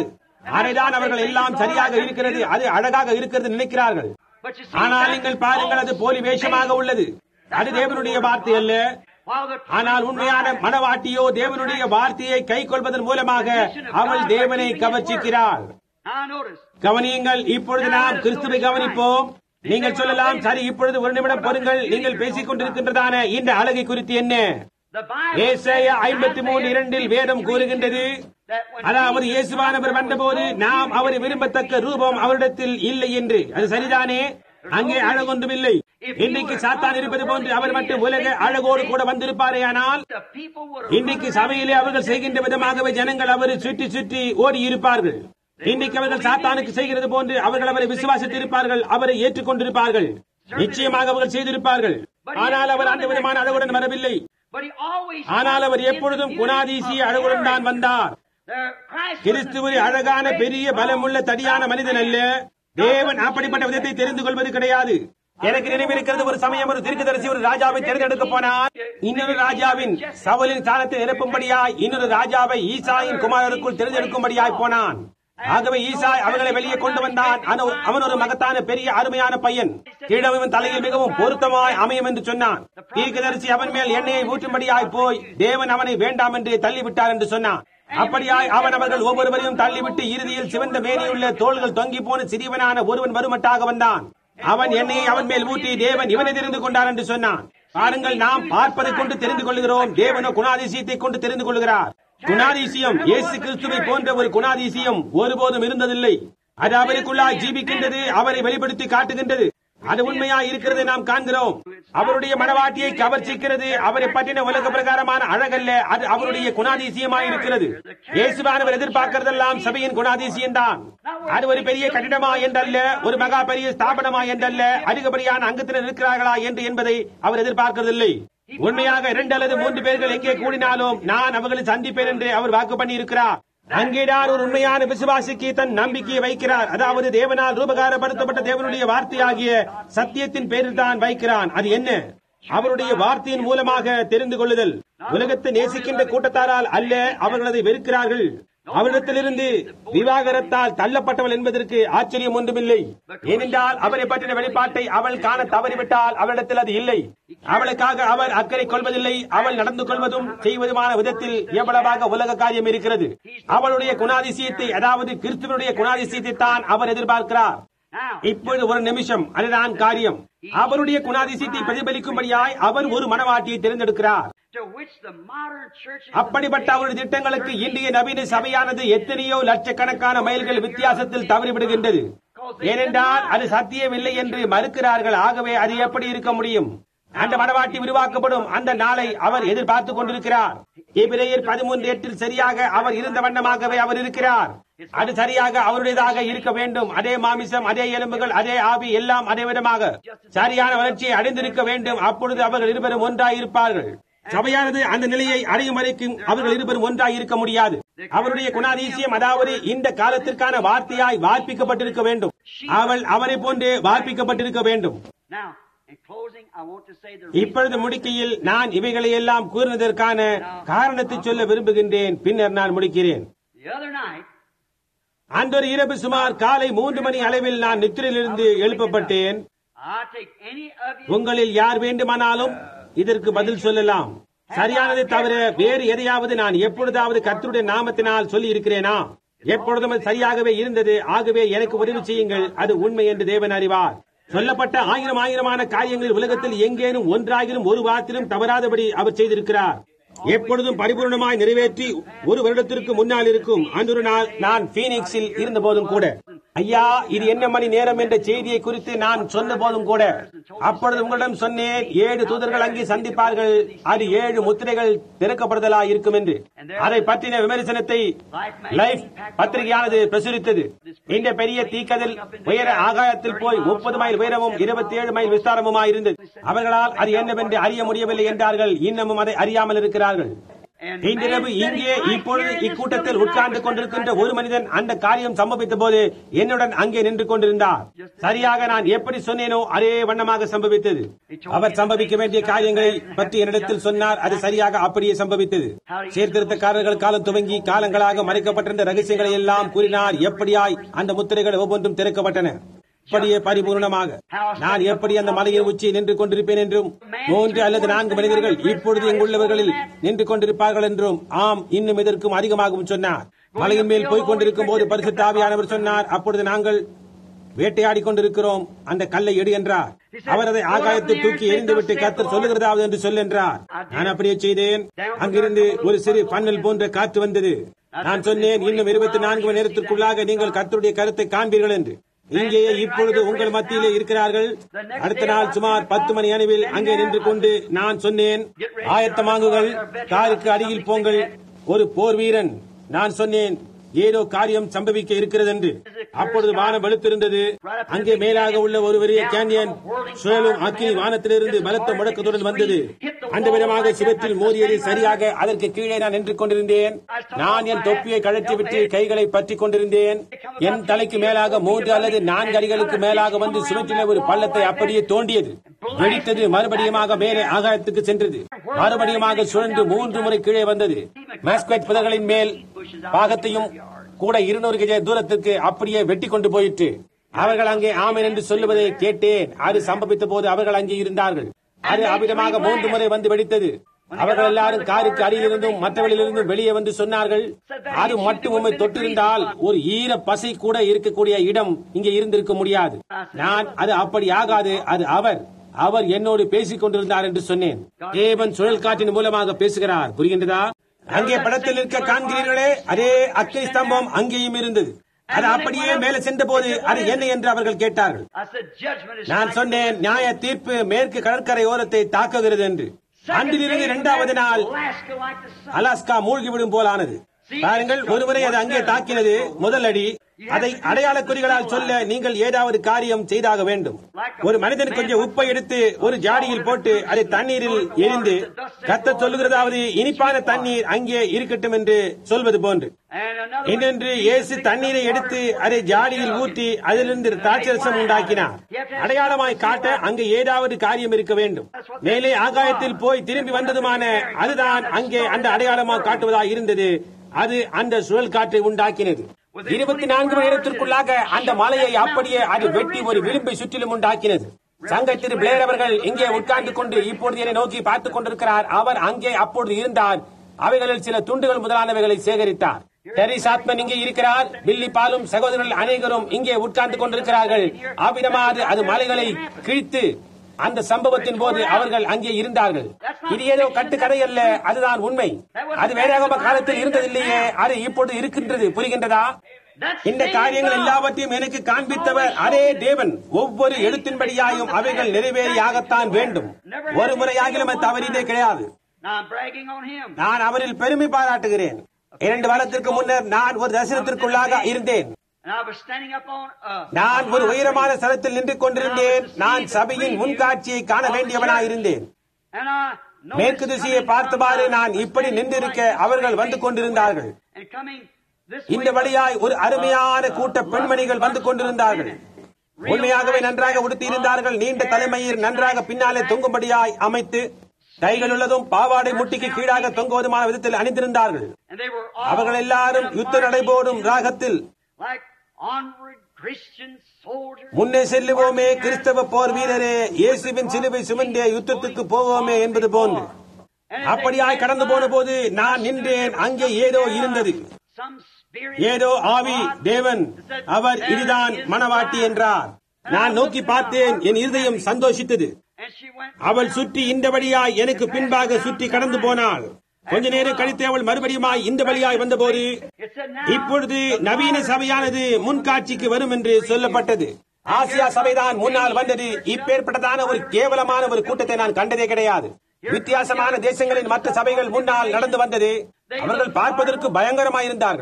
அதைதான் அவர்கள் எல்லாம் சரியாக இருக்கிறது அது அழகாக இருக்கிறது நினைக்கிறார்கள் But you see, ஆனால் that நீங்கள் பாருங்கள் அது போலி வேஷமாக உள்ளது அது தேவனுடைய வார்த்தை அல்ல while the ஆனால் உண்மையான மனவாட்டியோ தேவனுடைய வார்த்தையை கை கொள்வதன் மூலமாக அவள் தேவனை கவர்ச்சிக்கிறாள் Now notice, கவனியுங்கள் இப்பொழுது நாம் கிறிஸ்துவை கவனிப்போம் நீங்கள் சொல்லலாம் சரி இப்பொழுது ஒரு நிமிடம் பொறுங்கள் நீங்கள் பேசிக் கொண்டிருக்கின்றதான இந்த அழகை குறித்து என்ன the Bible ஏசாயா ஐம்பத்தி மூணு இரண்டில் வேதம் கூறுகின்றது that when அதாவது இயேசுவானவர் வந்தபோது நாம் அவரை விரும்பத்தக்க ரூபம் அவரிடத்தில் இல்லை என்று அது சரிதானே அங்கே அழகொன்றும் இல்லை இன்றைக்கு சாத்தான் இருப்பது போன்று அவர் மட்டும் உலக அழகோடு கூட வந்திருப்பாரே ஆனால் the people would இன்றைக்கு சபையிலே அவர்கள் செய்கின்ற விதமாகவே ஜனங்கள் அவரை சுற்றி சுற்றி ஓடி இருப்பார்கள் இன்றைக்கு அவர்கள் சாத்தானுக்கு செய்கிறது போன்று அவர்கள் அவரை விசுவாசித்து இருப்பார்கள் அவரை ஏற்றுக்கொண்டிருப்பார்கள் நிச்சயமாக அவர்கள் செய்திருப்பார்கள் ஆனால் அவர் அந்த விதமான அழகுடன் வரவில்லை but he always ஆனால் அவர் எப்பொழுதும் குணாதீசிய அழகுடன் தான் வந்தார் there Christ was கிறிஸ்துவ அழகான பெரிய பலமுள்ள தடியான மனிதன் அல்ல தேவன் அப்படிப்பட்ட விதத்தை தெரிந்து கொள்வது கிடையாது எனக்கு நினைவிருக்கிறது ஒரு சமயம் ஒரு தீர்க்கதரிசி ஒரு ராஜாவை தேர்ந்தெடுக்க போனார் இன்னொரு ராஜாவின் சவலின் ஸ்தானத்தை நிரப்பும்படியாய் இன்னொரு ராஜாவை ஈசாயின் குமாரருக்குள் தேர்ந்தெடுக்கும்படியாய் போனான் ஆகவே ஈசாய் அவர்களை வெளியே கொண்டு வந்தான் அனு- அவன் ஒரு மகத்தான பெரிய அருமையான பையன் கீழவன் தலையில் மிகவும் பொருத்தமாய் அமையும் என்று சொன்னான் தீர்க்கதரிசி அவன் மேல் எண்ணெயை ஊற்றும்படியாய் போய் தேவன் அவனை வேண்டாம் என்று தள்ளிவிட்டார் என்று சொன்னான் அப்படியாய் அவன் அவர்கள் ஒவ்வொருவரையும் தள்ளிவிட்டு இறுதியில் சிவந்த மேனியுள்ள தோள்கள் தொங்கி போன சிறியவனான ஒருவன் வருமட்டாக வந்தான் அவன் என்னை அவன் மேல் ஊற்றி தேவன் இவனை தெரிந்து கொண்டார் என்று சொன்னான் பாருங்கள் நாம் பார்ப்பதை கொண்டு தெரிந்து கொள்கிறோம் தேவனோ குணாதிசயத்தை கொண்டு தெரிந்து கொள்கிறார் குணாதிசயம் இயேசு கிறிஸ்துவை போன்ற ஒரு குணாதிசயம் ஒருபோதும் இருந்ததில்லை அது அவருக்குள்ளாய் ஜீவிக்கின்றது அவரை வெளிப்படுத்தி காட்டுகின்றது அது உண்மையா இருக்கிறதை நாம் காண்கிறோம் அவருடைய மனவாட்டியை கவர்ச்சிக்கிறது அவரை பற்றின உலக பிரகாரமான அழகல்ல அது அவருடைய குணாதிசயமாய் இருக்கிறது இயேசுவானவர் எதிர்பார்க்கிறதெல்லாம் சபையின் குணாதிசயம் தான் அது ஒரு பெரிய கட்டிடமா என்றல்ல ஒரு மகா பெரிய ஸ்தாபனமா என்றல்ல அதிகப்படியான அங்கத்தினர் இருக்கிறார்களா என்று என்பதை அவர் எதிர்பார்க்கிறதில்லை உண்மையாக இரண்டு அல்லது மூன்று பேர்கள் எங்கே கூடினாலும் நான் அவர்களை சந்திப்பேன் என்று அவர் வாக்கு பண்ணி இருக்கிறார் அங்கேதான் ஒரு உண்மையான விசுவாசிக்கு தன் நம்பிக்கையை வைக்கிறார் அதாவது தேவனால் ரூபகாரப்படுத்தப்பட்ட தேவனுடைய வார்த்தையாகிய சத்தியத்தின் பேரில் தான் வைக்கிறான் அது என்ன அவருடைய வார்த்தையின் மூலமாக தெரிந்து கொள்ளுதல் உலகத்தை நேசிக்கின்ற கூட்டத்தாரால் அல்ல அவர்கள் அதை வெறுக்கிறார்கள் அவரிடத்திலிருந்து விவாகரத்தால் தள்ளப்பட்டவள் என்பதற்கு ஆச்சரியம் ஒன்றுமில்லை ஏனென்றால் அவரை பற்றின வெளிப்பாட்டை அவள் காண தவறிவிட்டால் அவளிடத்தில் அது இல்லை அவளுக்காக அவர் அக்கறை கொள்வதில்லை அவள் நடந்து கொள்வதும் செய்வதுமான விதத்தில் எவ்வளவாக உலக காரியம் இருக்கிறது அவளுடைய குணாதிசயத்தை அதாவது கிறிஸ்துவனுடைய குணாதிசயத்தை தான் அவர் எதிர்பார்க்கிறார் now இப்பொழுது ஒரு நிமிஷம் அதுதான் காரியம் அவருடைய குணாதிசயத்தை பிரதிபலிக்கும்படியாய் அவர் ஒரு மனவாட்டியை தேர்ந்தெடுக்கிறார் to which the modern church is அப்படிப்பட்ட அவருடைய திட்டங்களுக்கு இன்றைய நவீன சபையானது எத்தனையோ லட்சக்கணக்கான மைல்கள் வித்தியாசத்தில் தவறிவிடுகின்றது ஏனென்றால் அது சத்தியமில்லை என்று மறுக்கிறார்கள் ஆகவே அது எப்படி இருக்க முடியும் அந்த மனவாட்டி உருவாக்கப்படும் அந்த நாளை அவர் எதிர்பார்த்துக் கொண்டிருக்கிறார் எபிரேயர் பதிமூன்று எட்டில் சரியாக அவர் இருந்த வண்ணமாகவே அவர் இருக்கிறார் அது சரியாக அவருடையதாக இருக்க வேண்டும் அதே மாமிசம் அதே எலும்புகள் அதே ஆவி எல்லாம் அதே விதமாக சரியான வளர்ச்சியை அடைந்திருக்க வேண்டும் அப்பொழுது அவர்கள் இருவரும் ஒன்றாய் இருப்பார்கள் சபையானது அந்த நிலையை அடையும் வரைக்கும் அவர்கள் இருவரும் ஒன்றாய் இருக்க முடியாது அவருடைய குணாதிசயம் அதாவது இந்த காலத்திற்கான வார்த்தையாய் வார்ப்பிக்கப்பட்டிருக்க வேண்டும் அவள் அவரை போன்றே வார்ப்பிக்கப்பட்டிருக்க வேண்டும் now in closing I want to say the இப்பொழுது முடிக்கையில் நான் இவைகளை எல்லாம் கூறினதற்கான காரணத்தை சொல்ல விரும்புகின்றேன் பின்னர் நான் முடிக்கிறேன் the other night அன்றொரு இரவு சுமார் காலை மூன்று மணி அளவில் நான் நித்திரையிலிருந்து எழுப்பப்பட்டேன் I take any of you உங்களில் யார் வேண்டுமானாலும் இதற்கு பதில் சொல்லலாம் சரியானதை தவிர வேறு எதையாவது நான் எப்பொழுதாவது கர்த்தருடைய நாமத்தினால் சொல்லி இருக்கிறேனா எப்பொழுதும் அது சரியாகவே இருந்தது ஆகவே எனக்கு உதவி செய்யுங்கள் அது உண்மை என்று தேவன் அறிவார் சொல்லப்பட்ட ஆயிரம் ஆயிரமான காரியங்கள் உலகத்தில் எங்கேனும் ஒன்றாகிலும் ஒரு வாரத்திலும் தவறாதபடி அவர் செய்திருக்கிறார் எப்பொழுதும் பரிபூர்ணமாய் நிறைவேற்றி ஒரு வருடத்திற்கு முன்னால் இருக்கும் அன்றொரு நாள் நான் பீனிக்ஸில் இருந்த போதும் கூட ஐயா இது என்ன மணி நேரம் என்ற செய்தியை குறித்து நான் சொன்ன போதும் கூட அப்பொழுது உங்களிடம் சொன்னேன் ஏழு தூதர்கள் அங்கே சந்திப்பார்கள் அது ஏழு முத்திரைகள் திறக்கப்படுதலா இருக்கும் என்று அதை பற்றின விமர்சனத்தை லைஃப் பத்திரிகையானது பிரசுரித்தது இந்த பெரிய தீக்கதில் உயர ஆகாயத்தில் போய் முப்பது மைல் உயரமும் இருபத்தி ஏழு மைல் விஸ்தாரமுமாய் இருந்தது அவர்களால் அது என்னவென்று அறிய முடியவில்லை என்றார்கள் இன்னமும் அதை அறியாமல் இருக்கிறார்கள் இன்றிரவு இங்கே இப்பொழுது இக்கூட்டத்தில் உட்கார்ந்து கொண்டிருக்கின்ற ஒரு மனிதன் அந்த காரியம் சம்பவித்த போது என்னுடன் அங்கே நின்று கொண்டிருந்தார் சரியாக நான் எப்படி சொன்னேனோ அதே வண்ணமாக சம்பவித்தது அவர் சம்பவிக்க வேண்டிய காரியங்களை பற்றி என்னிடத்தில் சொன்னார் அது சரியாக அப்படியே சம்பவித்தது சீர்திருத்தக்காரர்கள் காலம் துவங்கி காலங்களாக மறைக்கப்பட்டிருந்த ரகசியங்களை எல்லாம் கூறினார் எப்படியாய் அந்த முத்திரைகள் ஒவ்வொன்றும் திறக்கப்பட்டன அப்படியே பரிபூர்ணமாக நான் எப்படி அந்த மலையின் உச்சியில் நின்று கொண்டிருப்பேன் என்றும் மூன்று அல்லது நான்கு மனிதர்கள் இப்பொழுது இங்குள்ளவர்களில் நின்று கொண்டிருப்பார்கள் என்றும் ஆம் இன்னும் இதற்கும் அதிகமாகவும் சொன்னார் மலையின் மேல் போய்க் கொண்டிருக்கும் போது பரிசுத்த ஆவியானவர் சொன்னார் அப்பொழுது நாங்கள் வேட்டையாடி கொண்டிருக்கிறோம் அந்த கல்லை எடு என்றார் அவர் அதை ஆகாயத்தில் தூக்கி எரிந்துவிட்டு கத்தர் சொல்லுகிறதாவது என்று சொல் என்றார் நான் அப்படியே செய்தேன் அங்கிருந்து ஒரு சிறு பன்னல் போன்ற காற்று வந்தது நான் சொன்னேன் இன்னும் இருபத்தி நான்கு மணி நேரத்திற்குள்ளாக நீங்கள் கத்தருடைய கருத்தை காண்பீர்கள் என்று இங்கேயே இப்பொழுது உங்கள் மத்தியிலே இருக்கிறார்கள் அடுத்த நாள் சுமார் பத்து மணி அளவில் அங்கே நின்று கொண்டு நான் சொன்னேன் ஆயத்தமாங்குகள் காருக்கு அருகில் போங்கள் ஒரு போர் வீரன் நான் சொன்னேன் ஏதோ காரியம் சம்பவிக்க இருக்கிறது என்று அப்பொழுது வானம் வெளுத்திருந்தது அங்கே மேலாக உள்ள ஒரு பெரிய கேன்யன் சுழலும் அக்கினி வானத்திலிருந்து பலத்த முழக்கத்துடன் வந்தது அந்த விதமாக சிவத்தில் மோதியது சரியாக அதற்கு கீழே நான் நின்று கொண்டிருந்தேன் நான் என் தொப்பியை கழற்றிவிட்டு கைகளை பற்றிக் கொண்டிருந்தேன் என் தலைக்கு மேலாக மூன்று அல்லது நான்கு அடிகளுக்கு மேலாக வந்து சிவத்திலே ஒரு பள்ளத்தை அப்படியே தோண்டியது வெடித்தது மறுபடியுமாக மேலே ஆகாயத்துக்கு சென்றது மறுபடியுமாக சுழன்று மூன்று முறை கீழே வந்தது மாஸ்குவேட் புதர்களின் மேல் பாகத்தையும் கூட இருநூறு கஜ தூரத்திற்கு அப்படியே வெட்டி கொண்டு போயிற்று அவர்கள் அங்கே ஆமேன் என்று சொல்லுவதை கேட்டேன் அது சம்பவித்த போது அவர்கள் அங்கே இருந்தார்கள் அது அபிதமாக மூன்று முறை வந்து வெடித்தது அவர்கள் எல்லாரும் காருக்கு அடியிலிருந்தும் மற்றவர்களிலிருந்தும் வெளியே வந்து சொன்னார்கள் அது மட்டும் உண்மை தொட்டிருந்தால் ஒரு ஈர பசை கூட இருக்கக்கூடிய இடம் இங்கே இருந்திருக்க முடியாது நான் அது அப்படி ஆகாது அது அவர் அவர் என்னோடு பேசிக் கொண்டிருந்தார் என்று சொன்னேன் தேவன் சுழல் காற்றின் மூலமாக பேசுகிறார் புரிகின்றதா அங்கே படத்தில் இருக்க காண்கிறீர்களே அதே அக்கினி ஸ்தம்பம் அங்கேயும் இருந்தது அது அப்படியே மேலே சென்ற போது அது என்ன என்று அவர்கள் கேட்டார்கள் I said, judgment is நான் சொன்னேன் நியாய தீர்ப்பு மேற்கு கடற்கரை ஓரத்தை தாக்குகிறது என்று அன்றிலிருந்து இரண்டாவது நாள் Alaska like the sun. Alaska மூழ்கிவிடும் போலானது பாருங்கள் ஒருமுறை அது அங்கே தாக்கினது முதல் அடி அதை அடையாள குறிகளால் சொல்ல நீங்கள் ஏதாவது காரியம் செய்தாக வேண்டும் ஒரு மனிதன் கொஞ்சம் உப்பை எடுத்து ஒரு ஜாடியில் போட்டு அதை தண்ணீரில் எரிந்து கத்த சொல்லுகிறதாவது இனிப்பான தண்ணீர் அங்கே இருக்கட்டும் என்று சொல்வது போன்று And another இன்னென்று இயேசு தண்ணீரை எடுத்து அதை ஜாடியில் ஊற்றி அதிலிருந்து திராட்சரசம் உண்டாக்கினார் அடையாளமாய் காட்ட அங்கு ஏதாவது காரியம் இருக்க வேண்டும் மேலே ஆகாயத்தில் போய் திரும்பி வந்ததுமான அதுதான் அங்கே அந்த அடையாளமாக காட்டுவதாக இருந்தது அது அந்த சுழல் காற்றை உண்டாக்கினது இருபத்தி நான்கு மணி நேரத்திற்குள்ளாக அந்த மலையை அப்படியே அது வெட்டி ஒரு விளிம்பை சுற்றிலும் உண்டாக்கினது சங்க திரு பிளேர் அவர்கள் இங்கே உட்கார்ந்து கொண்டு இப்பொழுது என்னை நோக்கி பார்த்துக் கொண்டிருக்கிறார் அவர் அங்கே அப்பொழுது இருந்தார் அவைகளில் சில துண்டுகள் முதலானவைகளை சேகரித்தார் டெரி சாத்மன் இங்கே இருக்கிறார் பில்லி பாலும் சகோதரர்கள் அனைவரும் இங்கே உட்கார்ந்து கொண்டிருக்கிறார்கள் அவ்விதமாக அது மலைகளை கிழித்து அந்த சம்பவத்தின் போது அவர்கள் அங்கே இருந்தார்கள் இது ஏதோ கட்டுக்கதை அல்ல அதுதான் உண்மை அது வேதாகம காலத்தில் இருந்ததில்லையே அது இப்பொழுது இருக்கின்றது புரிகின்றதா இந்த காரியங்கள் எல்லாவற்றையும் எனக்கு காண்பித்தவர் அதே தேவன் ஒவ்வொரு எழுத்தின்படியாயும் அவைகள் நிறைவேறியாகத்தான் வேண்டும் ஒரு முறையாகிலும் அது தவறினே கிடையாது Now I'm bragging on him. நான் அவரில் பெருமை பாராட்டுகிறேன் இரண்டு வாரத்திற்கு முன்னர் நான் ஒரு தரிசனத்திற்குள்ளாக இருந்தேன் And I was standing up on uh, நான் ஒரு உயரமான ஸ்தலத்தில் நின்று கொண்டிருந்தேன் நான் சபையின் முன்காட்சியை காண வேண்டியவனாயிருந்தேன் and I noticed மேற்கு திசையை coming பார்த்தவாறு from நான் the இப்படி நின்றிருக்க அவர்கள் வந்து கொண்டிருந்தார்கள் and coming this இந்த way வழியாய் ஒரு அருமையான கூட்ட பெண்மணிகள் வந்து கொண்டிருந்தார்கள் உண்மையாகவே நன்றாக உடுத்தியிருந்தார்கள் நீண்ட தலைமையில் நன்றாக பின்னாலே தொங்கும்படியாய் அமைத்து கைகள் உள்ளதும் பாவாடை முட்டிக்கு கீழாக தொங்குவதுமான விதத்தில் அணிந்திருந்தார்கள் and they were all அவர்கள் எல்லாரும் in a யுத்த நடைபோடும் ராகத்தில் like onward Christian soldiers. முன்னே செல்லுவோமே கிறிஸ்தவ போர் வீரரே இயேசுவின் சிலுவை சுமந்தே யுத்தத்துக்கு போவோமே என்பது போன்று And as அப்படியாய் they கடந்து went போன by, போது நான் நின்றேன் அங்கே ஏதோ இருந்தது some spirit ஏதோ ஆவி God தேவன் said, அவர் "There இதுதான் is மணவாட்டி the என்றார் நான் நோக்கி பார்த்தேன் என் இருதயம் சந்தோஷித்தது And she went அவள் சுற்றி இந்த வழியாய் எனக்கு பின்பாக சுற்றி கடந்து போனாள் கொஞ்ச நேரம் கழித்து அவள் மறுபடியுமாய் இந்த வழியாய் வந்தபோது It said now இப்பொழுது நவீன சபையானது முன்காட்சிக்கு வரும் என்று சொல்லப்பட்டது ஆசியா சபைதான் முன்னால் வந்தது இப்பேற்பட்டதான ஒரு கேவலமான ஒரு கூட்டத்தை நான் கண்டதே கிடையாது வித்தியாசமான தேசங்களின் மற்ற சபைகள் முன்னால் நடந்து வந்தது அவர்கள் பார்ப்பதற்கு பயங்கரமாயிருந்தார்கள்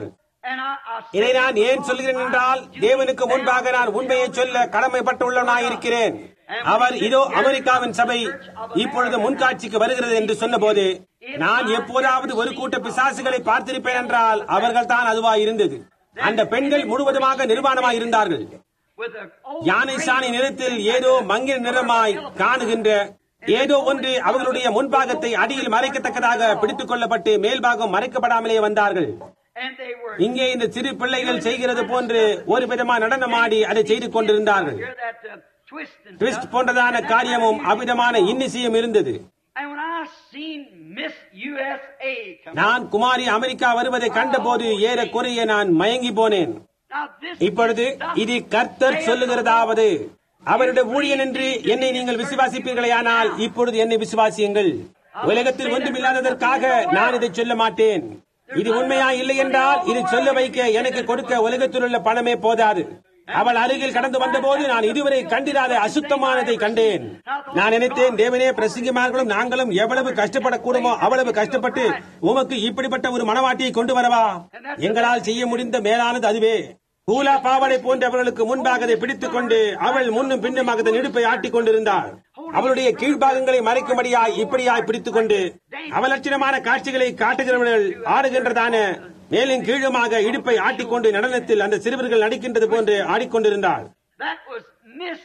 And I, I இதை said, நான் ஏன் சொல்கிறேன் என்றால் தேவனுக்கு முன்பாக நான் உண்மையை சொல்ல கடமைப்பட்டுள்ளவனாயிருக்கிறேன் அவர் இதோ அமெரிக்காவின் சபை இப்பொழுது முன்காட்சிக்கு வருகிறது என்று சொன்னபோது நான் எப்போதாவது ஒரு கூட்ட பிசாசுகளை பார்த்திருப்பேன் என்றால் அவர்கள் தான் அதுவாய் இருந்தது அந்த பெண்கள் முழுவதுமாக நிர்வாணமாய் இருந்தார்கள் with a old யானை சாணி நிறத்தில் ஏதோ மங்கின நிறமாய் காணுகின்ற ஏதோ ஒன்று அவர்களுடைய முன்பாகத்தை அடியில் மறைக்கத்தக்கதாக பிடித்துக் கொள்ளப்பட்டு மேல்பாகம் மறைக்கப்படாமலே வந்தார்கள் and they were இங்கே இந்த சிறு பிள்ளைகள் செய்கிறது போன்று ஒரு விதமா நடனமாடி அதை செய்து கொண்டிருந்தார்கள் hear that uh, twist and twist stuff. போன்றதான காரியமும் அவ்விதமான இன்னிசையும் இருந்தது And when I seen Miss USA come, நான் குமாரி அமெரிக்கா வருவதை கண்டபோது ஏறக்குறைய நான் மயங்கி போனேன் now this இப்பொழுது இது கர்த்தர் சொல்லுகிறதாவது அவருடைய ஊழியன் என்று என்னை நீங்கள் விசுவாசிப்பீர்களேயானால் இப்பொழுது என்னை விசுவாசியுங்கள் உலகத்தில் ஒன்றுமில்லாததற்காக நான் இதை சொல்ல மாட்டேன் இது உண்மையா இல்லை என்றால் இது சொல்ல வைக்க எனக்கு கொடுக்க உலகத்தில் உள்ள பணமே போதாது அவள் அருகில் கடந்து வந்தபோது நான் இதுவரை கண்டிராத அசுத்தமானதை கண்டேன் நான் நினைத்தேன் தேவனே பிரசங்கிமார்களும் நாங்களும் எவ்வளவு கஷ்டப்படக்கூடுமோ அவ்வளவு கஷ்டப்பட்டு உமக்கு இப்படிப்பட்ட ஒரு மனவாட்டியை கொண்டு வரவா எங்களால் செய்ய முடிந்த மேலானது அதுவே கூலா பாவடை போன்றவர்களுக்கு முன்பாக அதை பிடித்துக் கொண்டு அவள் முன்னும் பின்னுமாக அதன் இடுப்பை ஆட்டிக் கொண்டிருந்தாள் அவளுடைய கீழ்பாகங்களை மறைக்கும்படியாய் இப்படியாய் பிடித்துக் கொண்டு அவலட்சணமான காட்சிகளை காட்டுகிறவர்கள் ஆடுகின்றதான மேலும் கீழுமாக இடுப்பை ஆட்டிக்கொண்டு நடனத்தில் அந்த சிறுவர்கள் நடிக்கின்றது போன்று ஆடிக்கொண்டிருந்தாள் that was Miss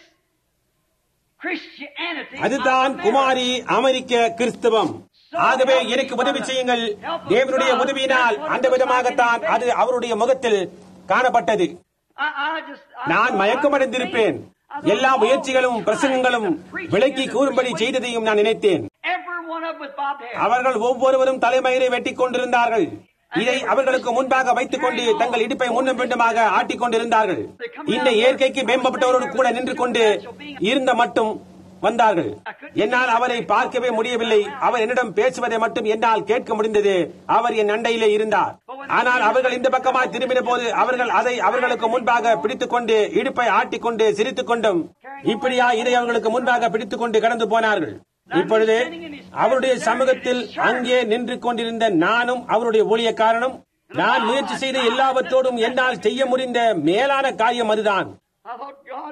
Christianity. அதுதான் குமாரி அமெரிக்க கிறிஸ்தவம் ஆகவே எனக்கு உதவி செய்யுங்கள் தேவனுடைய உதவியினால் அந்த விதமாகத்தான் அது அவருடைய முகத்தில் காணப்பட்டது I, I just, I, நான் மயக்கமடைந்திருப்பேன் எல்லா முயற்சிகளும் பிரசங்கங்களும் விலக்கி கூறும்படி செய்ததையும் நான் நினைத்தேன் Every one of them with bobbed hair. அவர்கள் ஒவ்வொருவரும் தலைமயிரை வெட்டிக் கொண்டிருந்தார்கள் இதை அவர்களுக்கு முன்பாக வைத்துக் கொண்டு தங்கள் இடுப்பை முன்னும் பின்னுமாக ஆட்டிக் கொண்டிருந்தார்கள் இந்த இயற்கைக்கு மேம்பட்டவரோடு கூட நின்று கொண்டு இருந்த மட்டும் வந்தார்கள் என்னால் அவரை பார்க்கவே முடியவில்லை அவர் என்னிடம் பேசுவதை மட்டும் என்னால் கேட்க முடிந்தது அவர் என் அண்டையிலே இருந்தார் ஆனால் அவர்கள் இந்த பக்கமாய் திரும்பின போது அவர்கள் அதை அவர்களுக்கு முன்பாக பிடித்துக் கொண்டு இடுப்பை ஆட்டிக்கொண்டு சிரித்துக் கொண்டும் இப்படியா இதை அவர்களுக்கு முன்பாக பிடித்துக் கொண்டு கடந்து போனார்கள் இப்பொழுது அவருடைய சமூகத்தில் அங்கே நின்று கொண்டிருந்த நானும் அவருடைய ஊழியக்காரனும் நான் முயற்சி செய்த எல்லாவற்றோடும் என்னால் செய்ய முடிந்த மேலான காரியம் அதுதான் I thought, God,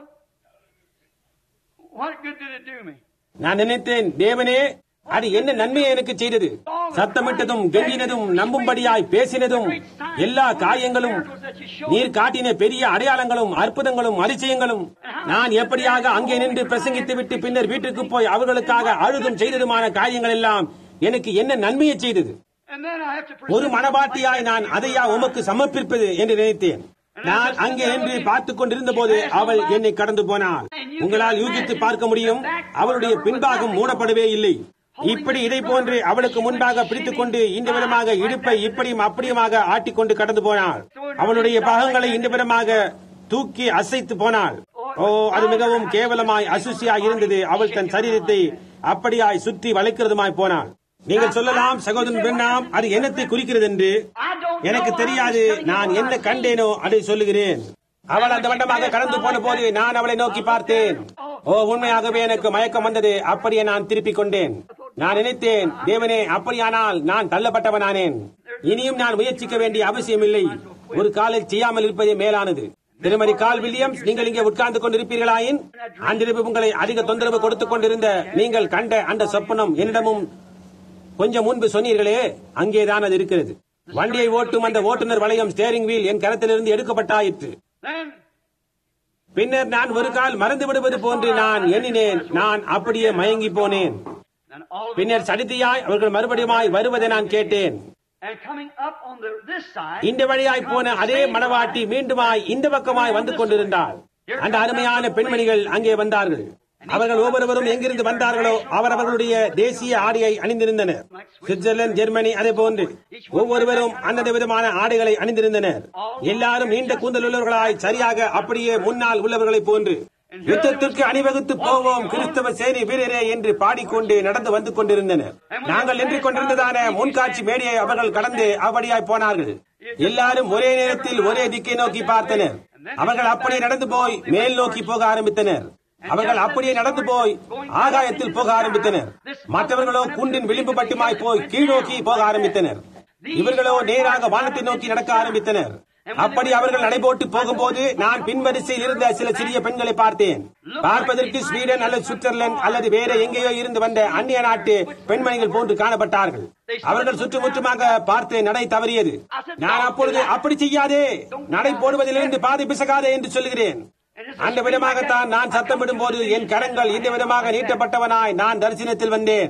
what good did it do me? நான் நினைத்தேன் தேவனே அது என்ன நன்மையை எனக்கு செய்தது சத்தமிட்டதும் கெஞ்சினதும் நம்பும்படியாய் பேசினதும் எல்லா காரியங்களும் நீர் காட்டின பெரிய அடையாளங்களும் அற்புதங்களும் அதிசயங்களும் நான் எப்படியாக அங்கே நின்று பிரசங்கித்து விட்டு பின்னர் வீட்டுக்கு போய் அவர்களுக்காக அழுதும் செய்ததுமான காரியங்கள் எல்லாம் எனக்கு என்ன நன்மையை செய்தது And then I have to ஒரு present மனவாட்டியாய் நான் அதையா உமக்கு சமர்ப்பிப்பது என்று நினைத்தேன் நான் அங்கே நின்று பார்த்துக் கொண்டிருந்த போது அவள் என்னை கடந்து போனாள் உங்களால் யூகித்து பார்க்க முடியும் அவளுடைய பின்பாகம் மூடப்படவே இல்லை இப்படி இதை போன்று அவளுக்கு முன்பாக பிடித்துக் கொண்டு இந்த விதமாக இடுப்பை இப்படியும் அப்படியுமாக ஆட்டிக்கொண்டு கடந்து போனாள் அவளுடைய பாகங்களை இந்த விதமாக தூக்கி அசைத்து போனாள் ஓ அது மிகவும் கேவலமாய் அசுசியாய் இருந்தது அவள் தன் சரீரத்தை அப்படியாய் சுற்றி வளைக்கிறதுமாய் போனாள் நீங்கள் சொல்லலாம் சகோதரன் பெண்ணாம் அது என்னத்தை குறிக்கிறது என்று I don't எனக்கு know. தெரியாது I'm just telling you நான் what என்ன I see. கண்டேனோ அதை சொல்லுகிறேன் அவள் அந்த வண்டமாக கடந்து போன போது நான் அவளை நோக்கி பார்த்தேன் ஓ உண்மையாகவே எனக்கு மயக்கம் வந்தது அப்படியே நான் திருப்பிக் கொண்டேன் நான் நினைத்தேன் தேவனே அப்படியானால் நான் தள்ளப்பட்டவனானேன் இனியும் நான் முயற்சிக்க வேண்டிய அவசியமில்லை ஒரு காலில் செய்யாமல் இருப்பதே மேலானது திருமதி கால் வில்லியம்ஸ் நீங்கள் இங்கே உட்கார்ந்து கொண்டிருப்பீர்களாயின் அன்றிரவு உங்களை அதிக தொந்தரவு கொடுத்துக் கொண்டிருந்த நீங்கள் கண்ட அந்த சொப்பனம் என்னிடமும் கொஞ்சம் முன்பு சொன்னீர்களே அங்கேதான் அது இருக்கிறது வண்டியை ஓட்டும் அந்த ஓட்டுநர் வளையம் ஸ்டேரிங் வீல் என் கரத்திலிருந்து எடுக்கப்பட்டாயிற்று Then, பின்னர் நான் ஒரு கால் மறந்து விடுவது போன்று நான் எண்ணினேன் நான் அப்படியே மயங்கி போனேன் then all of it, பின்னர் சடிதியாய் அவர்கள் மறுபடியுமாய் வருவதை நான் கேட்டேன் and coming up on the this side, இந்த வழியாய் போன அதே மணவாட்டி மீண்டுமாய் இந்த பக்கமாய் வந்து கொண்டிருந்தாள் அந்த அருமையான பெண்மணிகள் அங்கே வந்தார்கள் அவர்கள் ஒவ்வொருவரும் எங்கிருந்து வந்தார்களோ அவர் அவர்களுடைய தேசிய ஆடையை அணிந்திருந்தனர் சுவிட்சர்லாந்து ஜெர்மனி அதே போன்று ஒவ்வொருவரும் அந்தந்த விதமான ஆடைகளை அணிந்திருந்தனர் எல்லாரும் நீண்ட கூந்தல் உள்ளவர்களாய் சரியாக அப்படியே முன்னால் உள்ளவர்களைப் போன்று யுத்தத்திற்கு அணிவகுத்து போவோம் கிறிஸ்தவ சேனை வீரரே என்று பாடிக்கொண்டு நடந்து வந்து கொண்டிருந்தனர் நாங்கள் நின்று கொண்டிருந்ததான முன்காட்சி மேடையை அவர்கள் கடந்து அப்படியாய் போனார்கள் எல்லாரும் ஒரே நேரத்தில் ஒரே திக்கை நோக்கி பார்த்தனர் அவர்கள் அப்படியே நடந்து போய் மேல் நோக்கி போக ஆரம்பித்தனர் அவர்கள் அப்படியே நடந்து போய் ஆகாயத்தில் போக ஆரம்பித்தனர் மற்றவர்களோ குன்றின் விளிம்பு பட்டுமாய் போய் கீழ்நோக்கி போக ஆரம்பித்தனர் இவர்களோ நேராக வானத்தை நோக்கி நடக்க ஆரம்பித்தனர் அப்படி அவர்கள் நடைபோட்டு போகும்போது நான் பின்வரிசையில் இருந்த சில சிறிய பெண்களை பார்த்தேன் பார்ப்பதற்கு ஸ்வீடன் அல்லது சுவிட்சர்லாந்து அல்லது வேற எங்கேயோ இருந்து வந்த அந்நிய நாட்டு பெண்மணிகள் போன்று காணப்பட்டார்கள் அவர்கள் சுற்றுமுற்றுமாக பார்த்து நடை தவறியது நான் அப்பொழுது அப்படி செய்யாதே நடை போடுவதிலிருந்து பாதி பிசகாதே என்று சொல்லுகிறேன் அந்த விதமாகத்தான் நான் சத்தமிடும் போது என் கரங்கள் இந்த விதமாக நீட்டப்பட்டவனாய் நான் தரிசனத்தில் வந்தேன்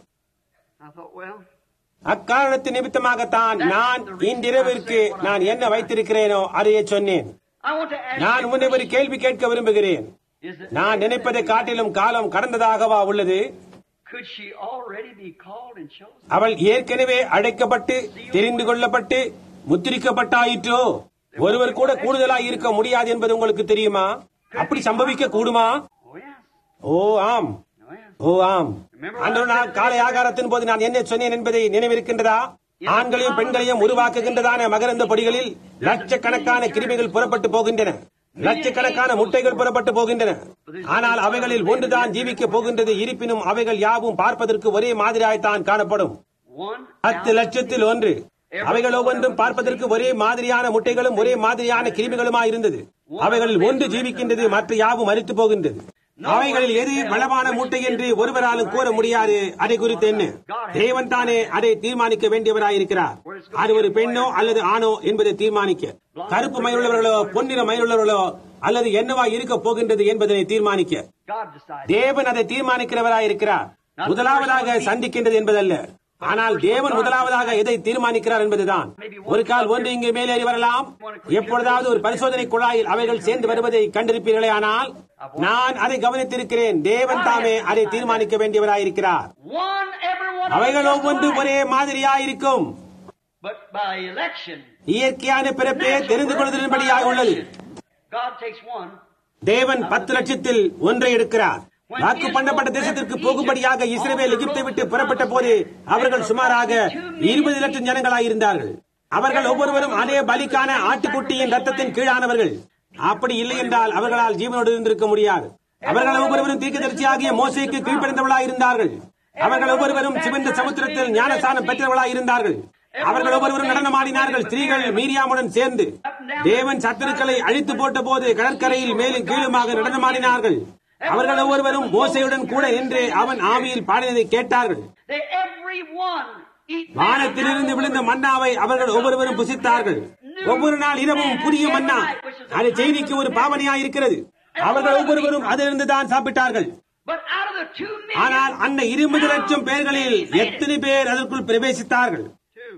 I thought, well, அக்காரணத்து நிமித்தமாகத்தான் நான் இன்றிரவிற்கு நான் என்ன வைத்திருக்கிறேனோ அதையே சொன்னேன் I want to ask நான் you, முன்னே ஒரு கேள்வி கேட்க விரும்புகிறேன் is it, நான் நினைப்பதை காட்டிலும் காலம் கடந்ததாகவா உள்ளது could she already be called and chosen? அவள் ஏற்கனவே அழைக்கப்பட்டு தெரிந்து கொள்ளப்பட்டு முத்திரிக்கப்பட்டாயிற்றோ ஒருவர் கூட கூடுதலாய் இருக்க முடியாது என்பது உங்களுக்கு தெரியுமா அப்படி சம்பவிக்க கூடுமா Oh, yes. ஓ ஆம் Oh, yes. ஓ ஆம் அன்று நாள் காலை ஆகாரத்தின் போது நான் என்ன சொன்னேன் என்பதை நினைவிருக்கின்றதா ஆண்களையும் பெண்களையும் உருவாக்குகின்றதான மகரந்த பொடிகளில் லட்சக்கணக்கான கிருமிகள் புறப்பட்டு போகின்றன லட்சக்கணக்கான முட்டைகள் புறப்பட்டு போகின்றன ஆனால் அவைகளில் ஒன்றுதான் ஜீவிக்க போகின்றது இருப்பினும் அவைகள் யாவும் பார்ப்பதற்கு ஒரே மாதிரியாய்த்தான் காணப்படும் One பத்து லட்சத்தில் ஒன்று அவைகள் ஒவ்வொன்றும் பார்ப்பதற்கு ஒரே மாதிரியான முட்டைகளும் ஒரே மாதிரியான கிருமிகளுமா இருந்தது அவைகளில் ஒன்று ஜீவிக்கின்றது மற்ற யாவும் மறித்து போகின்றது அவைகளில் எது பலமான முட்டை என்று ஒருவராலும் கூற முடியாது அதை குறித்து என்ன தேவன் தானே அதை தீர்மானிக்க வேண்டியவராயிருக்கிறார் அது ஒரு பெண்ணோ அல்லது ஆணோ என்பதை தீர்மானிக்க கருப்பு மயிருள்ளவர்களோ பொன்னிற மயிருள்ளவர்களோ அல்லது என்னவா இருக்க போகின்றது என்பதை தீர்மானிக்க God decided. தேவன் அதை தீர்மானிக்கிறவராயிருக்கிறார் முதலாவதாக சந்திக்கின்றது என்பதல்ல ஆனால் தேவன் முதலாவதாக எதை தீர்மானிக்கிறார் என்பதுதான் ஒரு கால் ஒன்று இங்கு மேலேறி வரலாம் எப்பொழுதாவது ஒரு பரிசோதனை குழாயில் அவைகள் சேர்ந்து வருவதை கண்டிருப்பீர்களே ஆனால் நான் அதை கவனித்திருக்கிறேன் தேவன் தாமே அதை தீர்மானிக்க வேண்டியவராயிருக்கிறார் One, everyone. அவைகள் ஒவ்வொன்றும் ஒரே மாதிரியாயிருக்கும் But by election, இயற்கையான பிறப்பே தெரிந்து கொள்வதன்படியாக உள்ளது God takes one. தேவன் பத்து லட்சத்தில் ஒன்றை எடுக்கிறார் வாக்கு பண்ணப்பட்ட தேசத்திற்கு போகும்படியாக இஸ்ரேல் எகிப்தை விட்டு புறப்பட்ட போது அவர்கள் சுமாராக இருபது லட்சம் ஜனங்களாய் இருந்தார்கள் அவர்கள் ஒவ்வொருவரும் அதே பலிக்கான ஆட்டுக்குட்டியின் ரத்தத்தின் கீழானவர்கள் அப்படி இல்லை என்றால் அவர்களால் ஜீவனோடு இருந்திருக்க முடியாது அவர்கள் ஒவ்வொருவரும் தீர்க்கதரிசியாகிய மோசைக்கு கீழ்ப்படைந்தவர்களாய் இருந்தார்கள் அவர்கள் ஒவ்வொருவரும் சிவந்த சமுத்திரத்தில் ஞானசானம் பெற்றவர்களாய் இருந்தார்கள் அவர்கள் ஒவ்வொருவரும் நடனமாடினார்கள் ஸ்திரீகள் மீரியாமுடன் சேர்ந்து தேவன் சத்துருக்களை அழித்து போட்ட போது கடற்கரையில் மேலும் கீழுமாக நடனமாடினார்கள் அவர்கள் ஒவ்வொருவரும் மோசையுடன் கூட நின்று அவன் ஆவியில் பாடினதை கேட்டார்கள் They every one eat வானத்திலிருந்து விழுந்த மன்னாவை அவர்கள் ஒவ்வொருவரும் புசித்தார்கள் ஒவ்வொரு நாள் இரவும் புதிய மன்னா அது செய்திக்கு ஒரு பாவனையாய் இருக்கிறது அவர்கள் ஒவ்வொருவரும் அதிலிருந்து தான் சாப்பிட்டார்கள் But out of the two million, ஆனால் அந்த இருபது லட்சம் பேர்களில் எத்தனை பேர் அதற்குள் பிரவேசித்தார்கள் two.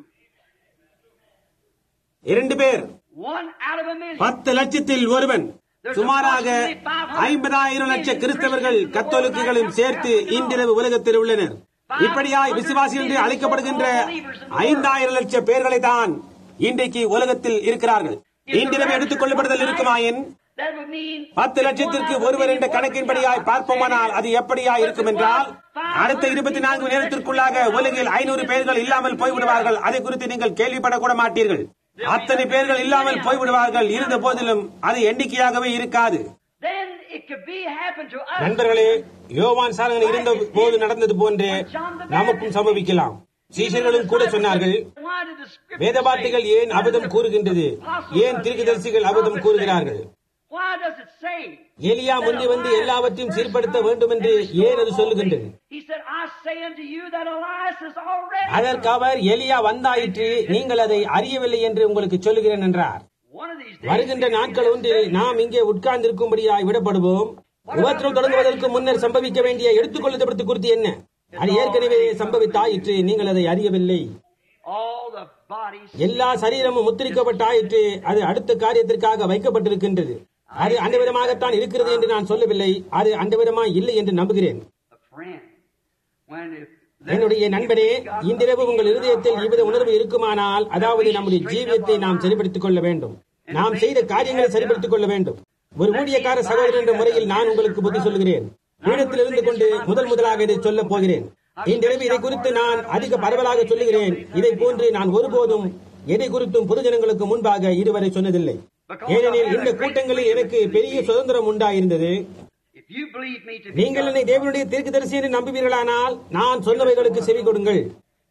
இரண்டு பேர் One out of a million. பத்து லட்சத்தில் ஒருவன் சுமாராக ஐம்பதாயிரம் லட்ச கிறிஸ்தவர்கள் கத்தோலிக்குகளும் சேர்த்து இன்றிரவு உலகத்தில் உள்ளனர் இப்படியாய் விசுவாசி என்று அழைக்கப்படுகின்ற ஐந்தாயிரம் லட்சம் பேர்களை தான் இன்றைக்கு உலகத்தில் இருக்கிறார்கள் இன்றிரவு எடுத்துக் கொள்ளப்படுதல் இருக்குமாயின் That would mean பத்து லட்சத்திற்கு ஒருவர் என்ற கணக்கின்படியாய் பார்ப்போமானால் அது எப்படியா இருக்கும் என்றால் அடுத்த இருபத்தி நான்கு மணி நேரத்திற்குள்ளாக உலகில் ஐநூறு பேர்கள் இல்லாமல் போய்விடுவார்கள் அதை குறித்து நீங்கள் கேள்விப்படக்கூட மாட்டீர்கள் அத்தனை பேர்கள் இல்லாமல் போய்விடுவார்கள் இருந்த போதிலும் அது எண்ணிக்கையாகவே இருக்காது then it could be happen to us. நண்பர்களே யோவான் சாலகன் இருந்த போது நடந்தது போன்றே நமக்கும் சம்பவிக்கலாம் சீசர்களும் கூட சொன்னார்கள் Why did the scripture வேத வார்த்தைகள் say- ஏன் அபதம் கூறுகின்றது ஏன் தீர்க்கதரிசிகள் அபதம் கூறுகிறார்கள் Why does it say? எலியா முந்தி வந்து எல்லாவற்றையும் சீர்படுத்த வேண்டும் என்று ஏன் அது சொல்லுகின்றது He said, I say unto you that Elias is already. அதற்கு அவர் எலியா வந்தாயிற்று நீங்கள் அதை அறியவில்லை என்று உங்களுக்கு சொல்லுகிறேன் என்றார் One of these days. வருகின்ற நாட்கள் ஒன்றில் நாம் இங்கே உட்கார்ந்திருக்கும்படியாய் விடப்படுவோம் உபத்திரம் தொடங்குவதற்கு முன்னர் சம்பவிக்க வேண்டிய எடுத்துக்கொள்ளப்படுத்த குறித்து என்ன அது ஏற்கனவே சம்பவித்தாயிற்று நீங்கள் அதை அறியவில்லை All the bodies. எல்லா சரீரமும் முத்திரிக்கப்பட்டாயிற்று அது அடுத்த காரியத்திற்காக வைக்கப்பட்டிருக்கின்றது அது அந்த விதமாகத்தான் இருக்கிறது என்று நான் சொல்லவில்லை அது அந்த விதமாய் இல்லை என்று நம்புகிறேன் A friend. When if என்னுடைய நண்பரே இன்றிரவு உங்கள் இருதயத்தில் இவ்வித உணர்வு இருக்குமானால் அதாவது நம்முடைய ஜீவியத்தை நாம் சரிப்படுத்திக் கொள்ள வேண்டும் நாம் செய்த காரியங்களை சரிப்படுத்திக் கொள்ள வேண்டும் ஒரு ஊழியக்கார சகோதரன் என்ற முறையில் நான் உங்களுக்கு புத்தி சொல்கிறேன் பீடத்தில் இருந்து கொண்டு முதல் முதலாக இதை சொல்லப் போகிறேன் இன்றிரவு இதை குறித்து நான் அதிக பரவலாக சொல்லுகிறேன் இதை போன்று நான் ஒருபோதும் எதை குறித்தும் பொதுஜனங்களுக்கு முன்பாக இதுவரை சொன்னதில்லை ஏனெனில் இந்த கூட்டங்களில் எனக்கு பெரிய சுதந்திரம் உண்டாயிருந்தது if you believe me to be நீங்கள் என்னை தேவனுடைய தீர்க்கதரிசி என்று நம்புவீர்களானால் நான் சொன்னவைகளுக்கு செவி கொடுங்கள்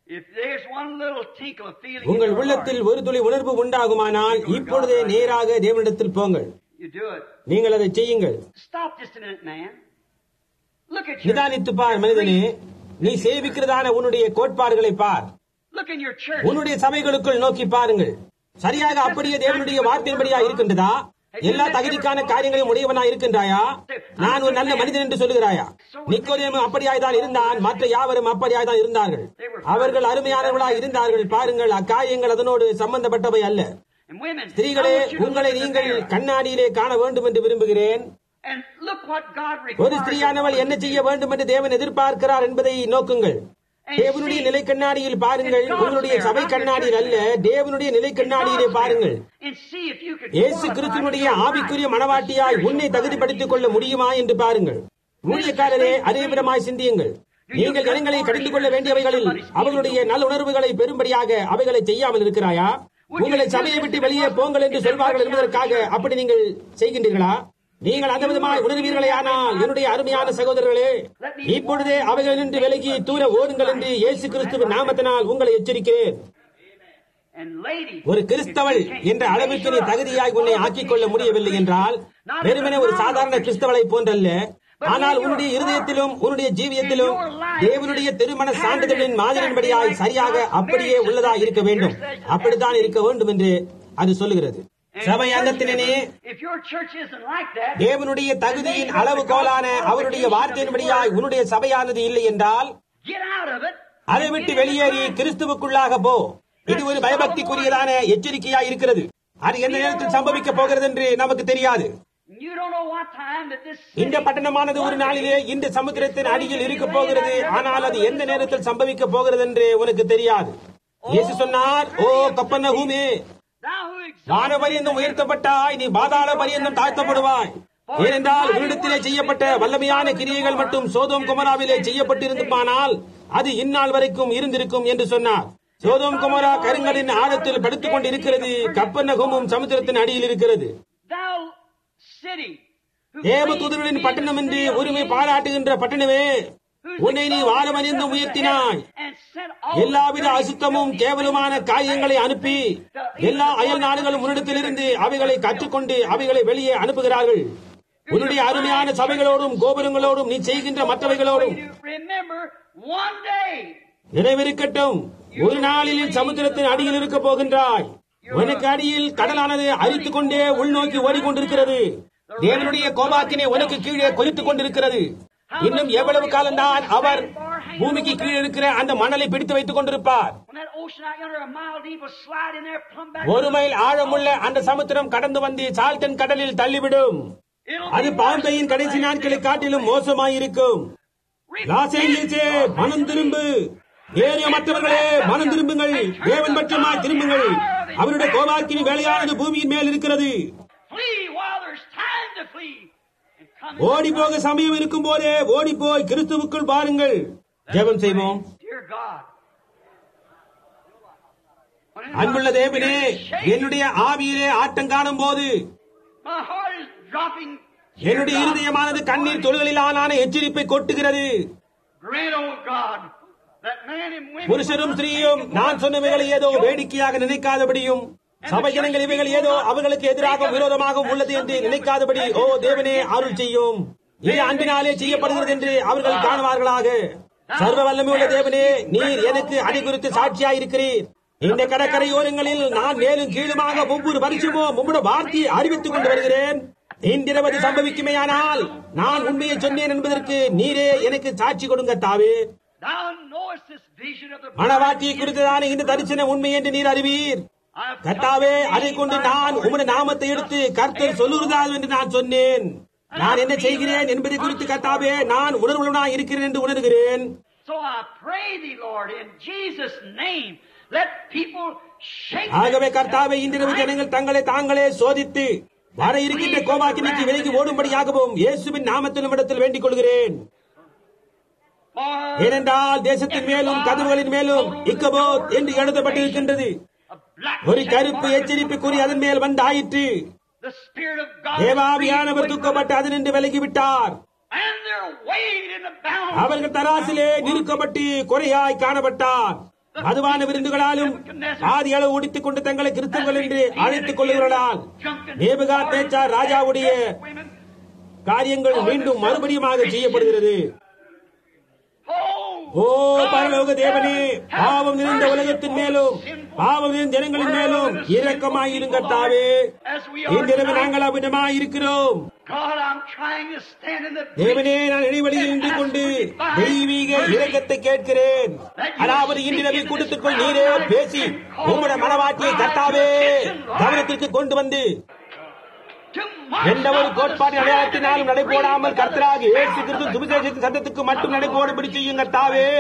If there's one little tinkle of feeling in உங்கள் your heart, உள்ளத்தில் ஒரு துளி உணர்வு உண்டாகுமானால் இப்பொழுதே நேராக தேவனிடத்தில் போங்கள் you do it. நீங்கள் அதை செய்யுங்கள் Stop just a minute, man. Look at your நிதானித்து பார் மனிதனே நீ சேவிக்கிறதான உன்னுடைய கோட்பாடுகளை பார் Look in your church. உன்னுடைய சபைகளுக்குள் நோக்கி பாருங்கள் சரியாக அப்படியே தேவனுடைய வார்த்தையின்படியா இருக்கின்றதா எல்லா தகுதிக்கான காரியங்களையும் உடையவனா இருக்கின்றாயா நான் ஒரு நல்ல மனிதன் என்று சொல்லுகிறாயா நிக்கோதேமு அப்படியாய்தான் இருந்தான் மற்ற யாவரும் அப்படியாய்தான் இருந்தார்கள் அவர்கள் அருமையானவர்களாய் இருந்தார்கள் பாருங்கள் அக்காரியங்கள் அதனோடு சம்பந்தப்பட்டவை அல்ல And women, ஸ்திரீகளே I want you to உங்களை look in the நீங்கள் mirror கண்ணாடியிலே காண வேண்டும் என்று விரும்புகிறேன் And look what God ஒரு requires. ஸ்திரீயானவள் என்ன செய்ய வேண்டும் என்று தேவன் எதிர்பார்க்கிறார் என்பதை நோக்குங்கள் தேவனுடைய நிலை கண்ணாடியில் பாருங்கள் உங்களுடைய சபை கண்ணாடியில் அல்ல தேவனுடைய நிலை கண்ணாடியிலே பாருங்கள் And see if you could இயேசு qualify கிறிஸ்துவனுடைய your ஆவிக்குரிய right. மனவாட்டியாய் உன்னை தகுதிப்படுத்திக் கொள்ள முடியுமா என்று பாருங்கள் ஊழியக்காரரே அதே விதமாய் சிந்தியுங்கள் நீங்கள் ஜனங்களை கடிந்து கொள்ள வேண்டியவைகளில் அவர்களுடைய நல்ல உணர்வுகளை பெரும்படியாக அவைகளை செய்யாமல் இருக்கிறாயா உங்களை சபையை விட்டு வெளியே போங்கள் என்று சொல்வார்கள் என்பதற்காக அப்படி நீங்கள் செய்கின்றீர்களா நீங்கள் அந்த விதமாய் உணர்வீர்களே ஆனால் என்னுடைய அருமையான சகோதரர்களே இப்பொழுதே அவைகளினின்று விலகி தூர ஓடுங்கள் என்று இயேசு கிறிஸ்துவின் நாமத்தினால் உங்களை எச்சரிக்கிறேன் And ladies, ஒரு கிறிஸ்தவள் என்ற அளவுக்கு நீ தகுதியாய் உன்னை ஆக்கிக் கொள்ள முடியவில்லை என்றால் வெறுமனே ஒரு சாதாரண கிறிஸ்தவளை போன்றல்ல ஆனால் உன்னுடைய இருதயத்திலும் உன்னுடைய ஜீவியத்திலும் தேவனுடைய திருமண சான்றிதழின் மாதிரியின்படியாய் சரியாக அப்படியே உள்ளதாய் இருக்க வேண்டும் அப்படித்தான் இருக்க வேண்டும் என்று அது சொல்லுகிறது சபை அங்கத்தினே if your church isn't like that, தேவனுடைய தகுதியின் அளவுகோலான அவருடைய வார்த்தையின்படியாய் உன்னுடைய சபையானது இல்லை என்றால் get out of it. அதை விட்டு வெளியேறி கிறிஸ்துவுக்குள்ளாக போ இது ஒரு பயபக்திக்குரியதான எச்சரிக்கையா இருக்கிறது அது எந்த நேரத்தில் சம்பவிக்க போகிறது என்று நமக்கு தெரியாது You don't know what time that this இந்த பட்டணமானது ஒரு நாளிலே இந்த சமுத்திரத்தின் அடியில் இருக்க போகிறது ஆனால் அது எந்த நேரத்தில் சம்பவிக்க போகிறது என்று உனக்கு தெரியாது இயேசு சொன்னார் ஓ கப்பன பூமி thou who exalts வான பரியந்தம் உயர்த்தப்பட்டாய் நீ பாதாள பரியந்தம் தாழ்த்தப்படுவாய் ஏனென்றால் உன்னிடத்திலே செய்யப்பட்ட வல்லமையான கிரியைகள் மட்டும் சோதோம் குமராவிலே செய்யப்பட்டிருந்துமானால் அது இந்நாள் வரைக்கும் இருந்திருக்கும் என்று சொன்னார் சோதோம் குமரா கருங்கலின் ஆழத்தில் படுத்துக் கொண்டிருக்கிறது கப்பநகமும் சமுத்திரத்தின் அடியில் இருக்கிறது thou city who தேவதூதர்களின் பட்டணம் என்று உரிமை பாராட்டுகின்ற பட்டணமே உன்னை நீ வானமறிந்து உயர்த்தினாய் and sent all எல்லாவித அசுத்தமும் கேவலமான காரியங்களை அனுப்பி எல்லா அயல் நாடுகளும் உன்னிடத்திலிருந்து அவைகளை கற்றுக்கொண்டு அவைகளை வெளியே அனுப்புகிறார்கள் உன்னுடைய அருமையான சபைகளோடும் கோபுரங்களோடும் நீ செய்கின்ற மற்றவைகளோடும் remember one day நினைவிருக்கட்டும் ஒரு நாளில் சமுத்திரத்தின் அடியில் இருக்க போகின்றாய் உனக்கு அடியில் கடலானது அரித்துக் கொண்டே உள்நோக்கி ஓடிக்கொண்டிருக்கிறது தேவனுடைய கோபாக்கினை உனக்கு கீழே கொதித்துக் கொண்டிருக்கிறது இன்னும் எவ்வளவு காலம்தான் அவர் பூமிக்கு கீழே இருக்கிற அந்த மணலை பிடித்து வைத்துக் கொண்டிருப்பார் when that ocean out yonder a mile deep will slide in there plumb back ஒரு மைல் ஆழமுள்ள அந்த சமுத்திரம் கடந்து வந்து சால்டன் கடலில் தள்ளிவிடும் it'll அது பாம்பையின் கடைசி நாட்களை காட்டிலும் மோசமாயிருக்கும் லாஸ் ஏஞ்சல்ஸே மனம் திரும்பு ஏறிய மற்றவர்களே மனம் திரும்புங்கள் தேவன் பட்சமாய் திரும்புங்கள் அவருடைய கோபாக்கினி வேலையானது பூமியின் மேல் இருக்கிறது flee while there's time to flee and come ஓடி போக சமயம் இருக்கும் போதே ஓடி போய் கிறிஸ்துவுக்குள் பாருங்கள் ஜெபம் செய்வோம் dear God When அன்புள்ள தேவனே என்னுடைய ஆவியிலே ஆட்டம் காணும் போது my heart is dropping என்னுடைய இருதயமானது கண்ணீர் தொழிலான எச்சரிப்பை கொட்டுகிறது Grant, oh God, that man and women புருஷரும் ஸ்திரீயும் நான் சொன்னவைகளை ஏதோ வேடிக்கையாக நினைக்காதபடியும் சபை ஜனங்கள் இவைகள் ஏதோ அவர்களுக்கு எதிராக விரோதமாக உள்ளது என்று நினைக்காதபடி ஓ தேவனே அருள் செய்யும் இது அன்பினாலே செய்யப்படுகிறது என்று அவர்கள் காணுவார்களாக சர்வ வல்லமை உள்ள தேவனே நீர் எனக்கு அதை குறித்து சாட்சியாயிருக்கிறீர் இந்த கடற்கரையோரங்களில் நான் மேலும் கீழுமாக ஒவ்வொரு வருஷமோ உம்முடைய வார்த்தையை அறிவித்துக் கொண்டு வருகிறேன் இன்றிரவது சம்பவிக்குமேயானால் நான் உண்மையை சொன்னேன் என்பதற்கு நீரே எனக்கு சாட்சி கொடுங்க தாவே Thou knowest this vision of the மணவாட்டியை குறித்ததான இந்த தரிசன உண்மை என்று நீர் அறிவீர் I have கர்த்தாவே அதை கொண்டு நான் உமது நாமத்தை எடுத்து கர்த்தர் சொல்லுகிறதால் என்று நான் சொன்னேன் நான் என்ன செய்கிறேன் என்பதை குறித்து கர்த்தாவே நான் உணர்வுள்ளனாய் இருக்கிறேன் என்று உணர்கிறேன் So I pray thee, Lord, in Jesus' name, let people shake ஆகவே கர்த்தாவே இன்றிரவு ஜனங்கள் தங்களை தாங்களே சோதித்து வர இருக்கின்ற கோபாக்கினைக்கு விலகி ஓடும்படியாகவும் இயேசுவின் நாமத்திலும் இடத்தில் வேண்டிக் கொள்கிறேன் for ஏனென்றால் தேசத்தின் மேலும் கதவுகளின் மேலும் இக்கபோத் என்று எழுதப்பட்டிருக்கின்றது a black ஒரு கருப்பு எச்சரிப்புக்குறி அதன் மேல் வந்தாயிற்று the Spirit of God தேவாவியானவர் துக்கப்பட்டு அதனின்று விலகிவிட்டார் and they're weighed in the balance. அவர்கள் தராசிலே நிறுக்கப்பட்டு குறையாய் காணப்பட்டார் மதுவான விருந்துகளாலும் பாதி அளவு உடித்துக் கொண்டு தங்களை கிறிஸ்தவர்கள் என்று அழைத்துக் கொள்ளுகிறார்கள் நேபுகா தேச்சா ராஜாவுடைய காரியங்கள் மீண்டும் மறுபடியுமாக செய்யப்படுகிறது ஓ பரலோக தேவனே பாவம் நிறைந்த உலகத்தின் மேலும் பாவம் நிறைந்த ஜனங்களின் மேலும் இரக்கமாயிருங்க தாவே இன்றிரவு நாங்கள் அவ்விதமாய் இருக்கிறோம் God, I'm trying to stand in the தேவனே நான் இடைவெளியில் நின்று கொண்டு தெய்வீக இரக்கத்தை கேட்கிறேன் அதாவது இன்றிரவை கூட்டத்துக்குள் நீரே பேசி உங்களுடைய மனவாட்டியை கத்தாவே கவனத்திற்கு கொண்டு வந்து to march எந்த ஒரு கோட்பாடு அடையாளத்தினாலும் நடைபோடாமல் கர்த்தராக இயேசு கிறிஸ்து சுவிசேஷத்தின் சத்தத்துக்கு மட்டும் நடைபோடும்படி செய்யுங்க தாவே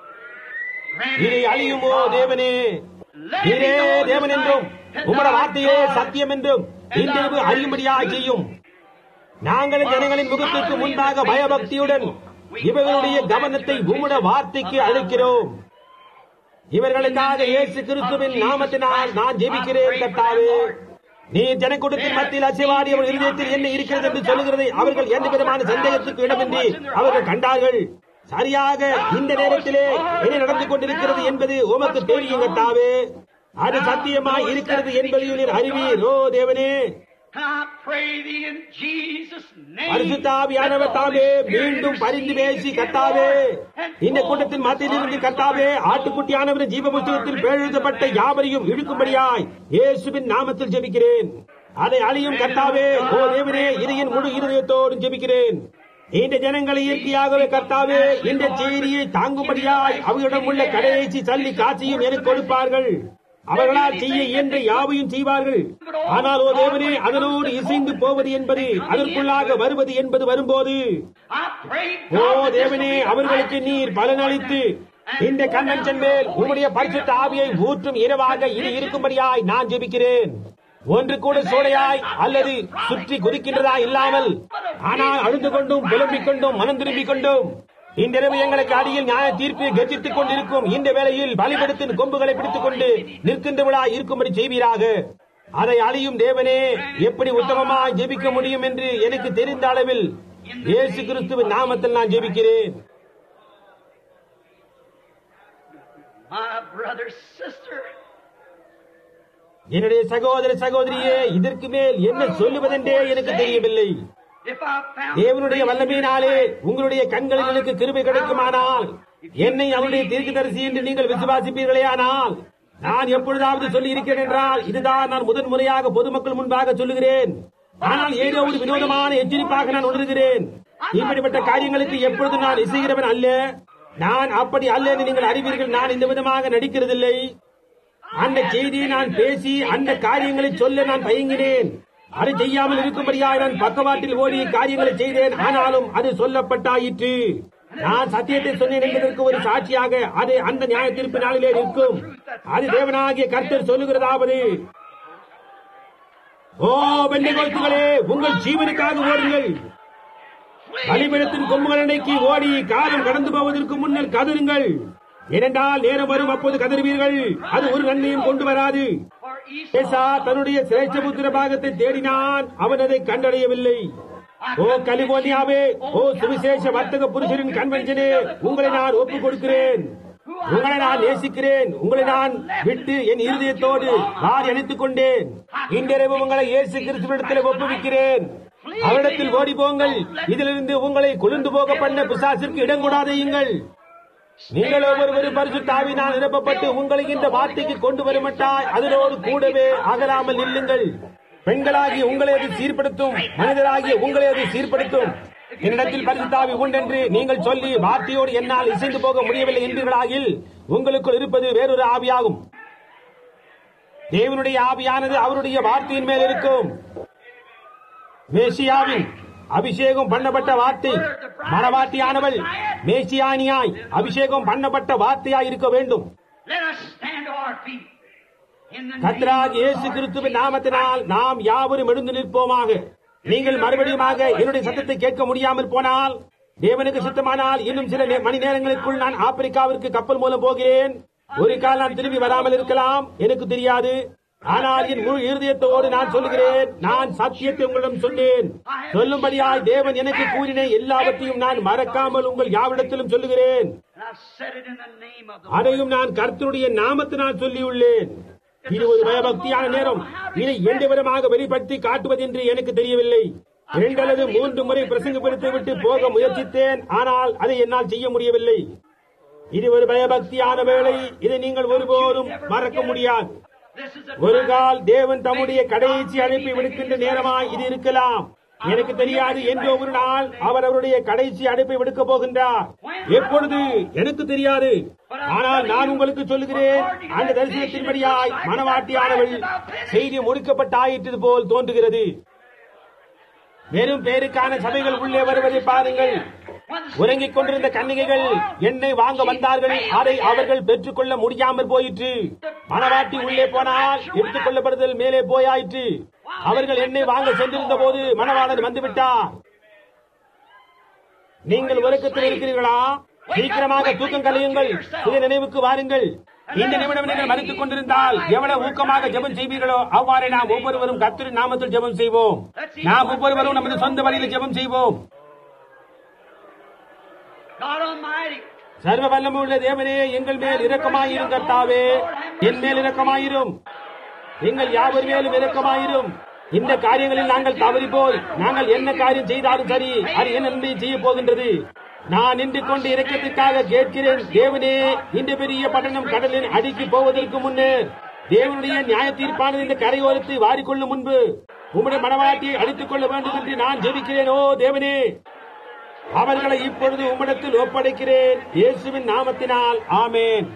இதை அழியுமோ தேவனே நீரே தேவன் என்றும் உம்முடைய வார்த்தையே சத்தியம் என்றும் இன்றிரவு அறியும்படியாக செய்யும் நாங்கள் ஜனங்களின் முகத்திற்கு முன்பாக பயபக்தியுடன் இவர்களுடைய கவனத்தை உம்முடைய வார்த்தைக்கு அழைக்கிறோம் இவர்களுக்காக இயேசு கிறிஸ்துவின் நாமத்தினால் நான் ஜெபிக்கிறேன் கர்த்தாவே நீ ஜனக்கூட்டத்தின் மத்தியில் அசைவாடி அவர் இருதயத்தில் என்ன இருக்கிறது என்று சொல்லுகிறதை அவர்கள் எந்த விதமான சந்தேகத்துக்கு இடமின்றி அவர்கள் கண்டார்கள் சரியாக இந்த நேரத்திலே என்ன நடந்து கொண்டிருக்கிறது என்பது உமக்கு தெரியும் கர்த்தாவே அது சத்தியமாய் இருக்கிறது என்பதையும் நீர் அறிவீர் ஓ தேவனே I pray thee in Jesus' name. பரிசுத்தாவியானவர் தாமே மீண்டும் பரிந்து பேசி கத்தாவே இந்த கூட்டத்தின் மத்தியில் இருந்து கத்தாவே ஆட்டுக்குட்டியானவர் ஜீவ புத்தகத்தில் பேரெழுதப்பட்ட யாவரையும் இழுக்கும்படியாய் இயேசுவின் நாமத்தில் ஜெபிக்கிறேன் அதை அழியும் கர்த்தாவே ஓ தேவனே இதையின் முழு இருதயத்தோடு ஜெபிக்கிறேன் இந்த ஜனங்களை இயற்கையாகவே கர்த்தாவே இந்த செய்தியை தாங்கும்படியாய் அவர்களிடம் உள்ள கடைசி சல்லி காட்சியும் எனக்கு கொடுப்பார்கள் அவர்களால் செய்ய இயன்ற யாவையும் செய்வார்கள் ஆனால் ஓ தேவனே அதனோடு இசைந்து போவது என்பது அதற்குள்ளாக வருவது என்பது வரும்போது I pray O God that this தேவனே will be அவர்களுக்கு நீர் பலனளித்து இந்த கண்ணன் மேல் உம்முடைய பரிசுத்த ஆவியை ஊற்றும் இரவாக இது இருக்கும்படியாய் நான் ஜெபிக்கிறேன் ஒன்று கூட சோடையாய் அல்லது சுற்றி குதிக்கின்றதா இல்லாமல் ஆனால் அழுந்து கொண்டும் புலம்பிக் கொண்டும் மனம் திரும்பிக் கொண்டும் இன்றிரவு எங்களுக்கு அடியில் நியாய தீர்ப்பு கர்ஜித்துக் கொண்டிருக்கும் இந்த வேளையில் பலிபடுத்தின் கொம்புகளை பிடித்துக் கொண்டு நிற்கின்றவளா இருக்கும்படி செய்வீராக அதை அழியும் தேவனே எப்படி உத்தமமாய் ஜெபிக்க முடியும் என்று எனக்கு தெரிந்த அளவில் இயேசு கிறிஸ்துவின் நாமத்தில் நான் ஜெபிக்கிறேன் My brother, sister, என்னுடைய சகோதர சகோதரியே இதற்கு மேல் என்ன சொல்லுவதென்றே எனக்கு தெரியவில்லை if I found தேவனுடைய வல்லமையினாலே உங்களுடைய கண்களில் எனக்கு கிருபை கிடைக்குமானால் என்னை அவருடைய தீர்க்கதரிசி என்று நீங்கள் விசுவாசிப்பீர்களே ஆனால் நான் எப்பொழுதாவது சொல்லி இருக்கிறேன் என்றால் இதுதான் நான் முதன் முறையாக பொதுமக்கள் முன்பாக சொல்லுகிறேன் ஆனால் ஏதோ ஒரு வினோதமான எச்சரிப்பாக நான் உணர்கிறேன் இப்படிப்பட்ட காரியங்களுக்கு எப்பொழுதும் நான் இசைகிறவன் அல்ல நான் அப்படி அல்ல என்று நீங்கள் அறிவீர்கள் நான் இந்த விதமாக நடிக்கிறதில்லை அந்த செய்தியை நான் பேசி அந்த காரியங்களை சொல்ல நான் தயங்கினேன் அது செய்யாமல் இருக்கும்படியாக நான் பக்கவாட்டில் ஓடி காரியங்களை செய்தேன் ஆனாலும் அது சொல்லப்பட்டாயிற்று நான் சத்தியத்தை சொன்னேன் என்பதற்கு ஒரு சாட்சியாக அது அந்த நியாய தீர்ப்பு நாளிலே நிற்கும் அது தேவனாகிய கர்த்தர் சொல்லுகிறதாவது ஓ வெண்ணைகோத்துகளே உங்கள் ஜீவனுக்காக ஓடுங்கள் பலிபீடத்தின் கொம்புகள் அன்னைக்கு ஓடி காலம் கடந்து போவதற்கு முன்னர் கதறுங்கள் ஏனென்றால் நேரம் வரும் அப்போது கதறுவீர்கள் அது ஒரு நன்மையும் கொண்டு வராது for Esau, ஏசா தன்னுடைய சிறைச்சபுத்திர பாகத்தை தேடினான் அவன் அதை கண்டடையவில்லை ஓ கலிபோர்னியாவே ஓ சுவிசேஷ வர்த்தக புருஷரின் கன்வென்ஷனே உங்களை நான் ஒப்புக் கொடுக்கிறேன் உங்களை நான் நேசிக்கிறேன் உங்களை நான் விட்டு என் இருதயத்தோடு வாரி அணைத்துக் கொண்டேன் இன்றிரவு உங்களை இயேசு கிறிஸ்துவிடத்தில் ஒப்புவிக்கிறேன் அவரிடத்தில் ஓடி போங்கள் இதிலிருந்து உங்களை கொழுந்து போக பண்ண பிசாசிற்கு இடம் கொடாதையுங்கள் நீங்கள் ஒவ்வொருவரும் பரிசுத்தாவினால் நிரப்பப்பட்டு உங்களை இந்த வார்த்தைக்கு கொண்டு வருமட்டாய் அதனோடு கூடவே அகலாமல் நில்லுங்கள் பெண்களாகி உங்களை அது சீர்படுத்தும் மனிதராகிய உங்களை அது சீர்படுத்தும் என்னிடத்தில் பரிசுத்தாவி உண்டென்று நீங்கள் சொல்லி வார்த்தையோடு என்னால் இசைந்து போக முடியவில்லை என்பீர்களாகில் உங்களுக்குள் இருப்பது வேறொரு ஆவியாகும் தேவனுடைய ஆவியானது அவருடைய வார்த்தையின் மேல் இருக்கும் மேசியாவின் அபிஷேகம் பண்ணப்பட்ட வார்த்தை மனவாட்டியானவள் மேசியானியாய் அபிஷேகம் பண்ணப்பட்ட வார்த்தையாய் இருக்க வேண்டும் let us stand to our feet. In the name கத்ராக் of இயேசு the Lord கிறிஸ்துவின் நாமத்தினால் நாம் யாவரும் எழுந்து நிற்போமாக நீங்கள் மறுபடியுமாக என்னுடைய சத்தத்தை கேட்க முடியாமல் போனால் தேவனுக்கு சுத்தமானால் இன்னும் சில நே- மணி நேரங்களுக்குள் நான் ஆப்பிரிக்காவிற்கு கப்பல் மூலம் போகிறேன் ஒரு கால் நான் திரும்பி வராமல் இருக்கலாம் எனக்கு தெரியாது ஆனால் என் முழு இருதயத்தோடு நான் சொல்லுகிறேன் நான் சத்தியத்தை உங்களிடம் சொன்னேன் சொல்லும்படியாய் தேவன் எனக்கு கூறின எல்லாவற்றையும் நான் மறக்காமல் உங்கள் யாவிடத்திலும் சொல்லுகிறேன் And I've said it in the name of the அதையும் நான் கர்த்தருடைய நாமத்தினால் சொல்லியுள்ளேன் இது ஒரு பயபக்தியான நேரம் இதை எந்த விதமாக வெளிப்படுத்தி காட்டுவது என்று எனக்கு தெரியவில்லை இரண்டு அல்லது மூன்று முறை பிரசங்கப்படுத்தி விட்டு போக முயற்சித்தேன் ஆனால் அதை என்னால் செய்ய முடியவில்லை இது ஒரு பயபக்தியான வேலை இதை நீங்கள் ஒருபோதும் மறக்க முடியாது This is a ஒரு கால் தேவன் தம்முடைய கடைசி அழைப்பை விடுக்கின்ற நேரமாய் இது இருக்கலாம் எனக்கு தெரியாது என்றோ ஒரு நாள் அவர் அவருடைய கடைசி அழைப்பை விடுக்க போகின்றார் எப்பொழுது எனக்கு தெரியாது ஆனால் நான் உங்களுக்கு சொல்லுகிறேன் அந்த தரிசனத்தின்படியாய் மனவாட்டியானவள் செய்தி முடிக்கப்பட்டாயிற்றது போல் தோன்றுகிறது வெறும் பேருக்கான சபைகள் உள்ளே வருவதை பாருங்கள் உறங்கிக் கொண்டிருந்த கன்னிகைகள் என்னை வாங்க வந்தார்கள் அதை அவர்கள் பெற்றுக்கொள்ள முடியாமல் போயிற்று மணவாட்டி உள்ளே போனால் எடுத்துக் கொள்ளப்படுதல் மேலே போயாயிற்று அவர்கள் என்னை வாங்க சென்றிருந்த போது மணவாளன் வந்துவிட்டார் நீங்கள் உறக்கத்தில் இருக்கிறீர்களா சீக்கிரமாக தூக்கம் கலையுங்கள் சுய நினைவுக்கு வாருங்கள் இந்த நிமிடம் நீங்கள் மறுத்துக் கொண்டிருந்தால் எவ்வளவு ஊக்கமாக ஜெபம் செய்வீர்களோ அவ்வாறே நாம் ஒவ்வொருவரும் கர்த்தரின் நாமத்தில் ஜெபம் செய்வோம் நாம் ஒவ்வொருவரும் நமது சொந்த வழியில் ஜெபம் செய்வோம் God Almighty. சர்வ வல்லமுள்ள தேவனே எங்கள் மேல் இரக்கமாயிரும் கர்த்தாவே என் மேல் இரக்கமாயிரும் எங்கள் யாவர் மேலும் இரக்கமாயிரும் இந்த காரியங்களில் நாங்கள் தவறி போய் நாங்கள் என்ன காரியம் செய்தாலும் சரி அது என்ன நன்மை செய்ய போகின்றது நான் நின்று கொண்டு இரக்கத்திற்காக கேட்கிறேன் தேவனே இந்த பெரிய பட்டணம் கடலின் அடிக்கு போவதற்கு முன்னர் தேவனுடைய நியாய தீர்ப்பானது இந்த கரையோரத்தை வாரிக்கொள்ளும் முன்பு உம்முடைய மனவாட்டியை அழித்துக் கொள்ள வேண்டும் என்று நான் ஜெபிக்கிறேன் ஓ தேவனே அவர்களை இப்பொழுது உம்மிடத்தில் ஒப்படைக்கிறேன் இயேசுவின் நாமத்தினால் ஆமேன்